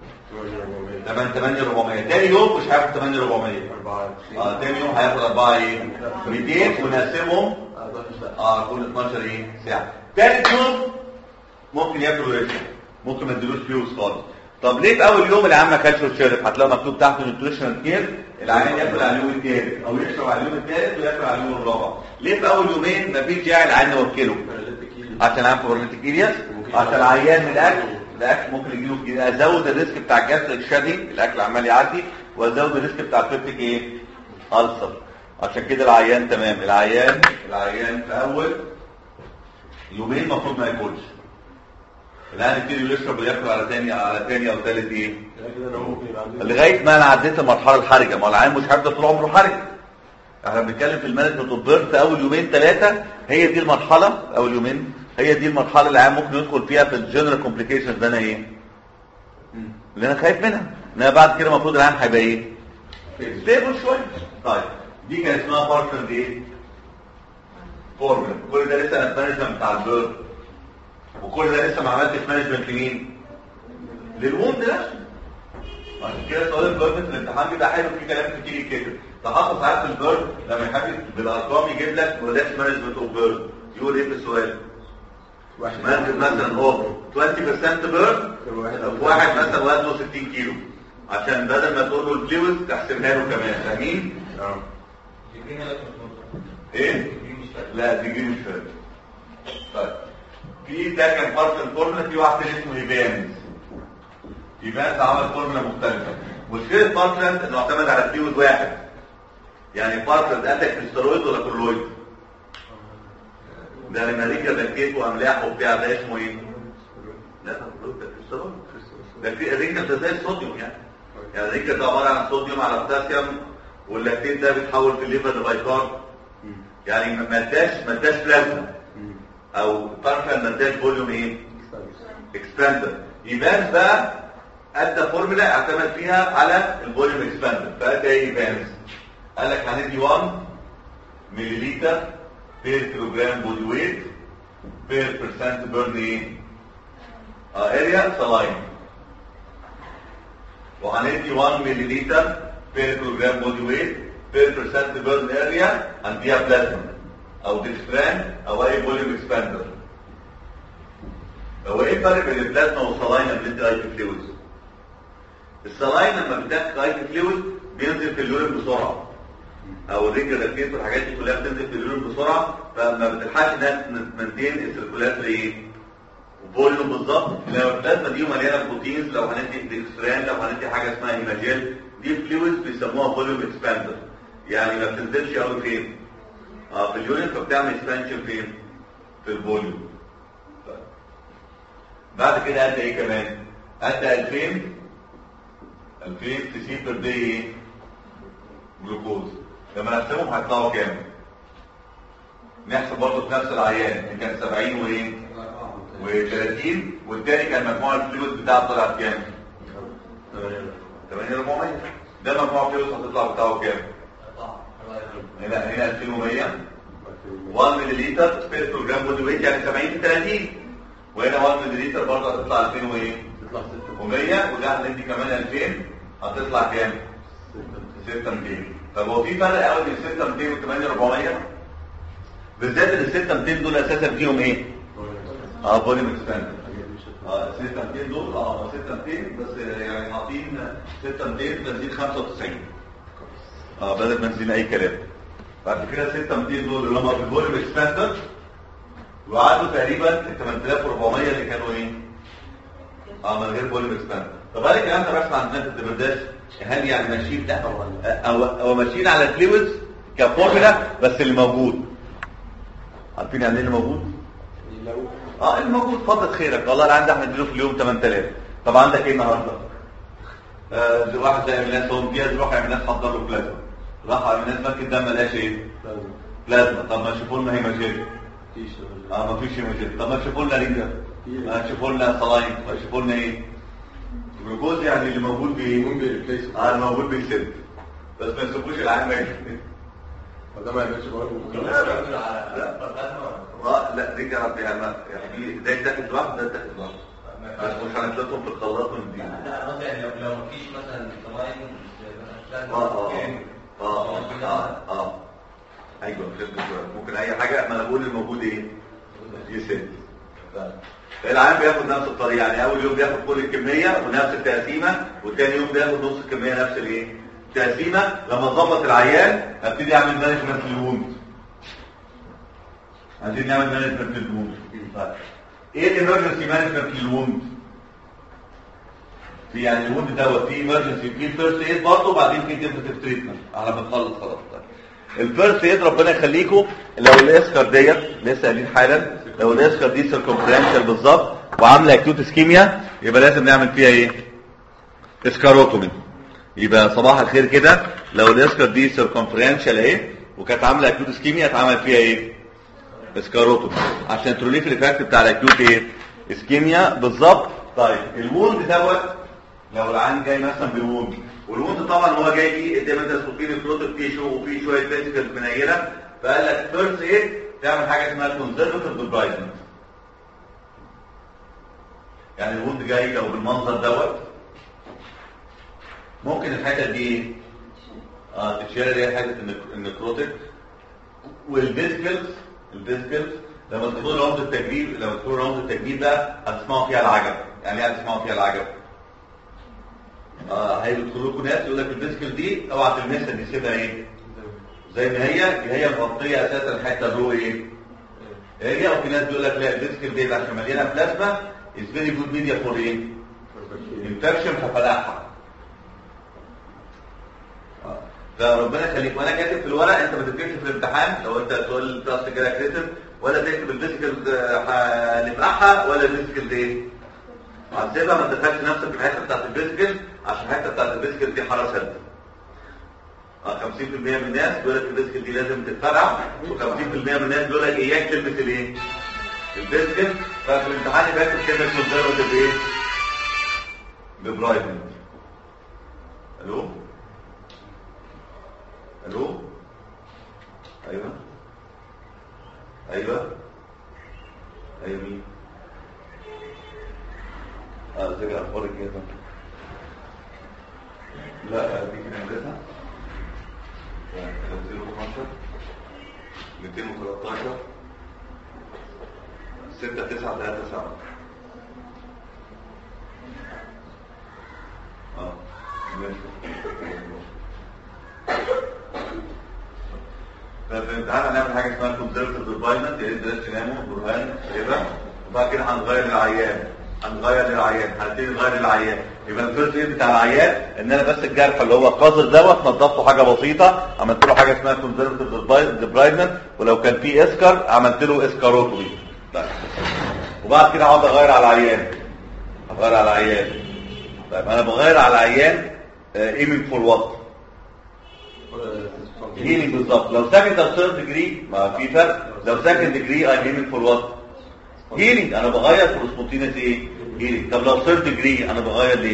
8 8400 تاني يوم مش هياخد 8400 اه تاني يوم هياخد 4 ايه 200 ونقسمهم اه كل 12 ايه ساعه تالت يوم ممكن ياكل ويشرب ممكن ما اديلوش فلوس خالص طب ليه في اول يوم العيان ما كانش وشرب هتلاقي مكتوب تحت نيوتريشنال كير العيان ياكل على اليوم الثالث او يشرب على اليوم الثالث وياكل على اليوم الرابع ليه في اول يومين ما فيش داعي العيان نوكله عشان العيان بروبلمتيك ايرياس عشان العيان من الاكل الاكل ممكن يجيله في ازود الريسك بتاع الجاستريك شادي الاكل عمال يعدي وازود الريسك بتاع البيبتيك ايه ألسر عشان كده العيان تمام العيان العيان في اول يومين المفروض ما ياكلش الان يبتدي يشرب وياكل على تاني على تاني او تالت ايه كده انا ممكن يبقى عندي لغايه ما انا عديت المرحله الحرجه ما هو العيان مش هيفضل طول عمره حرج احنا بنتكلم في المانجمنت اوف بيرث اول يومين ثلاثه هي دي المرحله اول يومين هي دي المرحله اللي العيان ممكن يدخل فيها في الجنرال كومبليكيشنز ده انا ايه اللي انا خايف منها انها بعد كده المفروض العيان هيبقى ايه ستيبل شويه طيب دي كان اسمها بارتنر ايه فورمولا كل ده لسه انا مانجمنت بتاع البيرث وكل ده لسه ما عملتش مانجمنت لمين للوند نفسه عشان كده سؤال البيرد في الامتحان بيبقى حلو في كلام كتير يتكتب تحقق ساعات في البيرد لما يحب بالارقام يجيب لك ولادات مانجمنت اوف بيرد يقول ايه في السؤال؟ مانجمنت مثلا اوف 20% بيرد في واحد مثلا وزنه 60 كيلو عشان بدل ما تقول له الفلويد تحسبها له كمان فاهمين؟ يجينا لك مش مظبوط ايه؟ دي مش فاهم لا دي مش فاهم طيب في ده كان بارت الفورمولا في واحد تاني اسمه ايفانز ايفانز عمل فورمولا مختلفه مشكله بارتلاند انه اعتمد على فلويد واحد يعني بارتلاند قالك كريستالويد ولا كلويد ده لما ريكا بكيت واملاح وبتاع ده اسمه ايه؟ لا ده كلويد ده كريستالويد ده في الريكا ده زي الصوديوم يعني يعني الريكا ده عباره عن صوديوم على بوتاسيوم واللاكتيت ده بيتحول في الليفر لبايكارب يعني ما اداش ما اداش بلازما او بارفل ما اداش فوليوم ايه اكسباندر يبان بقى ادى فورمولا اعتمد فيها على الفوليوم اكسباندر فادى ايه يبان قال لك هندي 1 مليلتر بير كيلوجرام بودي ويت بير برسنت بيرن ايه اريا سلاين وهندي 1 مليلتر بير كيلوجرام بودي ويت بير برسنت بيرن اريا هنديها بلازما او ديكستران او اي فوليوم اكسباندر هو ايه الفرق بين البلازما والصلاين لما بندي اي فلويد الصلاين لما بتاخد اي فلويد بينزل في اليورين بسرعه او الريجل الكيس والحاجات دي كلها بتنزل في اليورين بسرعه فما بتلحقش انها تمنتين السيركولاتري ايه فوليوم بالظبط لو البلازما دي مليانه بروتينز لو هندي ديكستران لو هندي حاجه اسمها هيماجيل دي فلويدز بيسموها فوليوم اكسباندر يعني ما بتنزلش قوي فين اه في اليورين فبتعمل اكسبانشن فين في الفوليوم طيب. بعد كده ادى ايه كمان ادى 2000 2000 سي سي بير دي ايه جلوكوز لما نحسبهم هيطلعوا كام نحسب برضه في نفس العيان اللي كان 70 وايه و30 والتاني كان مجموع الفلويد بتاعه طلع كام 8400 ده مجموع الفلويد هتطلع بتاعه كام هنا هنا 2100 1 مليلتر بير كيلوجرام بودي ويت يعني 70 في 30 وهنا 1 مليلتر برضه هتطلع 2000 وايه تطلع 100 وده هندي كمان 2000 هتطلع كام 6200 طب هو في فرق قوي بين 6200 و 8400 بالذات ان ال 6200 دول اساسا فيهم ايه اه فوليوم اكسباندر اه 6200 دول اه 6200 بس يعني حاطين 6200 بنزين 95 اه بدل بنزين اي كلام بعد كده 6200 دول اللي هم في الفوليوم اكسباندر وقعدوا تقريبا ال 8400 اللي كانوا ايه اه من غير فوليوم اكسباندر طب هل الكلام ده بيحصل عندنا في الدبرداش هل يعني ماشيين لا او او ماشيين على الفلويدز كفورمولا بس اللي موجود عارفين يعني ايه اللي موجود لو اه اللي موجود فضل خيرك والله اللي عندي احنا نديله في اليوم 8000 طب عندك ايه النهارده آه زي واحد زي امينات هو امتياز روح امينات حضر له بلازما راح امينات ممكن ده ما لقاش ايه لازم بلازما طب ما شوفوا لنا هيماجيل مفيش اه ما فيش هيماجيل طب ما تشوفوا لنا رينجر ما تشوفوا لنا صلاين ما تشوفوا لنا ايه جلوكوز يعني اللي موجود بايه؟ ممكن replace اه الموجود بيسد بس ما يسيبوش العين ميت فده ما يعملش برضه لا لا اه لا دي كانت يعني يعني دي- ده يتاخد لوحده ده يتاخد لوحده بس مش هنحطهم في الخلاط ونديهم لا قصدي يعني لو لو مفيش مثلا ضمائر مثلا اه اه اه اه اه ايوه فهمت شويه ممكن اي حاجه ما انا بقول الموجود ايه يسد العيان بياخد نفس الطريقه يعني اول يوم بياخد كل الكميه ونفس التقسيمه والتاني يوم بياخد نص الكميه نفس الايه التقسيمه لما اظبط العيان ابتدي اعمل مانجمنت للوند عايزين نعمل مانجمنت للوند طيب. ايه الامرجنسي مانجمنت للوند في يعني الوند دوت في ايمرجنسي في فيرست ايد برضه وبعدين في ديفنتيف تريتمنت على ما نخلص خلاص طيب. الفيرست ايد ربنا يخليكم لو الاسكر ديت لسه قايلين حالا لو الاسكر دي سيركمفرنشال بالظبط وعامله اكيوت اسكيميا يبقى لازم نعمل فيها ايه؟ اسكاروتومي يبقى صباح الخير كده لو الاسكر دي سيركمفرنشال اهي وكانت عامله اكيوت اسكيميا اتعمل فيها ايه؟ اسكاروتومي عشان تروليف الايفكت بتاع الاكيوت ايه؟ اسكيميا بالظبط طيب الوند دوت لو العيان جاي مثلا بوند والوند طبعا هو جاي فيه قدام انت سكوبين البروتو تيشو وفيه شويه فيزيكال منيله فقال لك فيرست ايه تعمل حاجه اسمها كونزرفتيف ديبرايزمنت يعني الوند جاي لو بالمنظر دوت ممكن الحته دي ايه؟ اه تتشال اللي هي حته النك- النكروتيك والفيزيكلز الفيزيكلز لما تدخلوا رمز التجديد لما تدخلوا رمز التجديد ده هتسمعوا فيها العجب يعني ايه هتسمعوا فيها العجب اه هيدخلوا لكم ناس يقول لك الفيزيكال دي اوعى تلمسها دي سيبها ايه زي ما هي هي مغطيه اساسا الحته الرو ايه هي وفي ناس بيقول لك لا الفيزيكال دي عشان مليانه بلازما از فيري جود ميديا فور ايه انفكشن ففلاحها آه. فربنا يخليك وانا كاتب في الورق انت ما تكتبش في الامتحان لو انت تقول تراست كده كريتيف ولا تكتب الفيزيكال هنفقعها ولا الفيزيكال دي ايه هتسيبها ما تدخلش نفسك في الحته بتاعت الفيزيكال عشان الحته بتاعت الفيزيكال دي حراره سد اه 50% من الناس بيقول لك الفيزيكال دي لازم تتفرع و50% من الناس بيقول لك اياك تلبس الايه الفيزيكال ففي الامتحان يبقى كاتب كلمه كونزرفتيف ايه ببرايفنت الو الو ايوه ايوه ايوه مين اه زي اخبارك ايه ده لا دي كده هندسه 212 213 6 9 3 7 اه ماشي ففي الامتحان هنعمل حاجه اسمها كونسرفتيف ديبايمنت يا ريت بلاش تناموا برهان هيبقى وبعد كده هنغير العيان هنغير للعيان هنبتدي نغير للعيان يبقى الفيرست ايد بتاع العيان ان انا بس الجرح اللي هو قذر دوت نضفته حاجه بسيطه عملت له حاجه اسمها كونسرفتيف ديبرايمنت ولو كان في اسكر عملت له اسكاروتومي طيب. وبعد كده هقعد اغير على العيان اغير على العيان طيب انا بغير على العيان ايمنج فور وات هيلينج بالظبط لو سكند او ثيرد ديجري ما في فرق لو سكند ديجري اي هيلينج فور وات هيلينج انا بغير في سبونتينيس ايه هيلينج طب لو ثيرد ديجري انا بغير ليه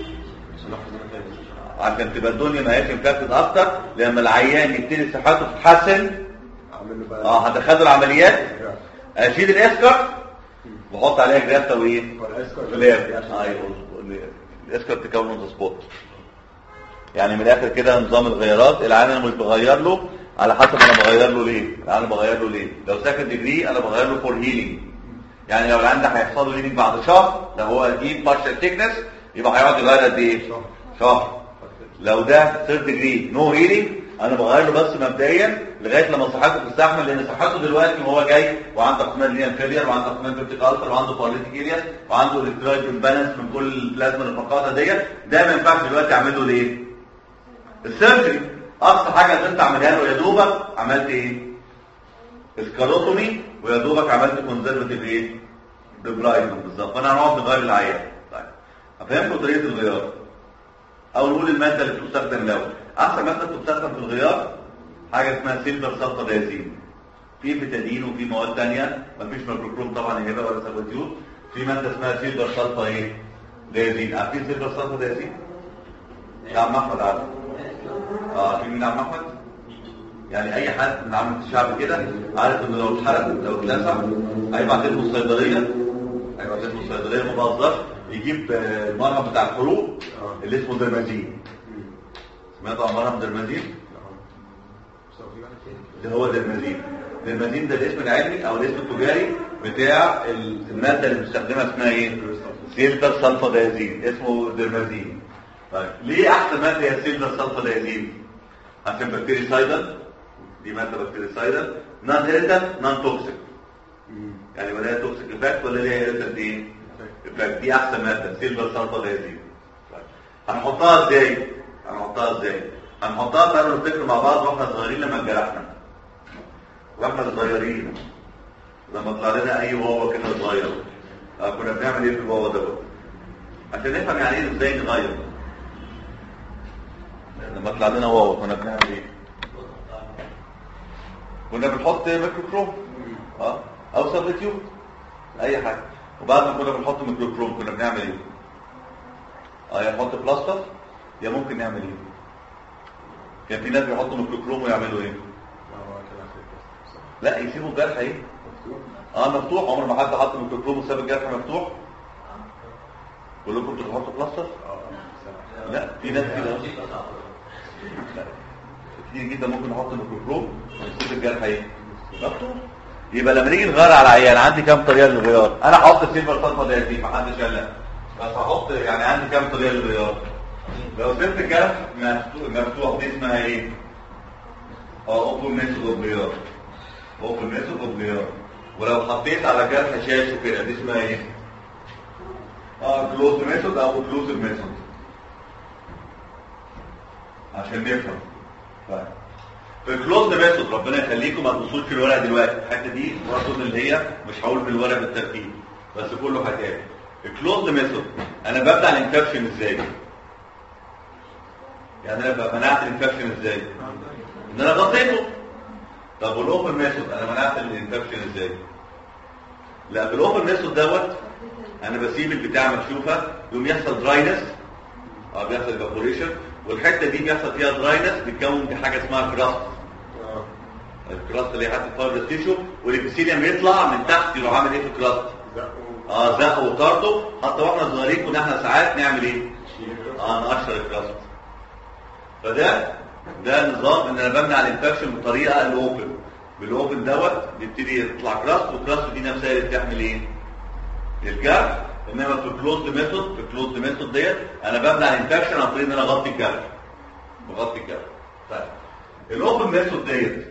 عشان تبقى الدنيا ما هيش انفكتد اكتر لما العيان يبتدي صحته تتحسن اعمل له بقى اه هدخله العمليات اشيل الاسكر واحط عليها جرافتا وايه والاسكر فلير ايوه الاسكر تكون اون ذا سبوت يعني من الاخر كده نظام الغيارات العيان انا مش بغير له على حسب انا بغير له ليه انا بغير له ليه لو سكند ديجري انا بغير له فور هيلينج يعني لو العيان ده هيحصل له هيلينج بعد شهر لو هو ديب بارشال تيكنس يبقى هيقعد يغير قد ايه شهر لو ده ثيرد ديجري نو هيلينج انا بغير له بس مبدئيا لغايه لما صحته تستحمل لان صحته دلوقتي وهو جاي وعنده احتمال ليان فيلير وعنده احتمال بيبتيك التر وعنده باراليتيك اريا وعنده الكترويد امبالانس من كل البلازما المفقده ديت ده ما ينفعش دلوقتي اعمل له ليه؟ السيرجري اقصى حاجه قدرت اعملها له يا دوبك عملت ايه؟ اسكاروتومي ويا دوبك عملت كونزرفتيف ايه؟ ديبرايزم بالظبط فانا هنقعد نغير العيان طيب افهمكم طريقه الغيار او نقول الماده اللي بتستخدم الاول احسن ماده بتستخدم في الغيار حاجه اسمها سيلفر سلفر دايزين في بتادين وفي مواد ثانيه مفيش ميكروكروم طبعا هنا ولا سابوتيوت في ماده اسمها سيلفر سلفر ايه دايزين عارفين سيلفر سلفا دايزين؟ يا عم احمد عارف اه عارفين مين عم احمد؟ يعني اي حد من عامة الشعب كده عارف انه لو اتحرق لو اتلسع هيبعت له الصيدليه هيبعت له الصيدليه ما بهزرش يجيب آه، المرهم بتاع الحروق اللي اسمه درمازين سمعتوا عن مرهم درمازين؟ ده هو درمازين درمازين ده الاسم العلمي او الاسم التجاري بتاع ال- الماده اللي بنستخدمها اسمها ايه سيلفر سلفا دايزين اسمه درمازين طيب ليه احسن ماده هي سيلفر سلفا دايزين عشان بكتيريسايدال دي ماده بكتيريسايدال نون هيريتال نون توكسيك يعني ولا هي توكسيك افكت ولا ليها هيريتال دي افكت دي احسن ماده سيلفر سلفا دايزين طيب. هنحطها ازاي هنحطها ازاي هنحطها تعالوا نفتكر مع بعض واحنا صغيرين لما اتجرحنا واحنا صغيرين لما طلع لنا اي بابا كده صغير آه، كنا بنعمل ايه في البابا ده بقى؟ عشان نفهم يعني ايه ازاي نغير لما طلع لنا واو كنا بنعمل ايه كنا بنحط ميكروكروم اه او سبتيوب اي حاجه وبعد ما كنا بنحط ميكروكروم كنا بنعمل ايه اه يا نحط بلاستر يا ممكن نعمل ايه كان في ناس بيحطوا ميكروكروم ويعملوا ايه لا يسيبوا الجرح ايه اه مفتوح عمر ما حد حط ميكروكروم وساب الجرح مفتوح كلكم بتحطوا بلاستر لا في ناس كده لا. كتير جدا ممكن نحط ميكروكروم ونسيب الجرح ايه مفتوح يبقى لما نيجي نغير على العيان عندي كام طريقه للغيار انا هحط سيلفر صلفه دي محدش قال لا بس هحط يعني عندي كام طريقه للغيار لو سبت الجرح مفتوح مفتوح دي اسمها ايه اه اوبن ميثود اوف غيار اوبن ميثود اوف غيار ولو حطيت على جرح شاشه كده دي اسمها ايه اه كلوز ميثود او كلوزيف ميثود عشان نفهم طيب في الكلوز ميثود ربنا يخليكم ما تبصوش في الورق دلوقتي الحته دي برضه اللي هي مش هقول من الورق بالترتيب بس كله حكايه الكلوز ميثود انا ببدا الانفكشن ازاي يعني انا ببقى منعت الانفكشن ازاي ان انا غطيته طب والاوبن ميثود انا منعت الانفكشن ازاي لا بالاوبن ميثود دوت انا بسيب البتاع مكشوفه يقوم يحصل دراينس اه بيحصل ايفابوريشن والحته دي بيحصل فيها دراينس بيتكون في حاجه اسمها كراست الكراست اللي هي حته فايبرس تيشو والابيثيليوم يطلع من تحت يروح عامل ايه في الكراست اه زقه وطرده حتى واحنا صغيرين كنا احنا ساعات نعمل ايه اه نقشر الكراست فده ده نظام ان انا بمنع الانفكشن بطريقه الاوبن بالاوبن دوت بيبتدي يطلع كراست والكراست دي نفسها اللي بتعمل ايه الجرح انما في الكلوزد ميثود في الكلوزد ميثود ديت انا بمنع الانفكشن عن طريق ان انا اغطي الجرح بغطي الجرح طيب الاوبن ميثود ديت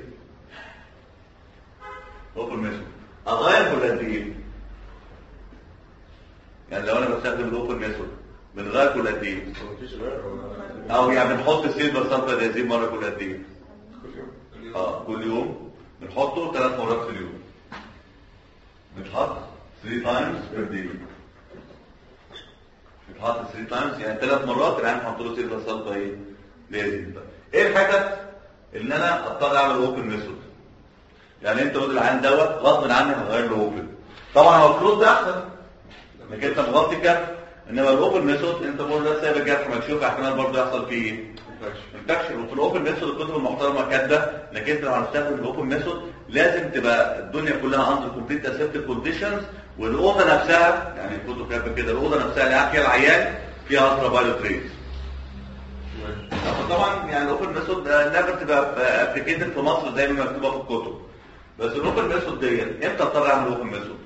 اوبن ميثود اغير كل قد ايه يعني لو انا بستخدم الاوبن ميثود بنغير كل قد ايه مفيش غير او يعني بنحط السيلفر سلفا دايزين مره كل قد ايه اه كل يوم بنحطه ثلاث مرات في اليوم بنحط 3 تايمز بير داي بنحط 3 تايمز يعني ثلاث مرات العين هنحط له سيلفر سلفا ايه لازم ايه الحتت اللي انا اضطر اعمل اوبن ميثود يعني انت قلت العين دوت غصب عني هغير له اوبن طبعا هو الكلوز ده احسن انك انت مغطي الجرح انما الاوبن ميثود انت برضه سايب الجرح مكشوف احتمال برضه يحصل فيه ايه انفكشن وفي الاوبن ميثود الكتب المحترمه كاتبه انك انت لو هتستخدم الاوبن ميثود لازم تبقى الدنيا كلها اندر كومبليت اسيبتيك كونديشنز والاوضه نفسها يعني الكتب كاتبه كده الاوضه نفسها اللي قاعد فيها العيان فيها الترا فايلوت ريز طبعا يعني الاوبن ميثود نيفر تبقى ابليكيتد في مصر زي ما مكتوبه في الكتب بس الاوبن ميثود ديت امتى اضطر اعمل اوبن ميثود؟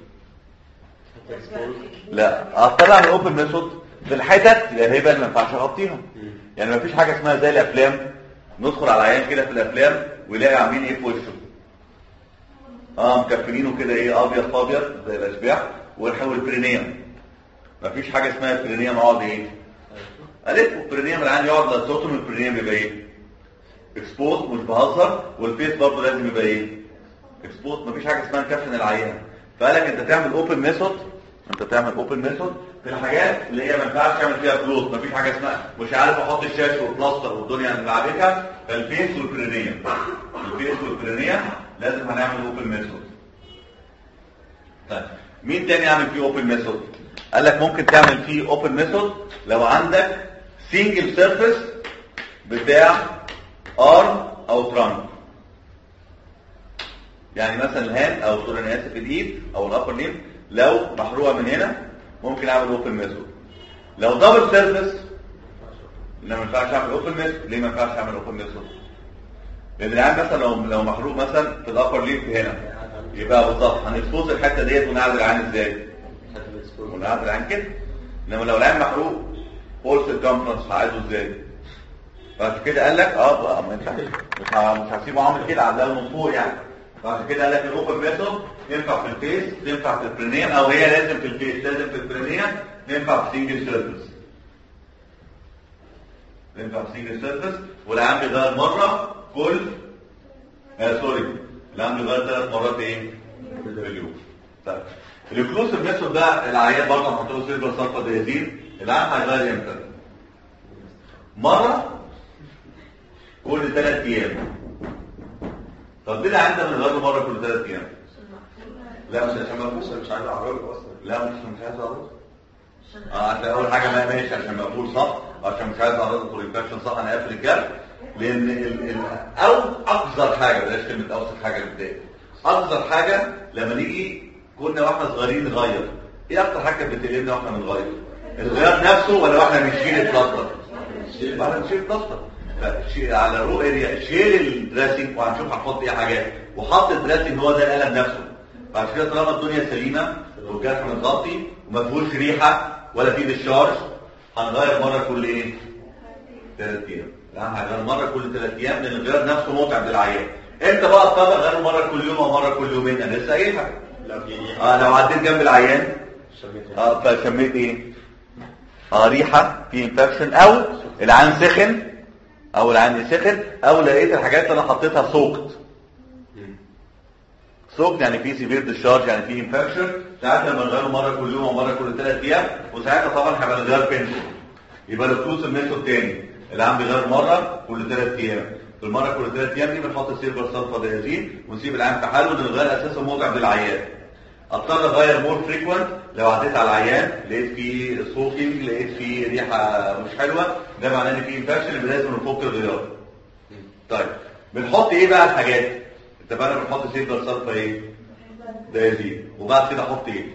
لا اضطر اعمل اوبن ميثود في الحتت يا هبه اللي ما ينفعش اغطيها يعني ما فيش حاجه اسمها زي الافلام ندخل على العيان كده في الافلام ويلاقي عاملين ايه في وشه اه مكفنينه كده ايه ابيض في ابيض زي الاشباح ونحول البرينيوم ما فيش حاجه اسمها البرينيوم اقعد ايه قالت البرينيوم العيان يقعد لا صوته من البرينيوم يبقى ايه اكسبوز مش بهزر والفيس برضه لازم يبقى ايه اكسبوز مفيش حاجه اسمها نكفن العيان فقالك انت تعمل اوبن ميثود انت تعمل اوبن ميثود في الحاجات اللي هي ما ينفعش تعمل فيها كلوز مفيش حاجه اسمها مش عارف احط الشاشه والبلاستر والدنيا ملعبكه فالفيس والبرينيوم الفيس والبرينيوم لازم هنعمل اوبن ميثود طيب مين تاني يعمل فيه اوبن ميثود قال لك ممكن تعمل فيه اوبن ميثود لو عندك سنجل سيرفيس بتاع ارم او ترانك يعني مثلا الهاند او سوري انا اسف الايد او الابر ليم لو محروقه من هنا ممكن اعمل اوبن ميثود لو دبل سيرفيس لا ما ينفعش اعمل اوبن ميثود ليه ما ينفعش اعمل اوبن ميثود لان العيان مثلا لو لو محروق مثلا في الابر ليم هنا يبقى بالظبط هنكسوز الحته ديت ونعدل العين ازاي ونعدل العين كده انما لو العين محروق فول سيركمفرنس هعيده ازاي فعشان كده قال لك اه بقى ما ينفعش مش ه- مش هسيبه عامل كده عدله من فوق يعني فعشان كده قال لك الاوبن ميثود ينفع في الفيس ينفع في البرينيم او هي لازم في الفيس لازم في البرينيم ينفع في سنجل سيرفيس ينفع في سنجل سيرفيس والعام بيغير مره كل آه سوري العام بيغير ثلاث مرات ايه في اليوم طيب الاكلوسيف ميثود ده العيان برضه هنحط له سيلفر سلفا ديازين العام هيغير امتى مره كل ثلاث ايام طب ليه العيان ده بنغيره مره كل ثلاث ايام لا مش عشان مقفول بص انا مش عايز اعرضه اصلا لا مش مش عايز اعرضه اه عشان اول حاجه ما ماشي عشان مقفول صح عشان مش عايز اعرضه فور انفكشن صح انا قافل الجرح لان ال... ال... او اقذر حاجه بلاش كلمه اوسط حاجه اللي بتضايق اقذر حاجه لما نيجي كنا واحنا صغيرين نغير ايه اكتر حاجه كانت بتقلقنا واحنا بنغير الغيار نفسه ولا واحنا بنشيل البلاستر واحنا بنشيل البلاستر فشيل على الرو اريا شيل الدريسنج وهنشوف هنحط ايه حاجات وحط الدريسنج هو ده القلم نفسه بعد كده طالما الدنيا سليمه والجرح متغطي وما فيهوش ريحه ولا فيه ديشارج هنغير مره كل ايه؟ ثلاث ايام لا هنغير مره كل ثلاث ايام لان الغيار نفسه متعب للعيان انت بقى اضطر غير مره كل يوم او مره كل يومين انا لسه قايلها لا في اه لو عديت جنب العيان شميت اه فشميت ايه اه ريحه في انفكشن او العين سخن او العين سخن او لقيت الحاجات اللي انا حطيتها سوقت سوقت يعني في سيفير ديشارج يعني في انفكشن ساعات لما نغيره مره كل يوم او مره كل ثلاث ايام وساعتها طبعا هيبقى الغيار بينشن يبقى الفلوس الميثود تاني العام بيغير مره كل ثلاث ايام في المره كل ثلاث ايام دي بنحط السيلفر سلفا ديازين ونسيب العام في حاله لان الغير اساسا موجع للعيان اضطر اغير مور فريكوينت لو عديت على العيان لقيت فيه سوكينج لقيت فيه ريحه مش حلوه ده معناه ان فيه انفكشن يبقى لازم نفك الغيار طيب بنحط ايه بقى الحاجات اتفقنا بنحط سيلفر سلفا ايه دايزين وبعد كده احط ايه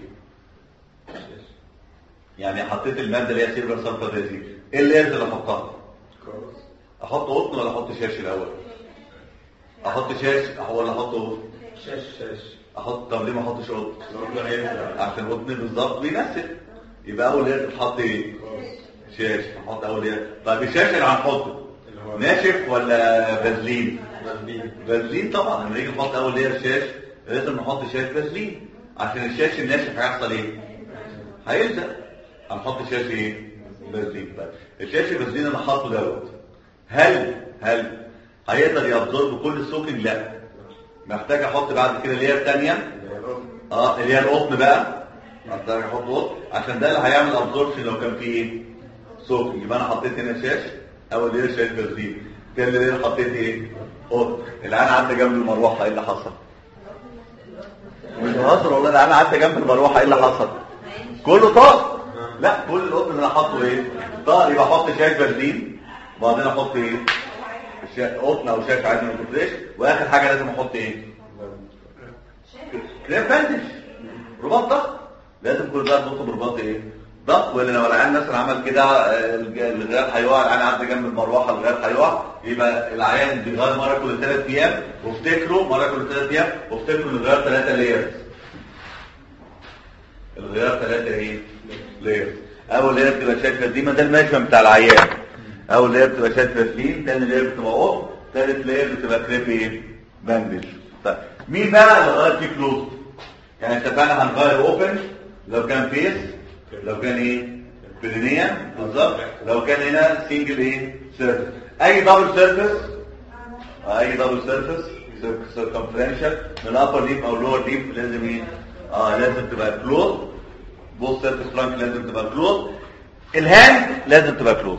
يعني حطيت الماده اللي هي سيلفر سلفا دايزين ايه الليرز اللي احطها كويس احط قطن ولا احط شاش الاول احط شاش ولا احط قطن شاش شاش احط طب ليه ما احطش قطن القطن هينزل عشان القطن بالظبط بينسل يبقى اول لير تحط ايه كويس شاش نحط اول لير طيب الشاش اللي هنحطه اللي هو ناشف ولا فازلين مزبين فازلين طبعا لما نيجي نحط اول لير شاش لازم نحط شاش فازلين عشان الشاش الناشف هيحصل ايه هيلزق هنحط شاش ايه فازلين طيب الشاش الفازلين اللي حاطه دوت هل هل هيقدر يابزورب كل السوكينج لا محتاج احط بعد كده لير ثانيه اللي هي القطن اه اللي هي القطن بقى محتاج احط قطن عشان ده اللي هيعمل ابزوربشن لو كان فيه ايه سوكينج يبقى انا حطيت هنا شاش اول لير شاش فازلين تاني لير حطيت ايه قطن العين عدى جنب المروحه ايه اللي حصل مش بهزر والله العين عدى جنب المروحه ايه اللي حصل كله طار لا كل القطن اللي انا حاطه ايه طار يبقى احط شاش فازلين وبعدين احط ايه شا- قطن او شاش عادي ما تفرقش واخر حاجه لازم احط ايه كريم باندج رباط ضغط لازم كل ده اربطه برباط ايه ضغط ولا لو العيان مثلا عمل كده آه، الج- الغيار هيقع العيان عدى جنب المروحه الغيار هيقع يبقى العيان بيغير مره كل ثلاث ايام وافتكروا مره كل ثلاث ايام وافتكروا ان الغيار ثلاثه ليرز الغيار ثلاثه ايه ليرز اول لير بتبقى شايفه دي ما ده الميجمنت بتاع العيان اول لير بتبقى شايفه سليم ثاني لير بتبقى قط ثالث لير بتبقى كريب ايه باندج طيب مين بقى اللي غير فيه كلوز يعني اتفقنا هنغير اوبن لو كان فيس لو كان ايه برينيا بالظبط لو كان هنا سنجل ايه سيرفيس اي دبل سيرفيس اي دبل سيرفيس سيركمفرنشال من الابر ديب او اللور ديب لازم ايه اه لازم تبقى كلوز بوث سيرفيس فرانك لازم تبقى كلوز الهاند لازم تبقى كلوز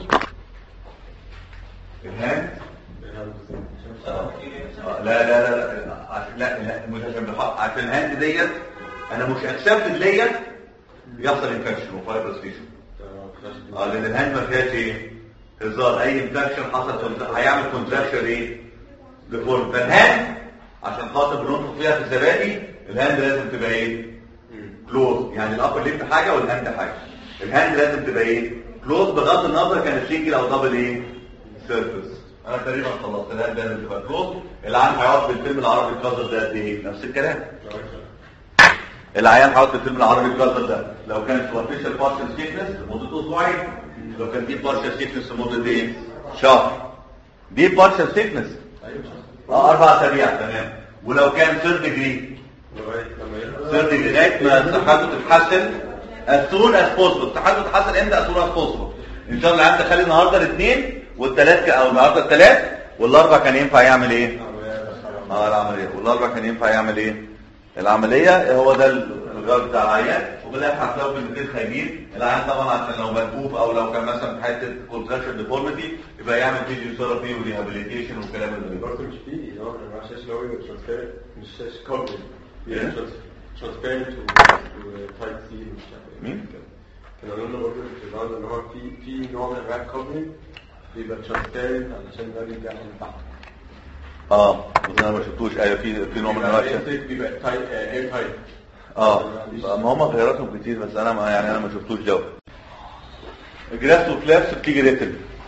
الهاند آه. آه، لا لا لا لا عشان- لا لا مش عشان بحق عشان الهاند ديت انا مش اكسبت ديت يحصل انفكشن وفايبرس فيشن Uh, اه لان الهاند ما فيهاش ايه هزار اي انفكشن حصل كونت- هيعمل كونتراكشن ايه ديفورم فالهاند عشان خاطر بننفخ فيها في الزبادي الهاند لازم تبقى ايه كلوز يعني الابر ليب حاجه والهاند حاجه الهاند لازم تبقى ايه كلوز بغض النظر كانت سنجل او دبل ايه سيرفيس انا تقريبا خلصت الهاند لازم تبقى كلوز العيان هيقعد في الفيلم العربي الكازر ده قد ايه نفس الكلام العيان هيقعد في الفيلم العربي الكازر ده لو كان سوبرفيشال بارشل سيكنس لمده اسبوعين لو كان دي بارشل سيكنس لمده ايه شهر دي بارشل سيكنس اه اربع اسابيع تمام ولو كان ثيرد ديجري لغاية لما يبقى ثيرد لغايه ما صحته تتحسن as soon as possible صحته تتحسن امتى as soon as possible ان شاء الله عندك خلي النهارده الاثنين والثلاث او النهارده الثلاث والاربع كان ينفع يعمل ايه اه العمليه والاربع كان ينفع يعمل ايه العمليه هو ده الغرض بتاع العيان وبالاخر هتلاقوا كلمتين خايبين العيان طبعا عشان لو منكوف او لو كان مثلا في حته كونتراكشن ديفورميتي يبقى يعمل فيزيوثيرابي وريهابيليتيشن والكلام اللي برضه مش فيه اللي هو ما ينفعش اللي هو يبقى ترانسبيرنت مش شاشه كوبري إيه؟ ترانسبيرنت وتايت سيل مش عارف ايه مين؟ كان قالوا لنا برضه في الجراوند ان هو في في نوع من انواع الكوبري بيبقى ترانسبيرنت علشان ده بيرجع من تحت اه بس انا ما شفتوش ايوه في في نوع من انواع الشك. بيبقى بيبقى تايت اير تايت اه ما هم غيراتهم كتير بس انا ما يعني انا ما شفتوش ده جراس وفلابس بتيجي ريتن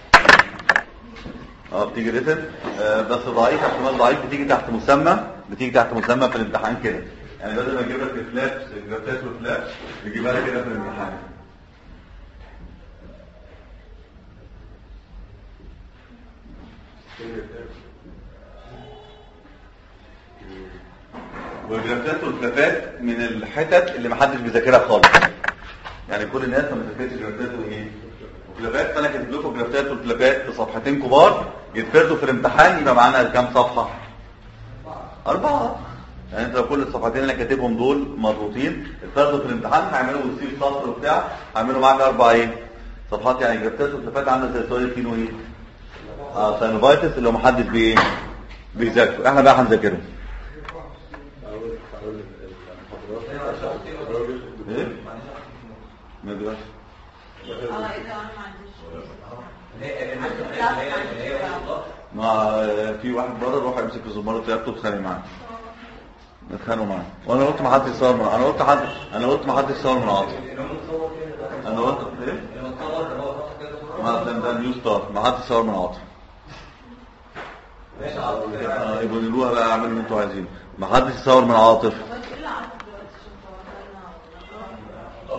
اه بتيجي ريتن آه بس ضعيف احتمال ضعيف بتيجي تحت مسمى بتيجي تحت مسمى في الامتحان كده يعني بدل ما اجيب لك الفلابس جرافات وفلابس بيجيبها لك كده في الامتحان والجرافات والفلافات من الحتت اللي محدش بيذاكرها خالص يعني كل الناس ما بتذاكرش جرافات وايه وفلافات فانا كاتب لكم جرافات والفلافات في صفحتين كبار يتفردوا في الامتحان يبقى معانا كام صفحه اربعه يعني انت لو كل الصفحتين اللي انا كاتبهم دول مربوطين اتفردوا في الامتحان هيعملوا وسيل سطر وبتاع هيعملوا معاك اربع ايه صفحات يعني جرافات والفلافات عامله زي سؤال كينو ايه اه ساينوفايتس اللي هو محدش بي بيذاكروا احنا بقى هنذاكرهم اول اول المحاضرات الراجل ايه ما بيبقاش اه ايه ده انا ما عنديش هي هي هي هي مع في واحد بره روح يمسك الزمارة بتاعته واتخانق معاه اتخانقوا معاه وانا قلت ما حدش يصور من انا قلت حد انا قلت ما حدش يصور من عاطف انا قلت ايه ما ده ده نيو ستار ما حدش يصور من عاطف آه، يبقوا نلوها بقى اعملوا اللي انتوا عايزينه ما حدش يصور من عاطف بس ايه اللي عارف دلوقتي عشان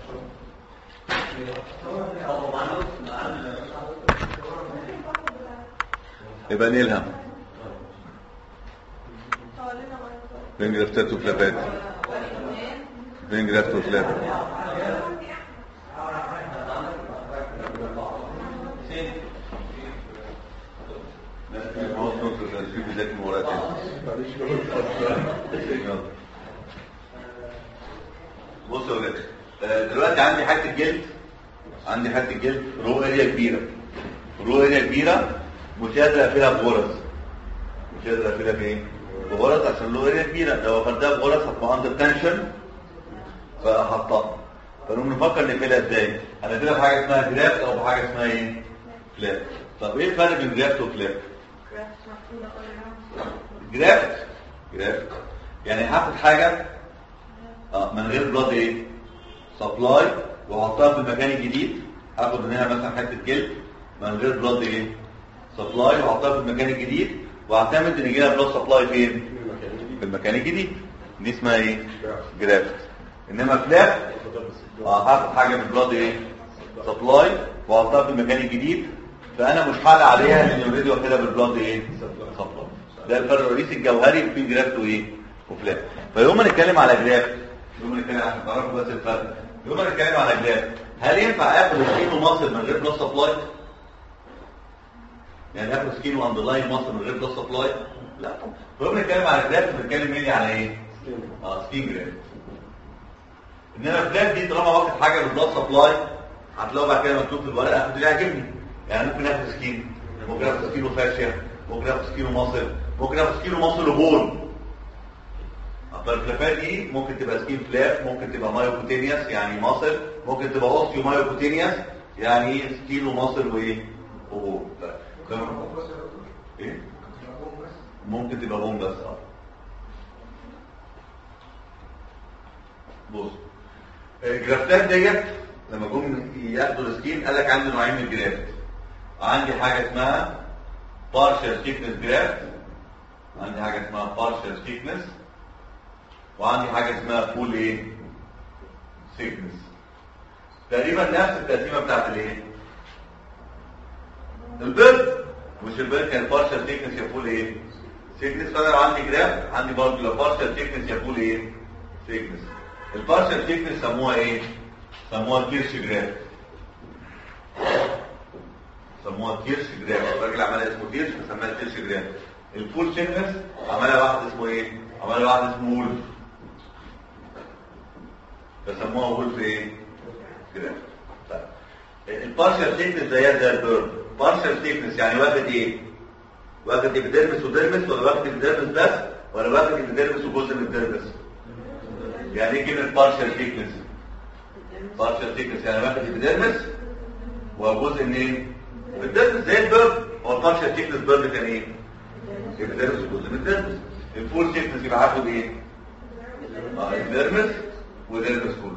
يبقى نلهم حوالينا بين جرافتات وفلافات بين جرافت وفلافات يلا. بص يا ولاد آه، دلوقتي عندي حته جلد عندي حته جلد رو اريا كبيره رو اريا كبيره مش قادر اقفلها بغرز مش قادر اقفلها بايه؟ بغرز عشان له اريا كبيره لو قفلتها بغرز هتبقى اندر تنشن فهحطها فنقوم نفكر نقفلها ازاي؟ هنقفلها بحاجه اسمها جرافت او بحاجه اسمها ايه؟ فلاب طب ايه الفرق بين جرافت وفلاب؟ كرافت مقفولة كلها جرافت جرافت يعني هاخد حاجه اه من غير بلاد ايه سبلاي واحطها في المكان الجديد هاخد منها مثلا حته جلد من غير بلاد ايه سبلاي واحطها في المكان الجديد واعتمد ان يجي لها بلاد سبلاي فين في المكان الجديد دي اسمها ايه جرافت انما فلاب اه هاخد حاجه من بلاد ايه سبلاي واحطها في المكان الجديد فانا مش حالة عليها لاني اوريدي واخدها بالبلاد ايه سبلاي ده الفرق الرئيسي الجوهري بين جرافت وايه وفلاب فيوم ما نتكلم على جرافت يوم ما نتكلم عشان تعرفوا بس الفرق يوم ما نتكلم على جرافت هل ينفع اخد سكين ومصل من غير بلاد سبلاي يعني اخد سكين واندرلاين مصل من غير بلاد سبلاي لا طبعا فيوم ما نتكلم على جرافت بنتكلم مين على ايه اه سكين جرافت انما فلاب دي طالما واخد حاجه بالبلاد سبلاي هتلاقوا بعد كده مكتوب في الورقه اخد اللي يعجبني يعني ممكن اخد سكين ممكن اخد سكين وفاشيا ممكن اخد سكين ومصل ممكن اخد سكين ومصل وبون فالفلافات دي ممكن تبقى سكين فلاف ممكن تبقى مايوكوتينيوس يعني مصل ممكن تبقى اوستيو مايوكوتينيوس يعني سكين ومصل وايه وبول طيب. لما- ايه ممكن تبقى بوم بس اه بص الجرافتات ديت لما جم ياخدوا السكين قال لك عندي نوعين من الجرافت عندي حاجه اسمها partial thickness graft عندي حاجه اسمها partial thickness وعندي حاجه اسمها full ايه thickness تقريبا نفس التقسيمه بتاعت الايه البيض مش البيض كان partial thickness يا full ايه thickness فانا لو عندي جراف عندي برضه لو partial thickness يا full ايه thickness البارشال thickness سموها ايه سموها كيرش جراف سموها كيرش جراف الراجل عملها اسمه كيرش فسماها كيرش جراف الفول thickness عملها واحد اسمه ايه عملها واحد اسمه وولف فسموها وولف ايه جراف طيب البارشال thickness زيها زي البيرد بارشال thickness يعني واخد ايه واخد ابيديرمس وديرمس ولا واخد ابيديرمس بس ولا واخد ابيديرمس وجزء من الديرمس يعني ايه كلمه بارشال ثيكنس بارشال ثيكنس يعني واخد ابيديرمس وجزء منين من الديرمس زي البيرد هو البارشال ثيكنس بيرد كان ايه ابيديرمس وجزء من الديرمس الفول ثيكنس يبقى هاخد ايه اه ابيديرمس وديرمس كله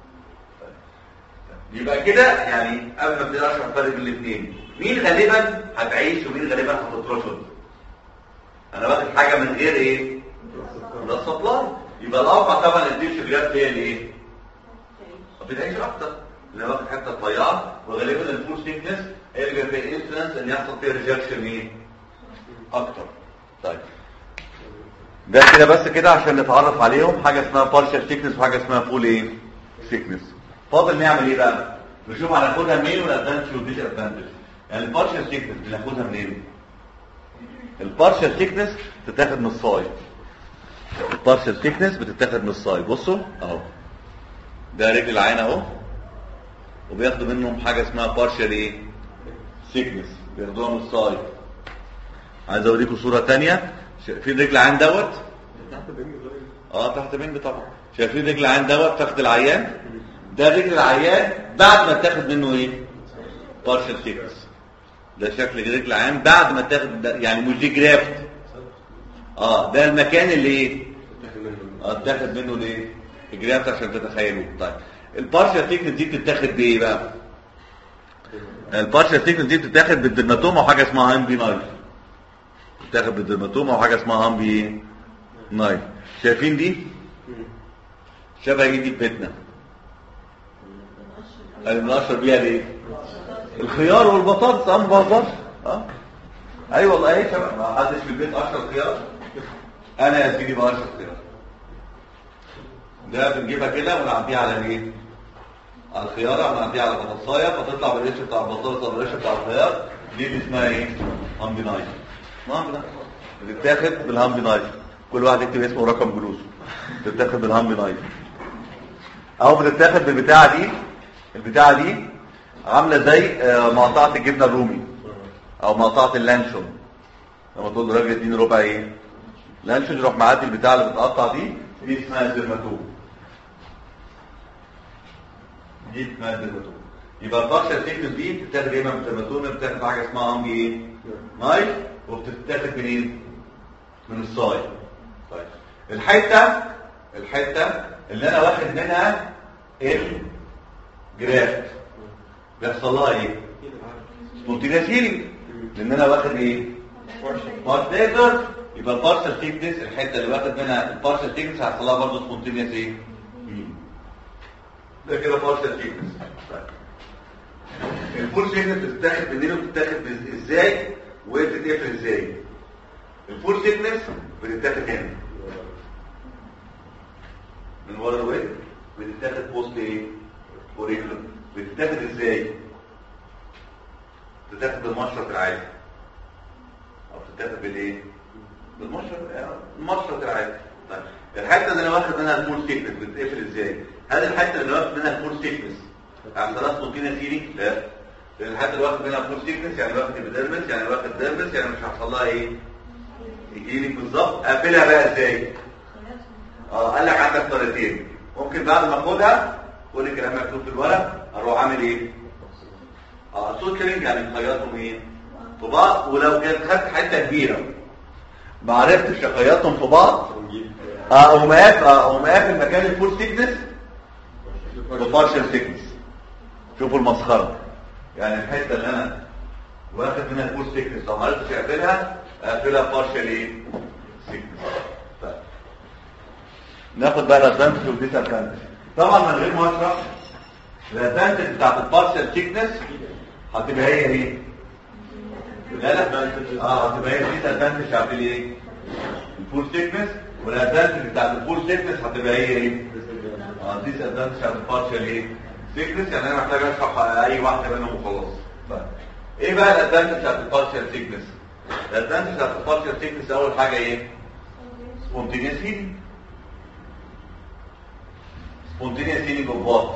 يبقى كده يعني قبل ما ابتدي اشرح الفرق بين الاثنين مين غالبا هتعيش ومين غالبا هتترفض انا واخد حاجه من غير ايه ده سبلاي يبقى الاوقع طبعا الديش جراف هي الايه بتعيش اكتر لان واخد حته رفيعه وغالبا الفول ثيكنس هي اللي بيبقى فيها انفلونس ان يحصل فيها ريجكشن ايه اكتر طيب ده كده بس كده عشان نتعرف عليهم حاجه اسمها بارشال ثيكنس وحاجه اسمها فول ايه ثيكنس فاضل نعمل ايه بقى نشوف هناخدها منين والادفانتج والديس ادفانتج يعني البارشال ثيكنس بناخدها منين البارشال ثيكنس تتاخد من الصايد البارشال ثيكنس بتتاخد من الصايد بصوا اهو ده رجل العين اهو وبياخدوا منهم حاجه اسمها بارشال ايه ثيكنس بياخدوها من الصايد عايز اوريكم صوره تانية شايفين رجل العين دوت اه تحت بنج طبعا شايفين رجل العين دوت تحت العيان ده رجل العيان بعد ما تاخد منه ايه بارشال ثيكنس ده شكل رجل العيان بعد ما تاخد ده يعني مش دي جرافت اه ده المكان اللي ايه اه اتاخد منه الايه الجرافت عشان تتخيلوا طيب البارشال ثيكنس دي بتتاخد بايه بقى البارشال ثيكنس دي بتتاخد بالدرماتوما وحاجه اسمها هامبي نايف بتتاخد بالدرماتوما وحاجه اسمها هامبي نايف شايفين دي شبه ايه دي في بيتنا اللي بنقشر بيها ليه الخيار والبطاطس اه ما بهزرش اه اي والله ايه شبه ما حدش في البيت قشر خيار انا يا سيدي بقشر خيار ده بنجيبها كده ونعديها على ايه على الخياره ونعديها على بطاطسايه فتطلع بالقش بتاع البطاطس ولا القش بتاع الخيار دي اللي اسمها ايه هامبي نايف هامبي نايف بتتاخد بالهامبي نايف كل واحد يكتب اسمه ورقم جلوسه بتتاخد بالهامبي نايف او بتتاخد بالبتاعه دي البتاعه دي عامله زي آه، مقطعه الجبنه الرومي او مقطعه اللانشون لما تقول للراجل اديني ربع ايه لانشون يروح معدي البتاعه اللي بتقطع دي دي اسمها زرماتوم دي اسمها زرماتوم يبقى البارشال ثيكنس دي بتتاخد ايه من الزرماتوم بتتاخد حاجه اسمها امبي ايه نايف وبتتاخد منين من الصايد طيب الحته الحته اللي انا واخد منها الجرافت بيحصل لها ايه سبونتينيوس هيلينج لان انا واخد ايه بارتيتر يبقى البارشال ثيكنس الحته اللي واخد منها البارشال ثيكنس هيحصل لها برضه سبونتينيوس ايه healing. ده كده بارشال ثيكنس الفول ثيكنس بتتاخد منين وبتتاخد بز- ازاي وبتتقفل ازاي الفول ثيكنس بتتاخد هنا من ورا الوجه بتتاخد بوست ايه اوريكولم بتتاخد ازاي بتتاخد بالمشرط العادي او بتتاخد بالايه بالمشرط آه، المشرط العادي طيب الحته اللي انا واخد منها الفول ثيكنس بتتقفل ازاي هل الحته اللي واخد منها الفول ثيكنس هيحصل لها سبونتينيوس هيلينج لا لان الحته اللي واخد منها الفول ثيكنس يعني واخد ابيديرمس يعني واخد ديرمس يعني مش هيحصل لها ايه هيلينج بالظبط اقفلها بقى ازاي اه قال لك عندك طريقتين ممكن بعد ما اخدها كل الكلام مكتوب في الورق اروح عامل ايه اه سوتشرنج يعني مخيطهم ايه في بعض ولو كانت خدت حته كبيره ما عرفتش اخيطهم في بعض ونجيب اه اقوم قاف اه اقوم قافل مكان الفول ثيكنس ببارشل ثيكنس شوفوا المسخره يعني الحته اللي انا واخد منها الفول ثيكنس لو ما عرفتش اقفلها اقفلها بارشل ايه ثيكنس طيب. ناخد بقى الادفانتج والديس ادفانتج طبعا من غير ما اشرح الادفانتج بتاعت البارشل ثيكنس هتبقى هي ايه لا لا اه هتبقى هي الديس ادفانتج بتاعت الايه الفول ثيكنس والادفانتج بتاعت الفول ثيكنس هتبقى هي ايه اه ديس ادفانتج بتاعت البارشل ايه ثيكنس يعني انا محتاج اشرح اي واحده منهم وخلاص طيب. ايه بقى الادفانتج بتاعت البارشل ثيكنس الادفانتج بتاعت البارشل ثيكنس اول حاجه ايه سبونتينيوس هيلينج سبونتينيوس هيلينج اوف وات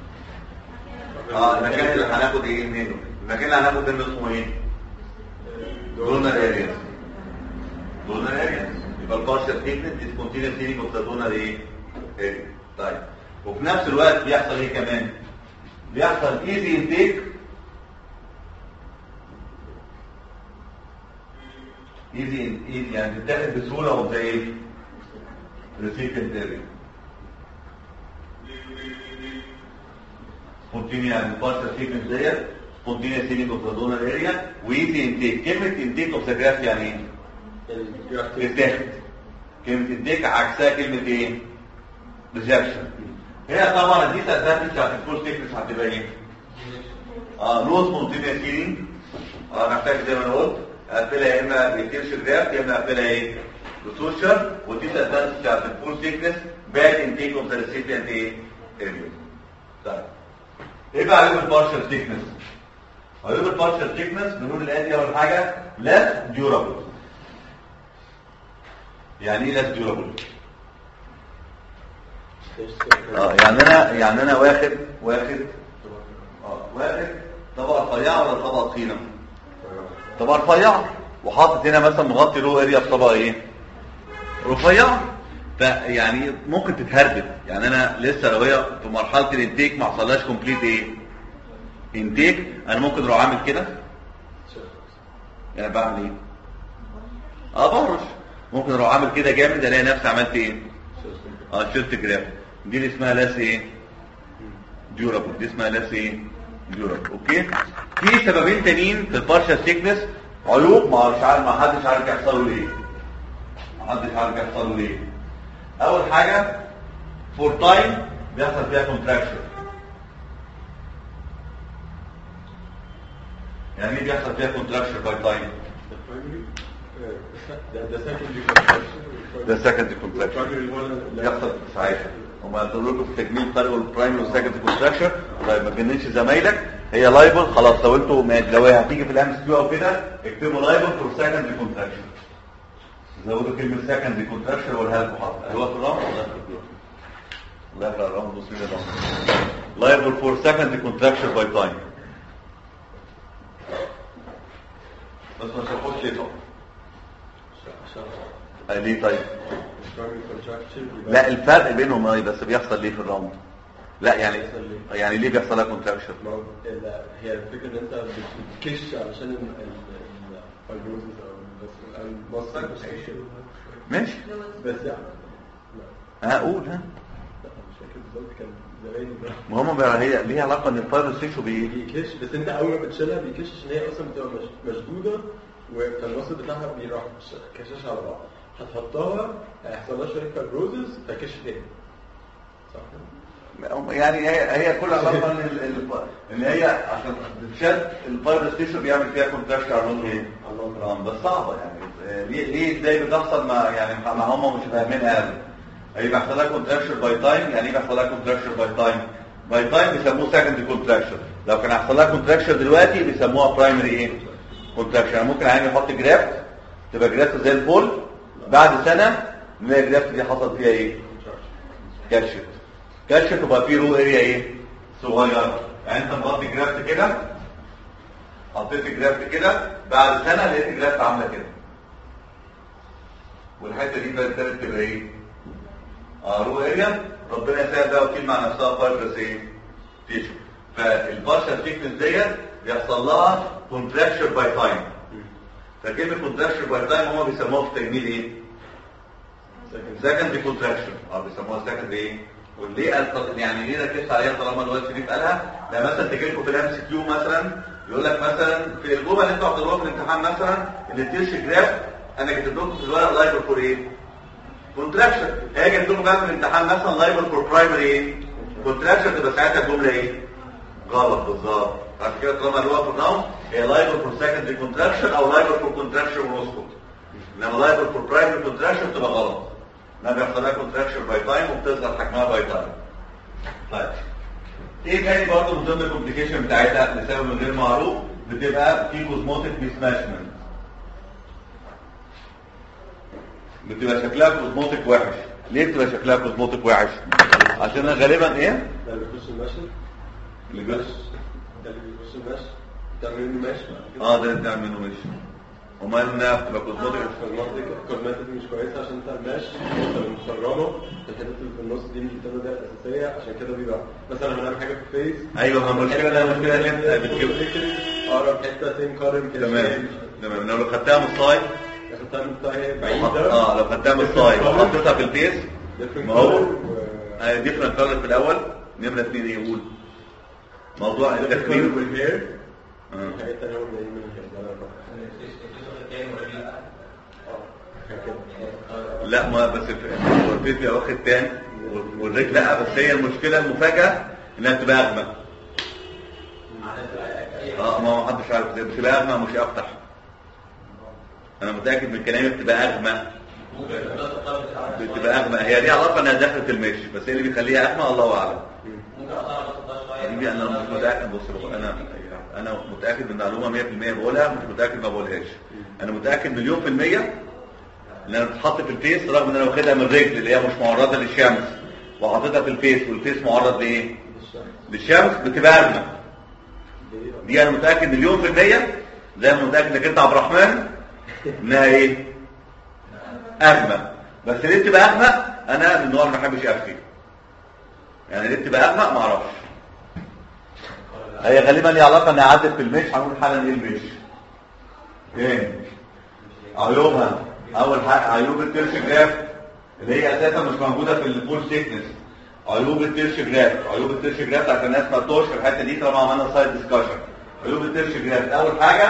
اه المكان اللي هناخد ايه منه المكان اللي هناخد منه اسمه ايه دونر ارياز دونر ارياز يبقى البارشل ثيكنس سبونتينيوس هيلينج اوف ذا دونر ايه اريا طيب وفي نفس الوقت بيحصل ايه كمان بيحصل ايزي انتيك ايزي ايزي يعني تتاخد بسهوله وزي ايه ريسيبنت اريا سبونتينيا يعني البارشل ثيكنس ديت سبونتينيا سيلينج اوف ذا دونر اريا وايزي انتيك كلمه انتيك اوف ذا جراف يعني ايه تتاخد كلمة الديك عكسها كلمة ايه؟ ريجكشن هنا طبعا الديس ادفانتج بتاعت الفول ثيكنس هتبقى ايه؟ اه لو سبونتينيوس هيلينج اه محتاج زي ما انا قلت اقفلها يا اما بيتيرش جرافت يا اما اقفلها ايه؟ بسوشر والديس ادفانتج بتاعت الفول ثيكنس باد انتيك اوف ذا ريسيبيانت ايه؟ اريا طيب ايه بقى عيوب البارشل ثيكنس؟ عيوب البارشل ثيكنس بنقول الاتي اول حاجه لا ديورابل يعني ايه لاس ديورابل اه يعني انا يعني انا واخد واخد اه واخد طبقه رفيعه ولا طبقه تخينه طبقه رفيعه وحاطط هنا مثلا مغطي رو اريا بطبقه ايه رفيعه فيعني ممكن تتهربد يعني انا لسه لو هي في مرحله الانتيك ما حصلهاش كومبليت ايه انتيك انا ممكن اروح عامل كده يعني بعمل ايه اه برش ممكن اروح عامل كده جامد الاقي نفسي عملت ايه اه شلت جراف دي اللي اسمها لاس ايه ديورابل دي اسمها لاس ايه ديورابل اوكي في سببين تانيين في البارشال سيكنس عيوب ما مش عارف ما حدش عارف يحصل له ليه ما حدش عارف يحصل له ليه اول حاجه فور تايم بيحصل فيها كونتراكشن يعني ايه بيحصل فيها كونتراكشن باي تايم ده ده secondary contraction. ده secondary contraction. primary هو اللي- يحصل ساعتها هم قالوا لكم في تجميل فرق البرايمري والسكندري كونتراكشن طيب ما تجننش زمايلك هي لايبل خلاص لو انتوا ما- لو هي هتيجي في الام اس كيو او كده اكتبوا لايبل فور سكندري كونتراكشن زودوا كلمه سكندري كونتراكشن وقولها لكم حاضر هو في الرمز ولا في الكيو الله يقرا الرمز بص لي الرمز لايبل فور سكندري كونتراكشن باي تايم بس ما شافوش ليه طبعا عشان آه، ليه طيب primary contraction يبقى- لا الفرق بينهم ايه بس بيحصل ليه في الراوند لا يعني بيحصل ليه؟ يعني ليه بيحصل لها كونتراكشن ما هو ال- هي الفكرة ان انت بتكش علشان الفايبروزس او المصل ماشي بس يعني لا ها قول ها لا مش فاكر بالظبط كان زمان ده ما هم بقى هي ليها علاقه ان الفايروس تيشو بي بيكش بس انت اول ما بتشيلها بيكش عشان هي اصلا بتبقى مش- مشدوده فالوسط بتاعها بيروح ش- كشاش على بعض هتحطها هيحصل لها شويه فايبروزس فكش تاني صح يعني هي هي كل علاقه ان ال- ال- ان هي عشان تتشد الفايروس تيشو بيعمل فيها كونتراكشن على اللون ايه؟ على اللون الرام بس صعبه يعني آه، ليه ليه ازاي بتحصل ما يعني ما هم مش فاهمينها قوي هي بيحصل لها كونتراكشن باي تايم يعني ايه بيحصل لها كونتراكشن باي تايم؟ باي تايم بيسموه سكندري كونتراكشن لو كان هيحصل لها كونتراكشن دلوقتي بيسموها برايمري ايه؟ كونتراكشن يعني ممكن عين يحط جرافت تبقى جرافت زي الفل بعد سنه نلاقي الجرافت دي حصل فيها ايه؟ كشف كشف يبقى فيه رو اريا ايه صغيره يعني انت مغطي جرافت كده حطيت جرافت كده بعد سنه لقيت جرافت عامله كده والحته دي بدات تبقى ايه اه رو اريا ربنا يسهل بقى وكيل مع نفسها فايبرس ايه تيشو فالبارشال تيكنس ديت بيحصل لها كونتراكشر باي تايم فكلمه كونتراكشر باي تايم هم بيسموها في التجميل ايه سكندري كونتراكشن اه بيسموها سكندري ايه وليه قال يعني ليه ركزت عليها طالما الواد شريف قالها ده مثلا تجي لكم في الام سي كيو مثلا يقول لك مثلا في الجمل اللي انتوا هتقروها في الامتحان مثلا ان التيرش جراف انا كاتب لكم في الورق لايبر فور ايه كونتراكشن هيجي لكم بقى في الامتحان مثلا لايبر فور برايمري ايه كونتراكشن تبقى ساعتها الجمله ايه غلط بالظبط عشان كده طالما اللي هو في النوم هي لايبر فور سكندري كونتراكشن او لايبر فور كونتراكشن ونسكت انما لايبر فور برايمري كونتراكشن تبقى غلط انها بيحصل لها كونتراكشن باي تايم وبتظهر حجمها باي تايم طيب ايه تاني برضه من ضمن الكومبليكيشن بتاعتها لسبب غير معروف بتبقى في كوزموتيك ميسماشمنت بتبقى شكلها كوزموتيك وحش ليه بتبقى شكلها كوزموتيك وحش عشان غالبا ايه ده اللي بيخش المشي اللي بيخش ده اللي بيخش المشي تعمل له ماشي اه ده ده منه مش امال انها بتبقى كوزموتيك الكوزماتيك مش كويسه عشان انت الماشي انت مخرمه الحته اللي في النص دي مش بتبقى ده الاساسيه عشان كده بيبقى مثلا لما نعمل حاجه في الفيس ايوه ما المشكله ده المشكله اللي انت بتجيب اقرب حته تنقارن كده تمام تمام لو خدتها من الصايد خدتها من طاية وحط- بعيده اه لو خدتها من الصايد وحطيتها في الفيس ما هو و... ديفرنت كولر في الاول نمره اثنين يقول موضوع التكريم والهير آه. الحاجات التانية هو جاي من الهير لا ما بس في- هو الفيس بيبقى واخد تاني والرجل لا بس هي المشكله المفاجاه انها تبقى اغمى اه ما هو محدش عارف ازاي بتبقى اغمى مش افتح انا متاكد من كلامي بتبقى اغمى بتبقى اغمى هي دي علاقه انها دخلت المش بس ايه اللي بيخليها اغمى الله اعلم حبيبي انا مش متاكد بص بص، انا انا متاكد من معلومه 100% بقولها مش متاكد ما بقولهاش انا متاكد مليون في الميه ان انا بتحط في الفيس رغم ان انا واخدها من الرجل اللي هي مش معرضه للشمس وحاططها في الفيس والفيس معرض لايه للشمس بتبقى اغمى دي انا متاكد مليون في الميه زي ما متاكد انك انت عبد الرحمن انها ايه اغمى بس ليه بتبقى اغمى انا من النوع اللي ما بحبش افتي يعني ليه بتبقى اغمى ما اعرفش هي غالبا ليها علاقه انها عدت في المش هنقول حالا ايه المش ايه عيوبها اول حاجه عيوب التيرش جراف اللي هي اساسا مش موجوده في البول سيكنس عيوب التيرش جراف عيوب التيرش جراف عشان الناس ما تتوهش في الحته دي طالما عملنا سايد ديسكشن عيوب التيرش جراف اول حاجه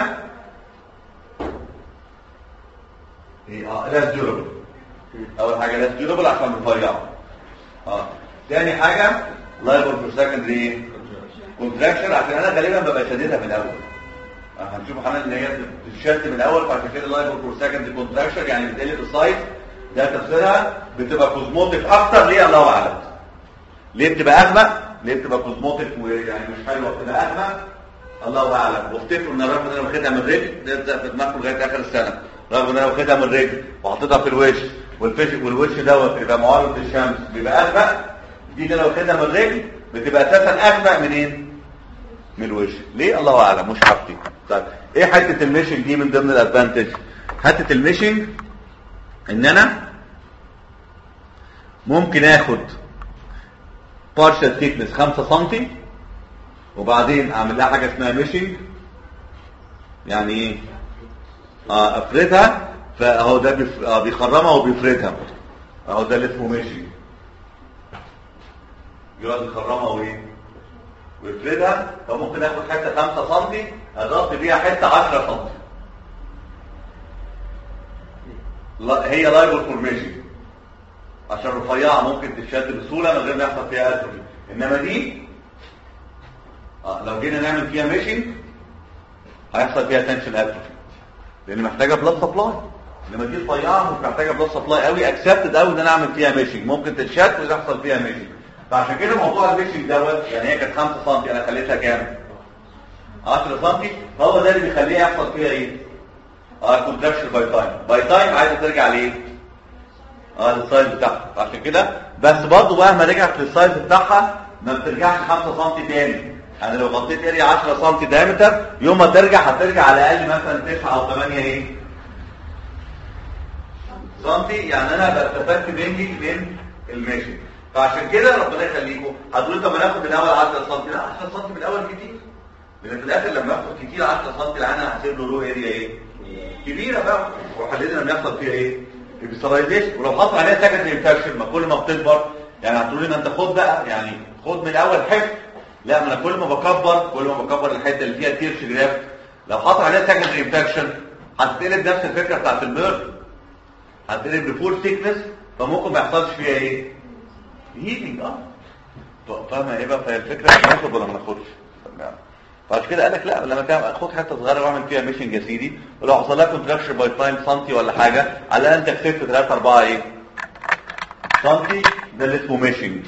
ايه اه لاس ديورابل اول حاجه لاس ديورابل عشان رفيعه اه تاني حاجه لايبل فور سكندري كونتراكشن عشان انا غالبا ببقى شاددها من الاول هنشوف حالا ان هي بتتشد من الاول فعشان كده لايبل فور سكندري كونتراكشن يعني بتقلب السايز ده تفسيرها بتبقى كوزموتيك اكتر ليه الله اعلم ليه بتبقى اغمى ليه بتبقى كوزموتيك ويعني مش حلوه بتبقى اغمى الله اعلم وافتكروا ان رغم ان انا واخدها من الرجل ده في دماغكم لغايه اخر السنه رغم ان انا واخدها من الرجل وحطيتها في الوش والفش والوش دوت بيبقى معرض للشمس بيبقى اغمى دي اللي انا واخدها من الرجل بتبقى اساسا اغمى منين؟ من الوش ليه الله اعلم مش حاجتي طيب ايه حته الميشنج دي من ضمن الادفانتج حته الميشنج ان انا ممكن اخد partial thickness 5 سم وبعدين اعمل لها حاجه اسمها ميشنج يعني ايه اه افردها فاهو ده بيف... آه بيخرمها وبيفردها اهو ده اللي اسمه ميشنج يقعد يخرمها وايه ويفردها فممكن اخد حته 5 سم اغطي بيها حته 10 سم لا هي لايبل فورميشن عشان رفيعه ممكن تتشد بسهوله من غير ما يحصل فيها اتروفي انما دي آه لو جينا نعمل فيها ميشنج هيحصل فيها تنشن اتروفي لان محتاجه بلاد سبلاي انما دي رفيعه مش محتاجه بلاد سبلاي قوي اكسبتد قوي ان انا اعمل فيها ميشنج ممكن تتشد ويحصل فيها ميشنج فعشان كده موضوع الميشنج دوت يعني هي كانت 5 سم انا خليتها كام 10 سم هو ده اللي بيخليها يحصل فيها ايه اه كونتراكشن باي تايم باي تايم عايزه ترجع لايه اه للسايز بتاعها عشان كده بس برضه مهما رجعت للسايز بتاعها ما بترجعش 5 سم تاني يعني لو غطيت اريا 10 سم دايمتر يوم ما ترجع هترجع على الاقل مثلا 9 او 8 ايه سنتي يعني انا بستفدت مني من الماشي فعشان كده ربنا يخليكم هتقولوا طب ما ناخد من الاول 10 سم لا 10 سم من الاول كتير لان في الاخر لما اخد كتير 10 سم العين هحسب له رو اريا ايه كبيره بقى وحددنا ان يحصل فيها ايه البيسترايزيشن ولو حصل عليها سكند انفكشن ما كل ما بتكبر يعني هتقولوا لي ما انت خد بقى يعني خد من الاول حفظ لا ما انا كل ما بكبر كل ما بكبر الحته اللي فيها تيرش جراف لو حصل عليها سكند انفكشن هتقلب نفس الفكره بتاعت الميرد هتقلب بفول ثيكنس فممكن ما يحصلش فيها ايه هيلينج اه ف- فاهمه ايه بقى فهي الفكره ناخد ولا ما ناخدش فعشان كده قال لك لا لما تعمل خد حته صغيره واعمل فيها ميشنج يا سيدي ولو حصل لها كونتراكشن باي 5 سم ولا حاجه على الاقل انت كسبت 3 4 ايه سم ده اللي اسمه ميشنج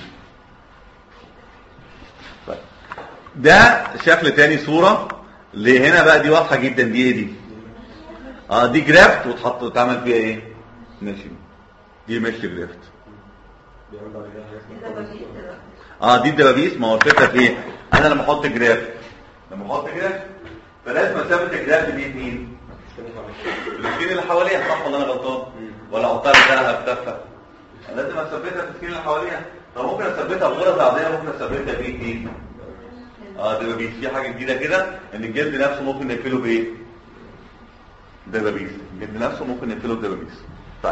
طيب. ده شكل تاني صوره اللي هنا بقى دي واضحه جدا دي ايه دي اه دي جرافت وتحط تعمل فيها ايه ماشي دي مش جرافت بيعمل بعد كده حاجه اسمها ده بجيب دلوقتي اه دي الدبابيس ما هو الفكره في ايه انا لما احط جراف لما احط جراف فلازم اثبت الجراف دي مين استني حواليك السكين اللي حواليها صح ولا انا غلطان ولا احطها بتاعها بكفه لازم اثبتها في السكين اللي حواليها فممكن اثبتها بغرز عاديه ممكن اثبتها بايه ايه اه دبابيس في حاجه جديده كده ان الجلد نفسه ممكن نقفله بايه دبابيس الجلد نفسه ممكن نقفله بدبابيس طيب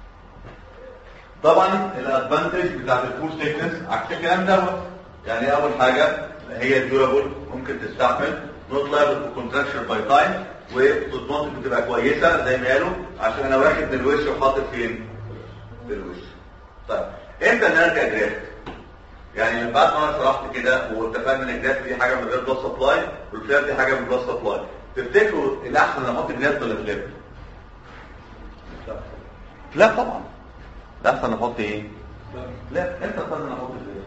طبعا الادفانتج بتاعت الفول ثيكنس عكس الكلام دوت يعني اول حاجه هي ديورابل ممكن تستحمل نوت لايبل كونتراكشن باي تايم وتضمن بتبقى كويسه زي ما قالوا عشان انا واخد من الوش وحاطط فين في الوش طيب امتى نرجع جرافت يعني من بعد ما انا شرحت كده واتفقنا ان الجرافت دي حاجه من غير بلس سبلاي والفلاب دي حاجه من بلس سبلاي تفتكروا الاحسن ان احط جرافت ولا فلاب فلاب طبعا الاحسن احط ايه لا انت اختار ان احط فلاب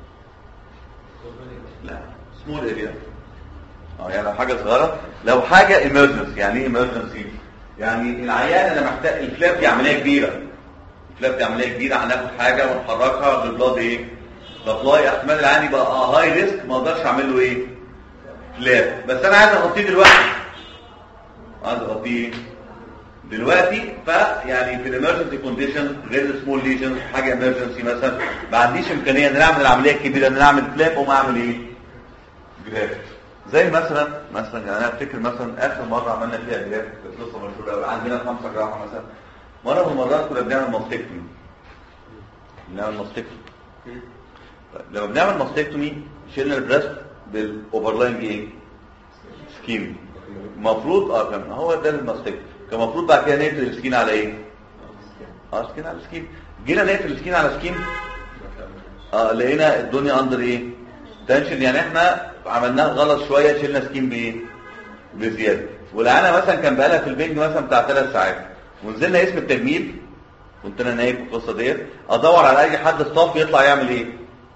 لا سمول اريا اه يعني لو حاجه صغيره لو حاجه ايمرجنسي يعني ايه ايمرجنسي يعني العيان انا محتاج الفلاب دي عمليه كبيره الفلاب دي عمليه كبيره هناخد حاجه ونحركها بالبلاد ايه سبلاي احتمال العيان يبقى اه هاي ريسك ما اقدرش اعمل له ايه فلاب بس انا عايز اغطيه دلوقتي عايز اغطيه دلوقتي فيعني في الامرجنسي كونديشن غير السمول ليجن حاجه امرجنسي مثلا ما عنديش امكانيه ان أنا اعمل العمليه الكبيره ان أنا اعمل فلاب وما اعمل ايه جرافت زي مثلا مثلا يعني انا افتكر مثلا اخر مره عملنا فيها جرافت كانت قصه مشهوره قوي عندنا خمسه جراحه مثلا مره من المرات كنا بنعمل ماستكتومي بنعمل ماستكتومي طيب، لما بنعمل ماستكتومي شلنا البريست بالاوفرلاين ايه سكين المفروض اه كان هو ده الماستكتومي كان المفروض بعد كده نقفل السكين على ايه اه سكين على سكين جينا نقفل السكين على سكين اه لقينا الدنيا اندر ايه تنشن يعني احنا عملناها غلط شويه شلنا سكين بايه بزياده والعانه مثلا كان بقالها في البنج مثلا بتاع ثلاث ساعات ونزلنا اسم التجميل كنت انا نايم في القصه ديت ادور على اي حد ستاف يطلع يعمل ايه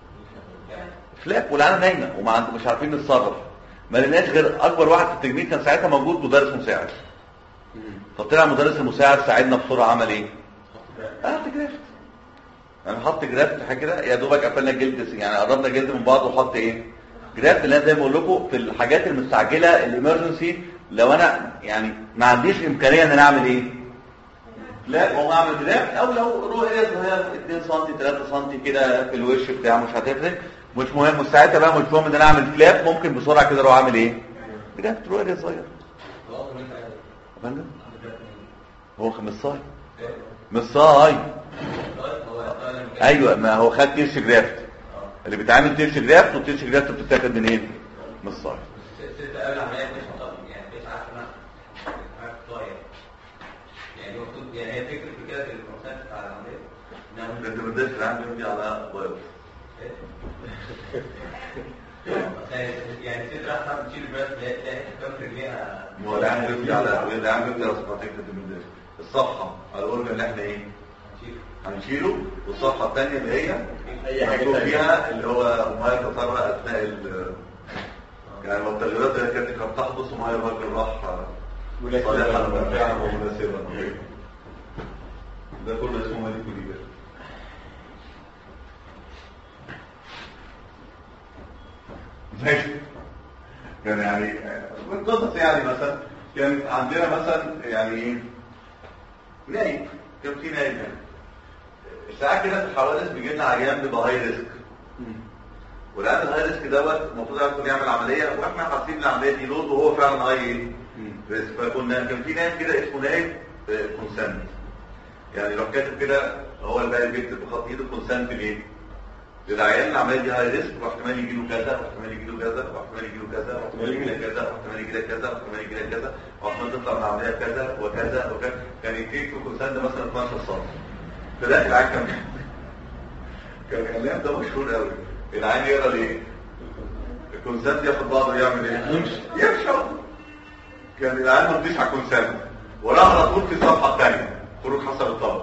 فلاب والعانه نايمه وما عند- مش عارفين نتصرف ما لقيناش غير اكبر واحد في التجميل كان ساعتها موجود مدرس مساعد فطلع المدرس المساعد ساعدنا بسرعه عمل ايه اه جرافت انا حط جرافت حاجه كده يا دوبك قفلنا الجلد يعني قربنا الجلد من بعض وحط ايه جرافت اللي انا زي ما بقول لكم في الحاجات المستعجله الامرجنسي لو انا يعني ما عنديش امكانيه ان انا اعمل ايه لا هو اعمل جرافت او لو رؤيه صغيره 2 سم 3 سم كده في الوش بتاعه مش هتفرق مش مهم ساعتها بقى مش مهم ان انا اعمل فلاب ممكن بسرعه كده اروح اعمل ايه جرافت رؤيه صغيره خلاص من انت يا فندم هو خمس صاي مش صاي هو السؤال اللي ايوه ما هو خد تيرش جرافت اللي بيتعمل تيرش جرافت والتيرش جرافت بتتاخد منين من الصاي ست قبل العمليه مش مطلوب يعني مش عارف انا عارف طاير يعني المفروض يعني هي فكره في كده في البروسيس بتاع العمليه انها انت بدات العام يمضي على وايرس يعني يعني ست راح تعمل تشيل البريست تلاقي كام رجليها هو العام يمضي على العام يمضي على صفحتين الدمداش الصفحه على الاورجن اللي احنا ايه هتشيل هنشيله والصفحه الثانيه اللي هي أي حاجة مكتوب تانية. فيها اللي هو ما يتطرق اثناء ال يعني لو التغييرات اللي كانت قد تحدث وما يبقى الراح صالحا ومنفعا ومناسبا ده كله اسمه مالك وليبر ماشي كان يعني من قصص يعني مثلا كان عندنا مثلا يعني ايه نايب كان في نايب يعني ساعات كده في الحوادث بيجي لنا عيان بيبقى هاي ريسك والعيان الهاي ريسك دوت المفروض يدخل يعمل عمليه واحنا حاسين العمليه دي لود وهو فعلا هاي ايه؟ ريسك فكنا كان في ناس كده اسمه نايب كونسنت يعني لو كاتب كده هو اللي بقى بيكتب بخط ايده كونسنت ليه؟ للعيان العمليه دي هاي ريسك واحتمال يجي له كذا واحتمال يجي له كذا واحتمال يجي له كذا واحتمال يجي له كذا واحتمال يجي له كذا واحتمال يجي له كذا واحتمال تطلع من العمليه كذا وكذا وكذا كان يديك في كونسنت مثلا 12 سم فده العيان كان كان الكلام ده مشهور قوي العيان يقرا ليه؟ الكونسنت ياخد بعضه يعمل ايه؟ يمشي يمشي كان العيان ما رضيش على الكونسنت وراح على طول في الصفحه الثانيه خروج حسب الطلب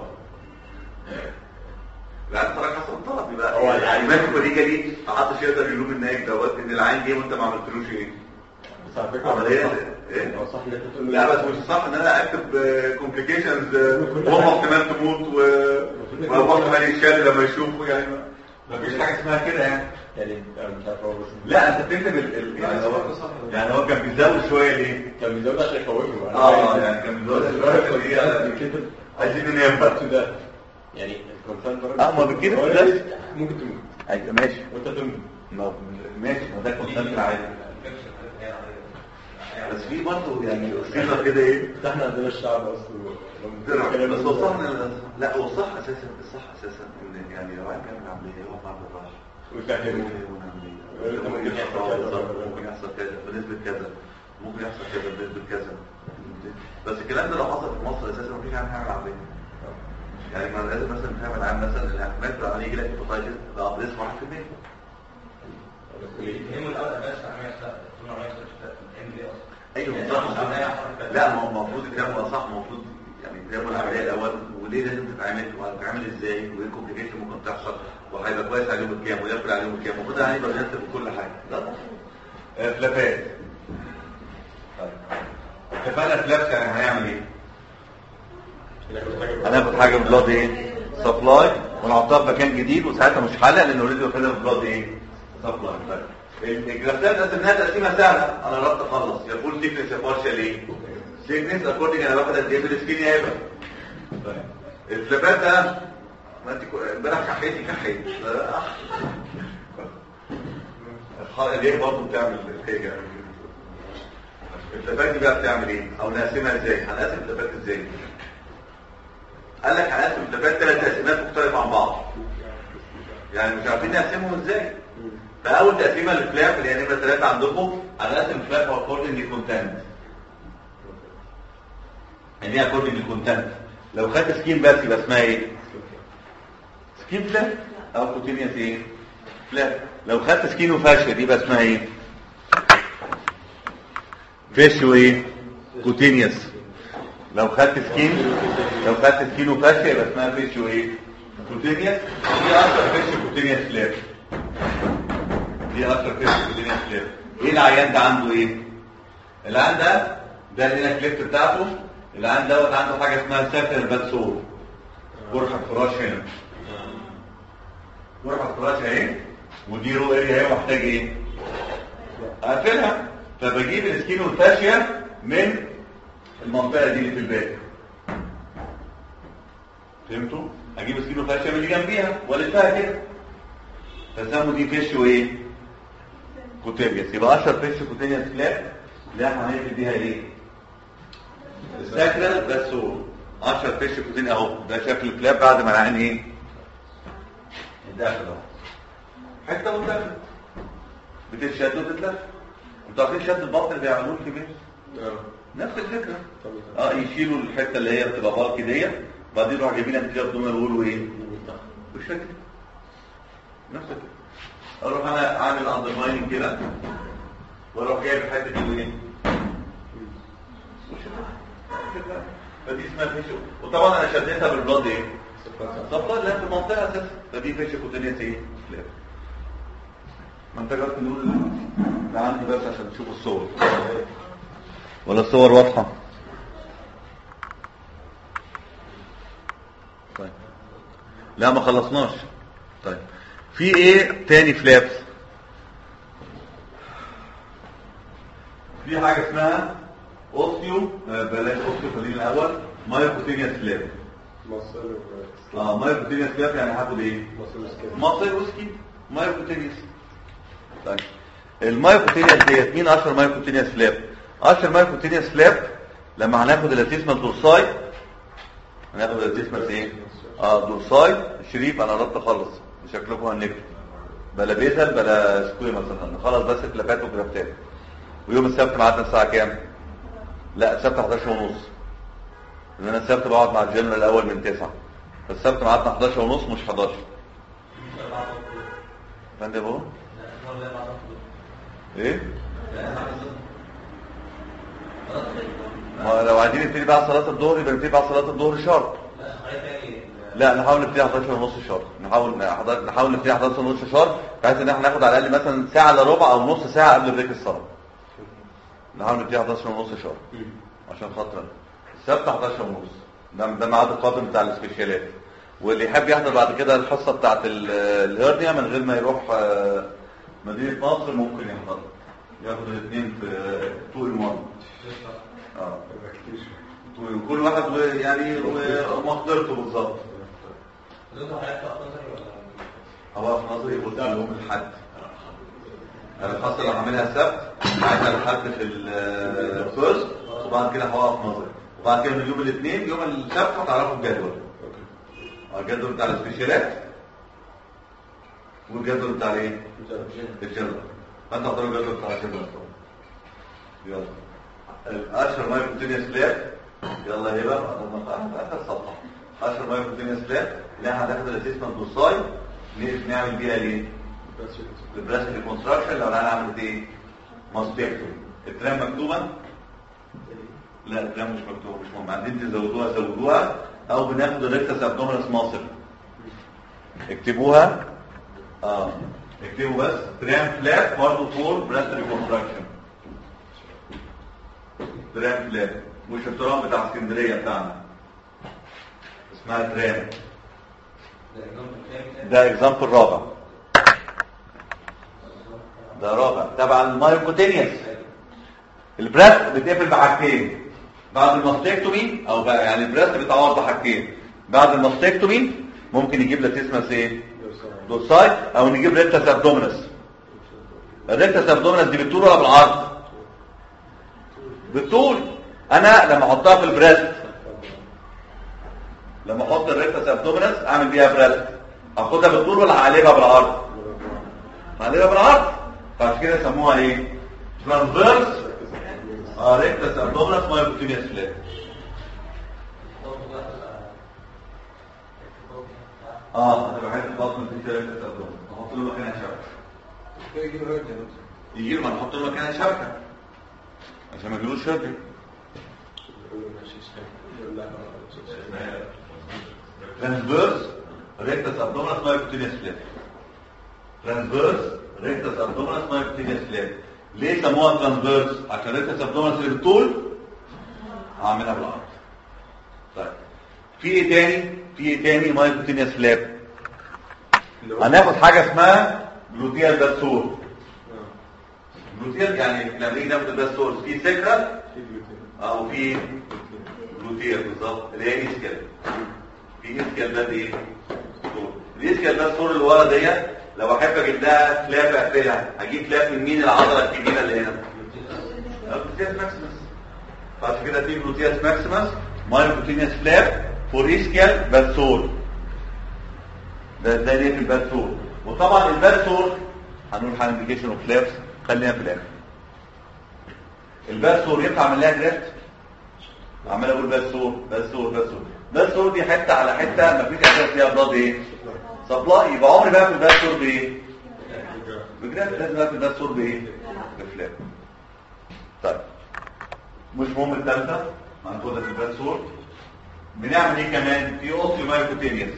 العيان خرج حسب الطلب يبقى هو هو العيان- العلامات الخارجيه دي محدش يقدر يلوم النايك دوت ان العيان جه وانت ما عملتلوش ايه؟ بس على فكره عمليه هو صح. ايه؟ هو صح ان انت تقول لا بس مش صح ان انا اكتب كومبليكيشنز وهو احتمال تموت و وهو احتمال يتشال لما يشوفه يعني ما- ما فيش حاجه اسمها كده يعني يعني انا مش عارف هو بس لا انت بتكتب ال... ال... يعني هو يعني هو كان بيزود شويه ليه؟ كان بيزود عشان يخوفه اه يعني كان بيزود شويه اللي هي بيتكتب عايزين ننام بقى تو ده يعني الكونسنت اه، ما بتكتب to ده. ممكن تموت ايوه ماشي وانت تموت ما- ماشي ما ده كونسنت العادي بس في برضه يعني صيغه كده ايه بس احنا عندنا الشعب اصلا بس هو صح إن- لا هو صح اساسا الصح اساسا ان يعني لو عايز يعمل عمليه هو مع الراحه ويفهمه ممكن يحصل كذا ممكن يحصل كذا بنسبة كذا ممكن يحصل كذا بنسبة كذا بس الكلام ده لو حصل في مصر اساسا مفيش عام هيعمل عملية يعني ما لازم مثلا تعمل عام مثلا الاحتمال بتاع عملية يجي لك هيباتايتس بقى بنسبة 1% يهمه الاول بس عمليه تكون عمليه تكون ايوه بالظبط لا ما هو المفروض الكلام هو صح المفروض يعني الكلام العمليه الاول وليه لازم تتعمل وهتتعمل ازاي وايه الكومبليكيشن ممكن تحصل وهيبقى كويس عليهم الكام ويقفل عليهم الكام المفروض يعني يبقى بيرتب كل حاجه ده آه، فلافات طيب اتفقنا فلابس يعني هنعمل ايه؟ هناخد حاجه من بلاد ايه؟ سبلاي ونحطها في مكان جديد وساعتها مش حلقه لان اوريدي واخدها من بلاد ايه؟ سبلاي طيب الجرافتات قسمناها تقسيمه سهله انا قربت اخلص يا فول تيكنس يا بارشال ايه؟ تيكنس اكوردنج انا باخد قد ايه في السكين يا هبه طيب الفلابات ده ما انت كو- امبارح كحيتي كحيت ليه برضه بتعمل الحاجه الفلابات دي بقى بتعمل ايه؟ او نقسمها ازاي؟ هنقسم الفلابات ازاي؟ قال لك هنقسم الفلابات ثلاث تقسيمات مختلفه عن بعض يعني مش عارفين نقسمهم ازاي فاول تقسيمه للفلاب اللي هي نمره ثلاثه عندكم هنقسم الفلاب اكوردنج للكونتنت يعني ايه اكوردنج للكونتنت لو خدت سكين بس يبقى اسمها ايه سكين فلاب او كوتينيوس ايه فلاب لو خدت سكين وفاشيا دي يبقى اسمها ايه فيشيو ايه كوتينيوس لو خدت سكين لو خدت سكين وفاشيا يبقى اسمها فيشيو ايه كوتينيوس دي اكتر فيشيو كوتينيوس فلاب دي اكتر فيشيو كوتينيوس فلاب ايه العيان ده عنده ايه العيان ده ده هنا كليبت بتاعته العيان دوت عنده حاجه اسمها ساكر باد سور جرحه فراش هنا جرحه فراش اهي ودي رو اريا اهي محتاج ايه اقفلها فبجيب السكين والفاشيا من المنطقه دي اللي في الباقي فهمتوا اجيب السكين والفاشيا من اللي جنبيها والفها كده فسموا دي فيش وايه كوتيريس يبقى اشهر فيش كوتيريس فلاب اللي احنا هنقفل بيها ايه الساكرال بس هو اشهر فيش كوتيريس اهو ده شكل الفلاب بعد ما العين ايه الداخل اهو حته والداخل بتتشد وتتلف انتوا عارفين شد البطن بيعملوه كبير نفس الفكره اه يشيلوا الحته اللي هي بتبقى بالكي ديت بعدين يروحوا جايبين نتيجه الضمن يقولوا ايه مش فاكر نفس الفكره اروح انا عامل اندرمايننج كده واروح جايب الحته دي ايه فكرة. فدي اسمها فيشو وطبعا انا شديتها بالبلاد ايه صفار اللي هي في المنطقه اساسا فدي فيشو كوتينيس ايه فلاب. ما انت جربت نقول ده عندي بس عشان تشوفوا الصور ولا الصور واضحه طيب لا ما خلصناش طيب في ايه تاني فلابس في حاجه اسمها اوستيو آه، بلاش اوستيو خلينا الاول مايوكوتينيوس فلاب مصر و اه مايوكوتينيوس فلاب يعني هاخد ايه مصر سكين مصل وسكي مايوكوتينيوس طيب المايوكوتينيوس ديت مين اشهر مايوكوتينيوس فلاب اشهر مايوكوتينيوس فلاب لما هناخد اللاتيسمال دورساي هناخد اللاتيسمال ايه اه دورساي شريف انا قربت اخلص شكلكم هنكتب بلا بيزل بلا سكوي مثلا نخلص بس فلابات وجرافتات ويوم السبت ميعادنا الساعه كام لا السبت 11 ونص لان انا السبت بقعد مع الجنرال الاول من 9 فالسبت ميعادنا 11 ونص مش 11 فانت بقول ايه ما لو عايزين نبتدي بعد صلاه الظهر يبقى نبتدي بعد صلاه الظهر شرط لا نحاول نبتدي 11 ونص شهر نحاول نحضر- نحاول نبتدي 11 ونص شهر بحيث ان احنا ناخد على الاقل مثلا ساعه الا ربع او نص ساعه قبل بريك الصلاه نحاول نبتدي 11 ونص شهر عشان خاطر السبت 11 ونص ده ده ميعاد القادم بتاع السبيشالات واللي يحب يحضر بعد كده الحصه بتاعت ال- الهيرنيا من غير ما يروح آه، مدينه نصر ممكن يحضر ياخد الاثنين في طول المره اه كتير وكل واحد و- يعني و- ومقدرته بالظبط هو في نظري قلت يوم الحد انا الخاصه اللي هعملها السبت عايزها الحد في الفيرست وبعد كده هوقف نظري وبعد كده من يوم الاثنين يوم السبت هتعرفوا الجدول آه، الجدول بتاع السبيشالات والجدول بتاع الايه؟ الجدول فانت هتختاروا الجدول بتاع الجدول طبعا يلا اشهر مايكروتينيوس فلاب يلا هبه انا اخر صفحه اشهر مايكروتينيوس فلاب اللي احنا هناخد الاسيستمنت دوساي نعمل بيها ليه؟ البراس ريكونستراكشن لو انا عملت ايه؟ ماستكتومي الترام مكتوبه؟ لا الترام مش مكتوبه مش مهم عايزين تزودوها زودوها او بناخد الريكتس ابدومينس ماسل اكتبوها اه اكتبوا بس ترام فلاب برضه فور براس ريكونستراكشن ترام فلاب مش الترام بتاع اسكندريه بتاعنا اسمها ترام ده اكزامبل رابع ده رابع تبع المايوكوتينيوس البراست بتقفل بحاجتين بعد الماستكتومي او بقى يعني البراست بيتعوض بحاجتين بعد الماستكتومي ممكن يجيب لاتيسمس ايه دوساي او نجيب ريكتس ابدومينس الريكتس ابدومينس دي بالطول ولا بالعرض بالطول انا لما احطها في البراست لما احط الريكتس ابدومينس اعمل بيها براست هاخدها بالطول ولا هقلبها بالعرض هقلبها بالعرض فعشان كده يسموها ايه ترانسفيرس اه ريكتس ابدومينس مايوكوتينيوس فلاب اه انا بحب البطن في ريكتس ابدومينس احط له مكانها شبكه يجي له ما نحط له مكانها شبكه عشان ما يجيلوش شرب ترانسفيرس ريكتس ابدومينس مايوكوتينيوس فلاب ترانسفيرس ريكتس ابدومينس مايوكوتينيوس فلاب ليه سموها ترانسفيرس عشان ريكتس ابدومينس اللي بالطول هعملها بالعرض طيب في ايه تاني في ايه تاني مايوكوتينيوس فلاب هناخد حاجه اسمها جلوتيال باسور جلوتيال يعني لما نيجي ناخد الباسور في سكره او في جلوتيال بالظبط اللي هي اسكال في اسكال ده ايه سور. الاسكال ده السور اللي ورا ديت لو احب اجيب لها كلاب اقفلها اجيب كلاب من مين العضله الكبيره اللي هنا الجلوتياس ماكسيمس فعشان كده في جلوتياس ماكسيمس مايوكوتينيوس فلاب فور اسكال باسور ده ده ليه في الباد سور وطبعا الباد سور هنقول حاجه انديكيشن اوف فلابس خلينا في الاخر الباد سور ينفع اعمل لها جرافت عمال اقول باد سور باد سور باد سور باد سور دي حته على حته مفيش اساس فيها بلاد ايه سبلاي يبقى عمري بقى في الباد سور بايه بجرافت لازم بقى في الباد سور بايه بفلاب طيب مش مهم الثالثه هناخدها في الباد سور بنعمل ايه كمان في اوستيو مايكوتينيوس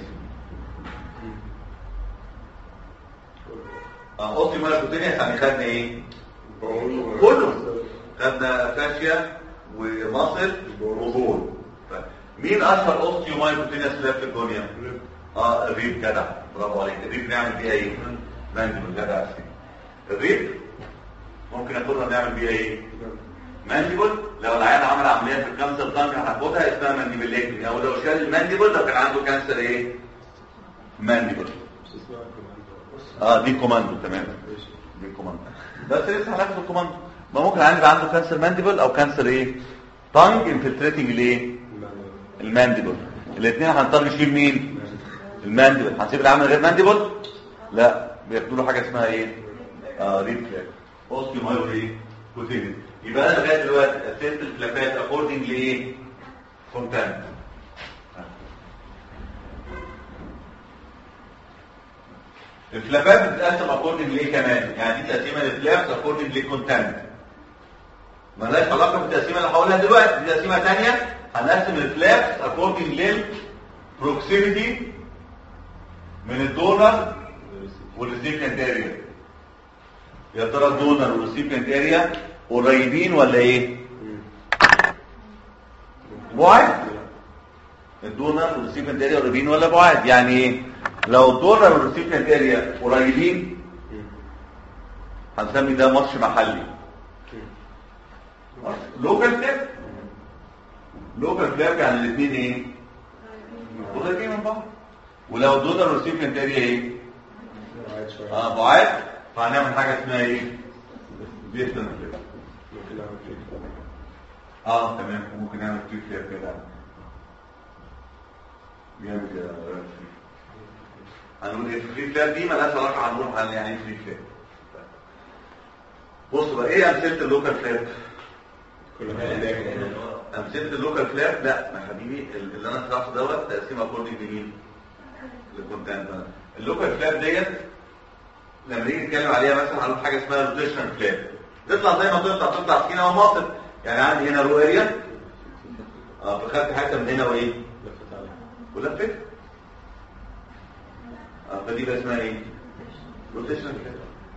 اوستيو مايكوتينيوس يعني خدنا ايه كله خدنا فاشيا ومصل وبول طيب. مين اشهر اوستيو مايكوتينيوس لاب في الدنيا اه الريب جدع برافو عليك الريب نعمل بيها ايه مانجل جدع أسفل. الريب ممكن اخدها نعمل بيها ايه مانديبل لو العيان عمل عمليه في الكانسر طنج هناخدها اسمها مانديبلكتومي او لو شال المانديبل لو كان عنده كانسر ايه مانديبل اسمها كوماندو اه دي كوماندو تمام دي كوماندو بس لسه هناخد الكوماندو ما ممكن عندي يبقى عنده كانسر مانديبل او كانسر ايه طنج انفلتريتنج الايه المانديبل الاثنين هنضطر نشيل مين المانديبل هنسيب العمل غير مانديبل لا بياخدوا له حاجه اسمها ايه اه ريفلكس اوستيو مايو ايه كوتينيس يبقى انا لغايه دلوقتي اسست الفلابات اكوردنج لايه كونتنت الفلابات بتتقسم اكوردنج ليه كمان يعني دي تقسيمه للفلابس اكوردنج للكونتنت مالهاش علاقه بالتقسيمه اللي هقولها دلوقتي دي تقسيمه ثانيه هنقسم الفلابس اكوردنج للبروكسيميتي من الدونر والريسيبيانت اريا يا ترى الدونر والريسيبيانت اريا قريبين ولا ايه بعاد الدونر والريسيبيانت اريا قريبين ولا بعاد يعني ايه لو الدونر والريسيبيانت اريا قريبين هنسمي ده ماتش محلي لوكال فلاب لوكال فلاب يعني الاثنين ايه قريبين من بعض ولو الدونر والريسيبيانت اريا ايه بعد شويه اه بعاد فهنعمل حاجه اسمها ايه ديستنس فلاب ممكن نعمل كده اه تمام ممكن نعمل فري فلاب كده جامد يا رجل. هنقول ايه فري فلاب دي مالهاش علاقه هنقول عن يعني ايه فري فلاب بص بقى ايه امثله اللوكال فلاب كل حاجه داخل امثله اللوكال فلاب لا ما حبيبي اللي انا شرحته دوت تقسيم اكوردنج لمين للكونتنت اللوكال فلاب ديت لما نيجي نتكلم عليها مثلا هنقول حاجه اسمها روتيشن فلاب تطلع زي ما تطلع تطلع سكينه او ماطل يعني عندي هنا رو اريا اه فخدت حته من هنا وايه لفت عليها ولفت اه فدي بقى اسمها ايه روتيشن فلاب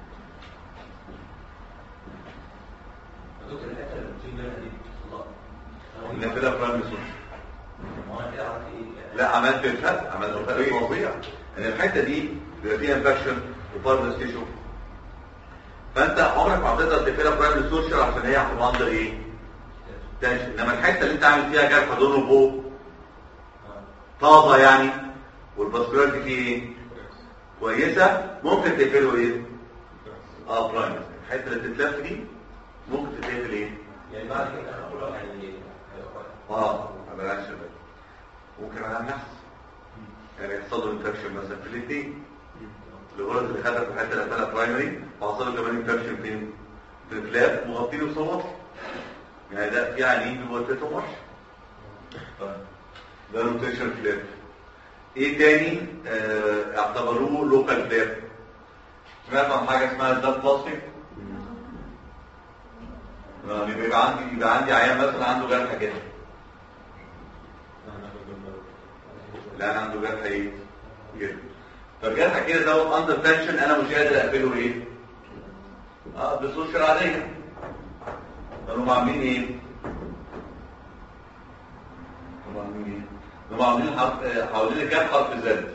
دكتور الحته اللي بتشيل منها دي الله هو اللي كده برايم سوشيال ما هو انا كده عملت ايه؟ لا عملت الفرق عملت الفرق فظيع ان الحته دي بيبقى فيها انفكشن وفارنس تيشو فانت عمرك ما هتقدر تقفلها برايم سوشيال عشان هي هتبقى اندر ايه تنشن انما الحته اللي انت عامل فيها جرح دور فوق طازه يعني والباسكولاريتي فيه ايه كويسه ممكن تقفله ايه اه برايم الحته اللي بتتلف دي ممكن تتقفل ايه يعني بعد كده هقول يعني هيبقى كويس. اه ما بلاش شباب ممكن على النحس يعني يحصل له انفكشن مثلا في الاثنين الغرز اللي خدها في الحته اللي قفلها برايمري وحصل له كمان انفكشن فين في الفلاب مغطي له صوت يعني ده في عيانين بيبقوا الفيتهم وحش طيب. ده روتيشن فلاب ايه تاني آه اعتبروه لوكال فلاب سمعت عن حاجه اسمها الدات بلاستيك يعني بيبقى عندي بيبقى عندي عيان مثلا عنده جرح كده لا انا عنده جرح ايه كده فالجرح كده دوت اندر تنشن انا مش قادر اقفله ايه اه بسوشيال عاديه كانوا عاملين ايه كانوا عاملين ايه كانوا عاملين حرف آه، حوالين الجرح حرف زد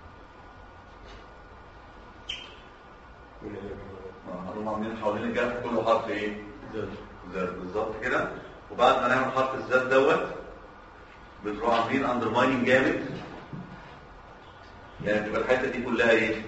آه، كانوا عاملين حوالين الجرح كله حرف ايه زاد بالظبط كده وبعد ما نعمل حرف الزاد دوت بتروح عاملين اندرمايننج جامد يعني تبقى الحته دي كلها ايه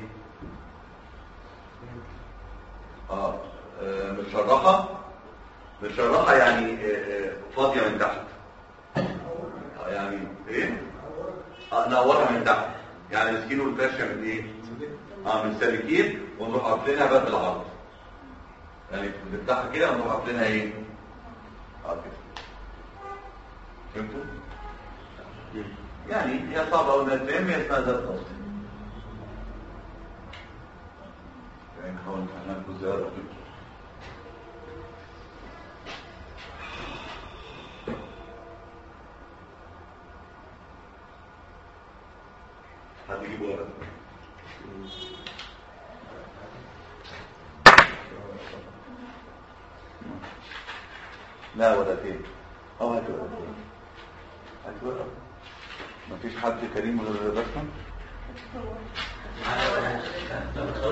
اه آه، متشرحه متشرحه يعني آه، آه، فاضيه من تحت آه، يعني ايه اه نورها من تحت يعني السكين والفرشه من ايه اه من السلكين ونروح قافلينها بقى بالعرض يعني بنفتحها كده ونروح قافلينها ايه اه كده فهمتوا يعني هي صعبه قوي انها تفهم هي اسمها ذات نص يعني نحاول نفهمها زياده كده هتجيب ورقه لا ولا فين او هات ورقه هات ورقه مفيش حد كريم ولا بسم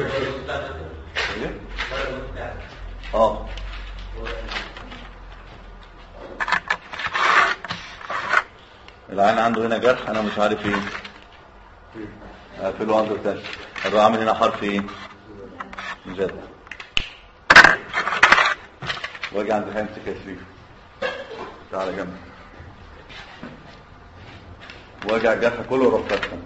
ايه اه العين عنده هنا جرح انا مش عارف ايه اقفله عنده تاني اروح اعمل هنا حرف ايه جد واجي عند الحين امسك يا شريف تعالى جنبي واجي على الجرح كله واروح فاتحه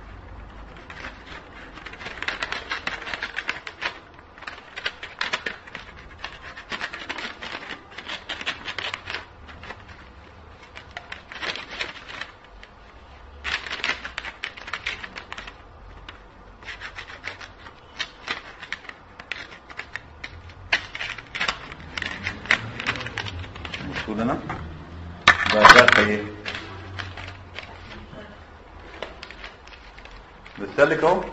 المفروض انا ده جرح ايه بتسلك اهو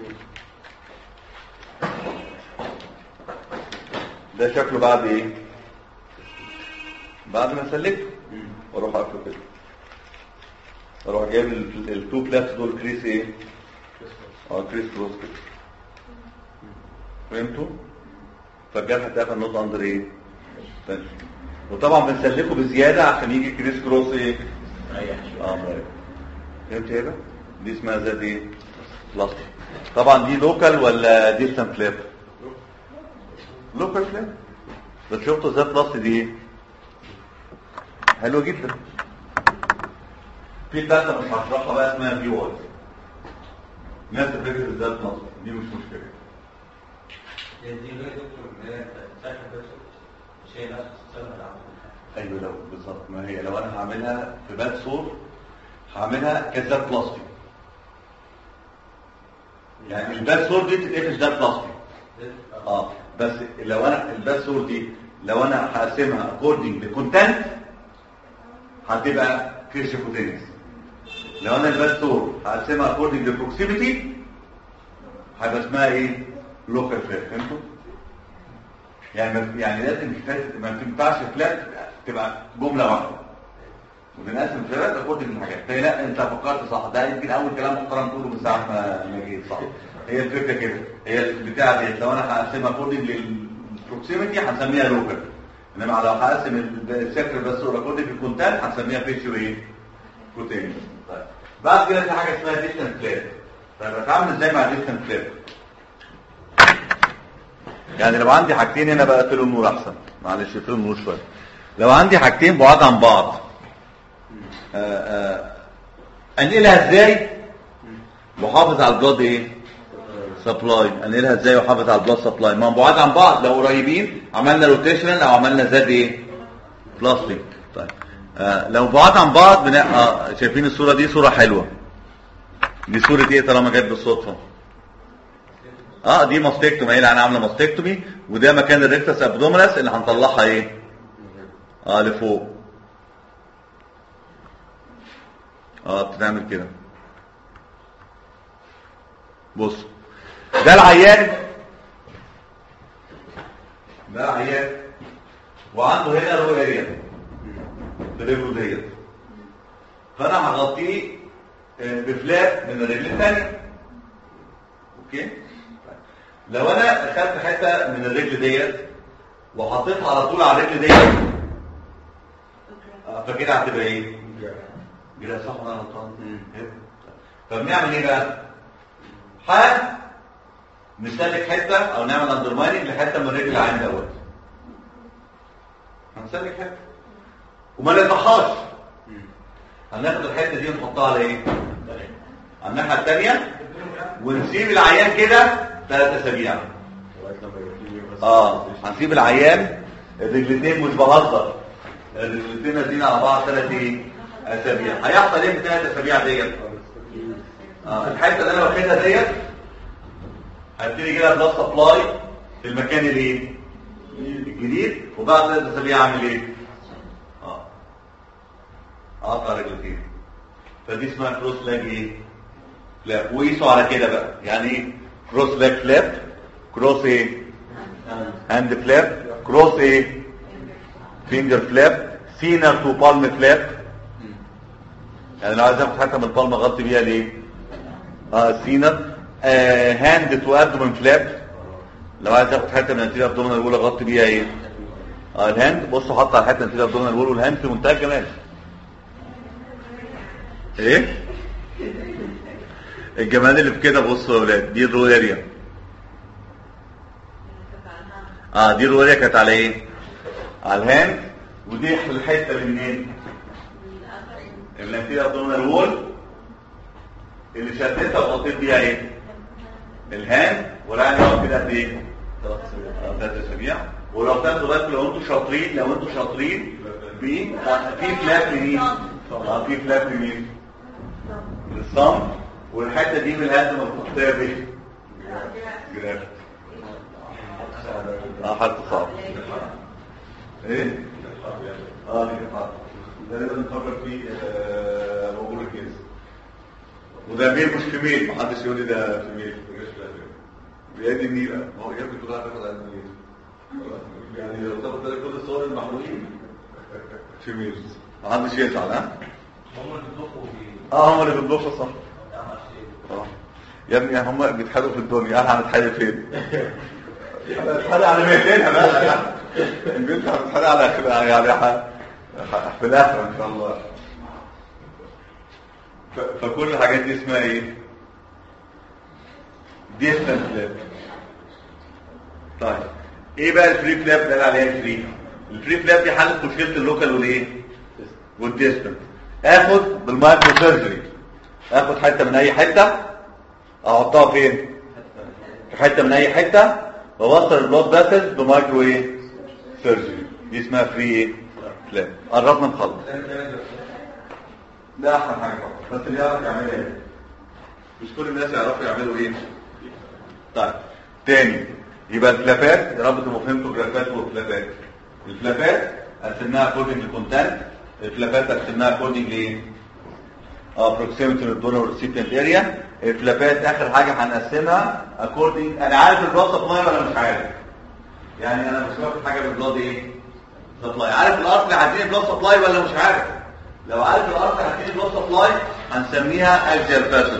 ده شكله بعد ايه بعد ما اسلكه واروح اقفله كده اروح جايب ال- التو بلاتس دول كريس ايه اه كريس كروس كده فهمتوا فالجرح هتقفل نوت اندر ايه تنشن. وطبعا بنسلكه بزياده عشان يجي كريس كروس ايه اه مريح. فهمت ايه بقى؟ دي اسمها ذات ايه بلاستيك طبعا دي لوكال ولا ديستنت فلاب لوكال فلاب بس شفتوا ذات بلاستيك دي ايه حلوه جدا في ثالثه مش هشرحها بقى اسمها في واي نفس فكره الذات بلاستيك دي مش مشكله دي اللي هي دكتور اللي هي ساكن بس مش هي نفس السنه اللي عملها ايوه لو بالظبط ما هي لو انا هعملها في باد سور هعملها كذاب بلاستيك يعني الباد سور دي تتقفش ده بلاستيك اه بس لو انا الباد سور دي لو انا هقسمها اكوردنج لكونتنت هتبقى كيرشفوتينيس لو انا الباد سور هقسمها اكوردنج لبروكسيميتي هيبقى اسمها ايه لوكال فلات فهمتوا يعني ما- يعني لازم الفلات ما تنفعش فلات تبقى جمله واحده وبنقسم الفلات اكوردنج للحاجات فهي لا انت فكرت صح ده يمكن اول كلام محترم تقوله من ساعه ما ما جيت صح هي الفكره كده هي البتاعه دي لو انا هقسمها اكوردنج للبروكسيميتي هنسميها لوكال انما لو هقسم السكر بس اكوردنج للكونتنت هنسميها فيشيو ايه كوتين طيب بعد كده في حاجه اسمها ديستنت فلات طيب اتعامل ازاي مع ديستنت فلات يعني لو عندي حاجتين هنا بقى اقفلوا النور احسن معلش اقفلوا النور شويه لو عندي حاجتين بعاد عن بعض آه، آه، انقلها ازاي وحافظ على البلاد ايه سبلاي انقلها ازاي وحافظ على البلاد سبلاي ما هم بعاد عن بعض لو قريبين عملنا روتيشنال او عملنا زاد ايه بلاستيك طيب آه لو بعاد عن بعض بنا... آه شايفين الصوره دي صوره حلوه دي صوره ايه طالما جت بالصدفه اه دي ماستكتومي هي اللي انا عامله ماستكتومي وده مكان الريكتس ابدومينس اللي هنطلعها ايه اه لفوق اه بتعمل كده بص ده العيان ده العيان وعنده هنا رو اريا في رجله ديت فانا هغطيه آه، بفلاب من الرجل الثانيه اوكي لو انا خدت حته من الرجل ديت وحطيتها على طول على الرجل ديت آه، فكده هتبقى ايه كده صح ولا أنا غلطان إيه؟ فبنعمل ايه بقى ح نسلك حته او نعمل اندرمايننج لحته من رجل العين دوت هنسلك حته وما نقطعهاش هناخد الحته دي ونحطها على ايه على الناحيه الثانيه ونسيب العيان كده ثلاث اسابيع لغايه لما يبقى فيه اه هنسيب العيان الرجلتين مش بهزر الرجلتين نازلين على بعض ثلاث ايه اسابيع هيحصل ايه في ثلاث اسابيع ديت اه الحته اللي انا واخدها ديت هبتدي كده بلس سبلاي في المكان الايه الجديد وبعد ثلاث اسابيع اعمل ايه اه اقطع رجلتين فدي اسمها كروس لاج ايه فلاب وقيسوا على كده بقى يعني ايه كروس لاج فلاب كروس ايه هاند فلاب كروس ايه فينجر فلاب سينر تو بالم فلاب يعني لو عايز اخد حته من البالم اغطي بيها ليه اه سينر آه هاند تو ابدومن فلاب لو عايز اخد حته من الانتيريور ابدومينال وول اغطي بيها ايه اه الهاند بصوا حط على الحته الانتيريور ابدومينال وول والهاند في منتهى الجمال ايه الجمال اللي في كده بصوا يا ولاد دي الرو اريا اه دي الرو اريا كانت على ايه على الهاند ودي الحته اللي منين اللي فيها ابدومينال وول اللي شدتها وغطيت بيها ايه الهاند والعين يقعد كده قد ايه ثلاث اسابيع ولو تاخدوا بالكم لو انتوا شاطرين لو انتوا شاطرين في في فلاب لمين اه في فلاب لمين للصم والحته دي من الهاند مفتوحه بايه جرافت اه حرف صعب ايه اه دي كفايه ده لازم نفكر فيه آه، موضوع الكيس وده ميل مش فيميل محدش يقول لي ده فيميل بيدي النيلة ما هو يبقى كلها تاخد على النيل يعني لو تاخد بالك كل الصور المحمولين فيميل محدش يزعل ها هم اللي بيطبخوا في اه هم اللي بيطبخوا صح تعمل شيء اه يا ابني هم بيتحدوا في الدنيا احنا هنتحدى فين؟ هنتحدى على ميتين بقى البنت هنتحدى على آخر- يعني ح- ح- في الاخر ان شاء الله ف- فكل الحاجات دي اسمها ايه؟ ديستنس فلاب طيب ايه بقى الفري فلاب ده اللي عليها الفري؟ الفري فلاب دي حل مشكله اللوكال والايه؟ والديستنس اخد بالمايكرو سيرجري اخد حته من اي حته احطها فين في حته من اي حته واوصل البلاد فاسلز بمايكرو ايه سيرجري دي اسمها فري ايه فلاب قربنا نخلص ده احسن حاجه بس اللي يعرف يعملها ايه مش كل الناس يعرفوا يعملوا ايه طيب تاني يبقى الفلابات يا رب تبقوا فهمتوا الفلابات والفلابات الفلابات قسمناها اكوردنج للكونتنت الفلابات قسمناها اكوردنج لايه اه بروكسيميتي للدونر والريسيبيانت اريا الفلابات اخر حاجه هنقسمها اكوردنج انا عارف البلاد سبلاي ولا مش عارف يعني انا مش واخد حاجه بالبلاد ايه سبلاي عارف الارض اللي هتديني بلاد سبلاي ولا مش عارف لو عارف الارض اللي هتديني بلاد سبلاي هنسميها اكزيال باترن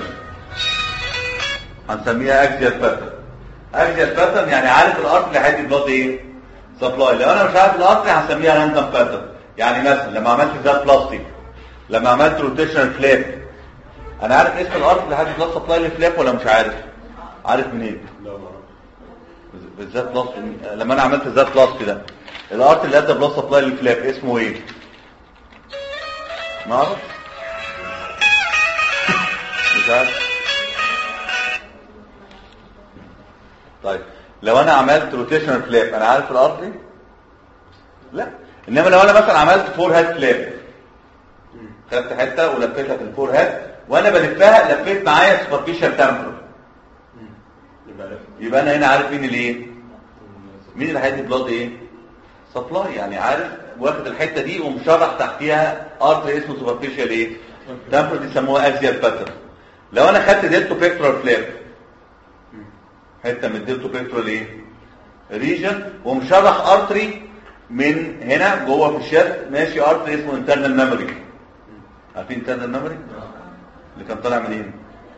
هنسميها اكزيال باترن اكزيال باترن يعني عارف الارض اللي هيدي بلاد ايه سبلاي لو انا مش عارف الارض هنسميها راندوم باترن يعني مثلا لما عملت ذات بلاستيك لما عملت روتيشنال فلاب انا عارف اسم الارض اللي هدي بلاد سبلاي للفلاب ولا مش عارف عارف منين لا ما اعرفش بالذات بلاس لما انا عملت ذات بلاس ده الارت اللي ادى بلاس سبلاي للفلاب اسمه ايه ما اعرف مش عارف طيب لو انا عملت روتيشنال فلاب انا عارف الارت دي لا انما لو انا مثلا عملت فور هات فلاب خدت حته ولفيتها في الفور هات وانا بلفها لفيت معايا سوبرفيشال تامبر يبقى عرفت يبقى انا هنا عارف مين اللي ايه مين اللي هيدي بلاد ايه سبلاي يعني عارف واخد الحته دي ومشرح تحتيها ارتري اسمه سوبرفيشال ايه تامبر دي يسموها اكزيال باترن لو انا خدت ديلتو بيكتورال فلاب حته من الديلتو بيكتورال ايه ريجن ومشرح ارتري من هنا جوه في الشرق ماشي ارتري اسمه انترنال ميموري عارفين انترنال ميموري اللي كان طالع منين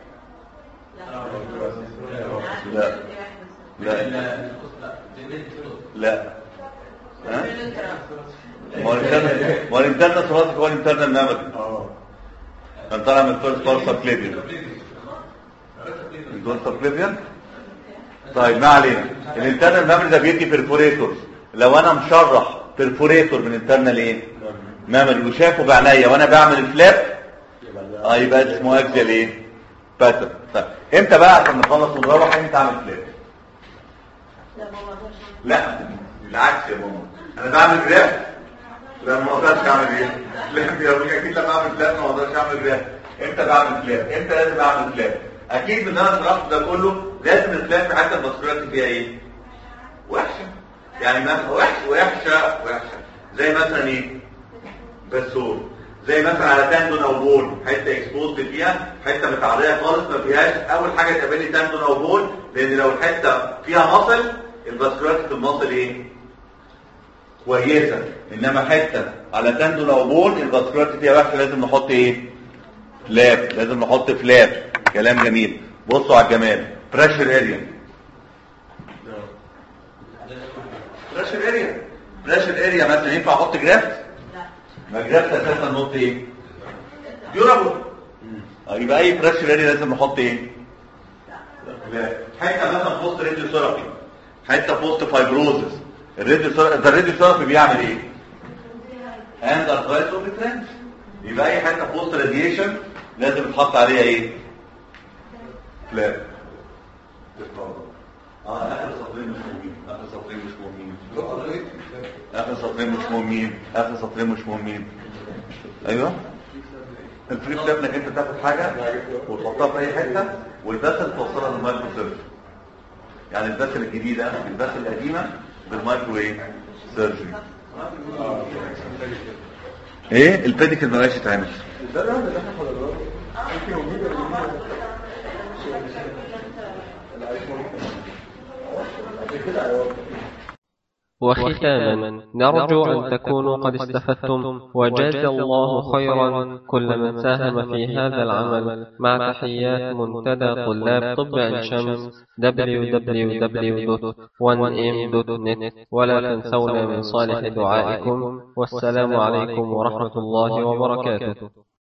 لا لا لا ها ما هو الانترنال ما هو الانترنال ثوراسيك هو الانترنال ميموري اه كان طالع من الفيرست بار سبكليفيان الدول سبكليفيان طيب ما علينا الانترنال ميموري ده بيدي بيرفوريتور لو انا مشرح بيرفوريتور من انترنال ايه ميموري وشافه بعينيا وانا بعمل الفلاب يبقى ده اه يبقى اسمه اكزيال ايه باترن طيب امتى بقى عشان نخلص ونروح امتى اعمل فلاب لا ما اقدرش لا بالعكس يا ماما انا بعمل جراف لا ما اقدرش اعمل ايه لا يا ابني اكيد لما اعمل فلاب ما اقدرش اعمل جراف امتى بعمل فلاب امتى لازم اعمل فلاب اكيد من انا الرفض ده كله لازم الفلاب في حتى الباسكولات فيها ايه وحشه يعني مثلا وحشه وحشه وحشه زي مثلا ايه بسول زي مثلا على تندون او بون حته اكسبوزد فيها حته متعريه خالص ما فيهاش اول حاجه تقابل لي تندون او بون لان لو الحته فيها مصل الباسكولات في المصل ايه كويسه انما حته على تندون او بون الباسكولات فيها وحشه لازم نحط ايه فلاب لازم نحط فلاب كلام جميل بصوا على الجمال بريشر اريا بريشر اريا بريشر اريا مثلا ينفع احط جرافت لا ما جرافت اساسا نقط ايه ديورابل آه، يبقى اي بريشر اريا لازم نحط ايه؟ لا حته مثلا بوست راديو ثيرابي حته بوست فايبروزس الراديو ثيرابي ده الراديو ثيرابي بيعمل ايه؟ اند ارثرايتس اوف ترانس يبقى اي حته بوست راديشن لازم يتحط عليها ايه؟ فلاب اه اخر سطرين مش مهمين اخر سطرين مش مهمين اخر سطرين مش مهمين اخر سطرين مش مهمين ايوه الفري فلاب انك انت تاخد حاجه وتحطها في اي حته والباسل توصلها للمايكرو سيرجري يعني الباسل الجديده الباسل القديمه بالمايكرو ايه سيرجري ايه البيديكال ما بقاش يتعمل ده الراجل اللي احنا حضرناه ممكن وجود الايفون عشان كده عيار وختاما نرجو أن تكونوا قد استفدتم وجاز الله خيرا كل من ساهم في هذا العمل مع تحيات منتدى طلاب طب عين شمس www.1m.net ولا تنسونا من صالح دعائكم والسلام عليكم ورحمة الله وبركاته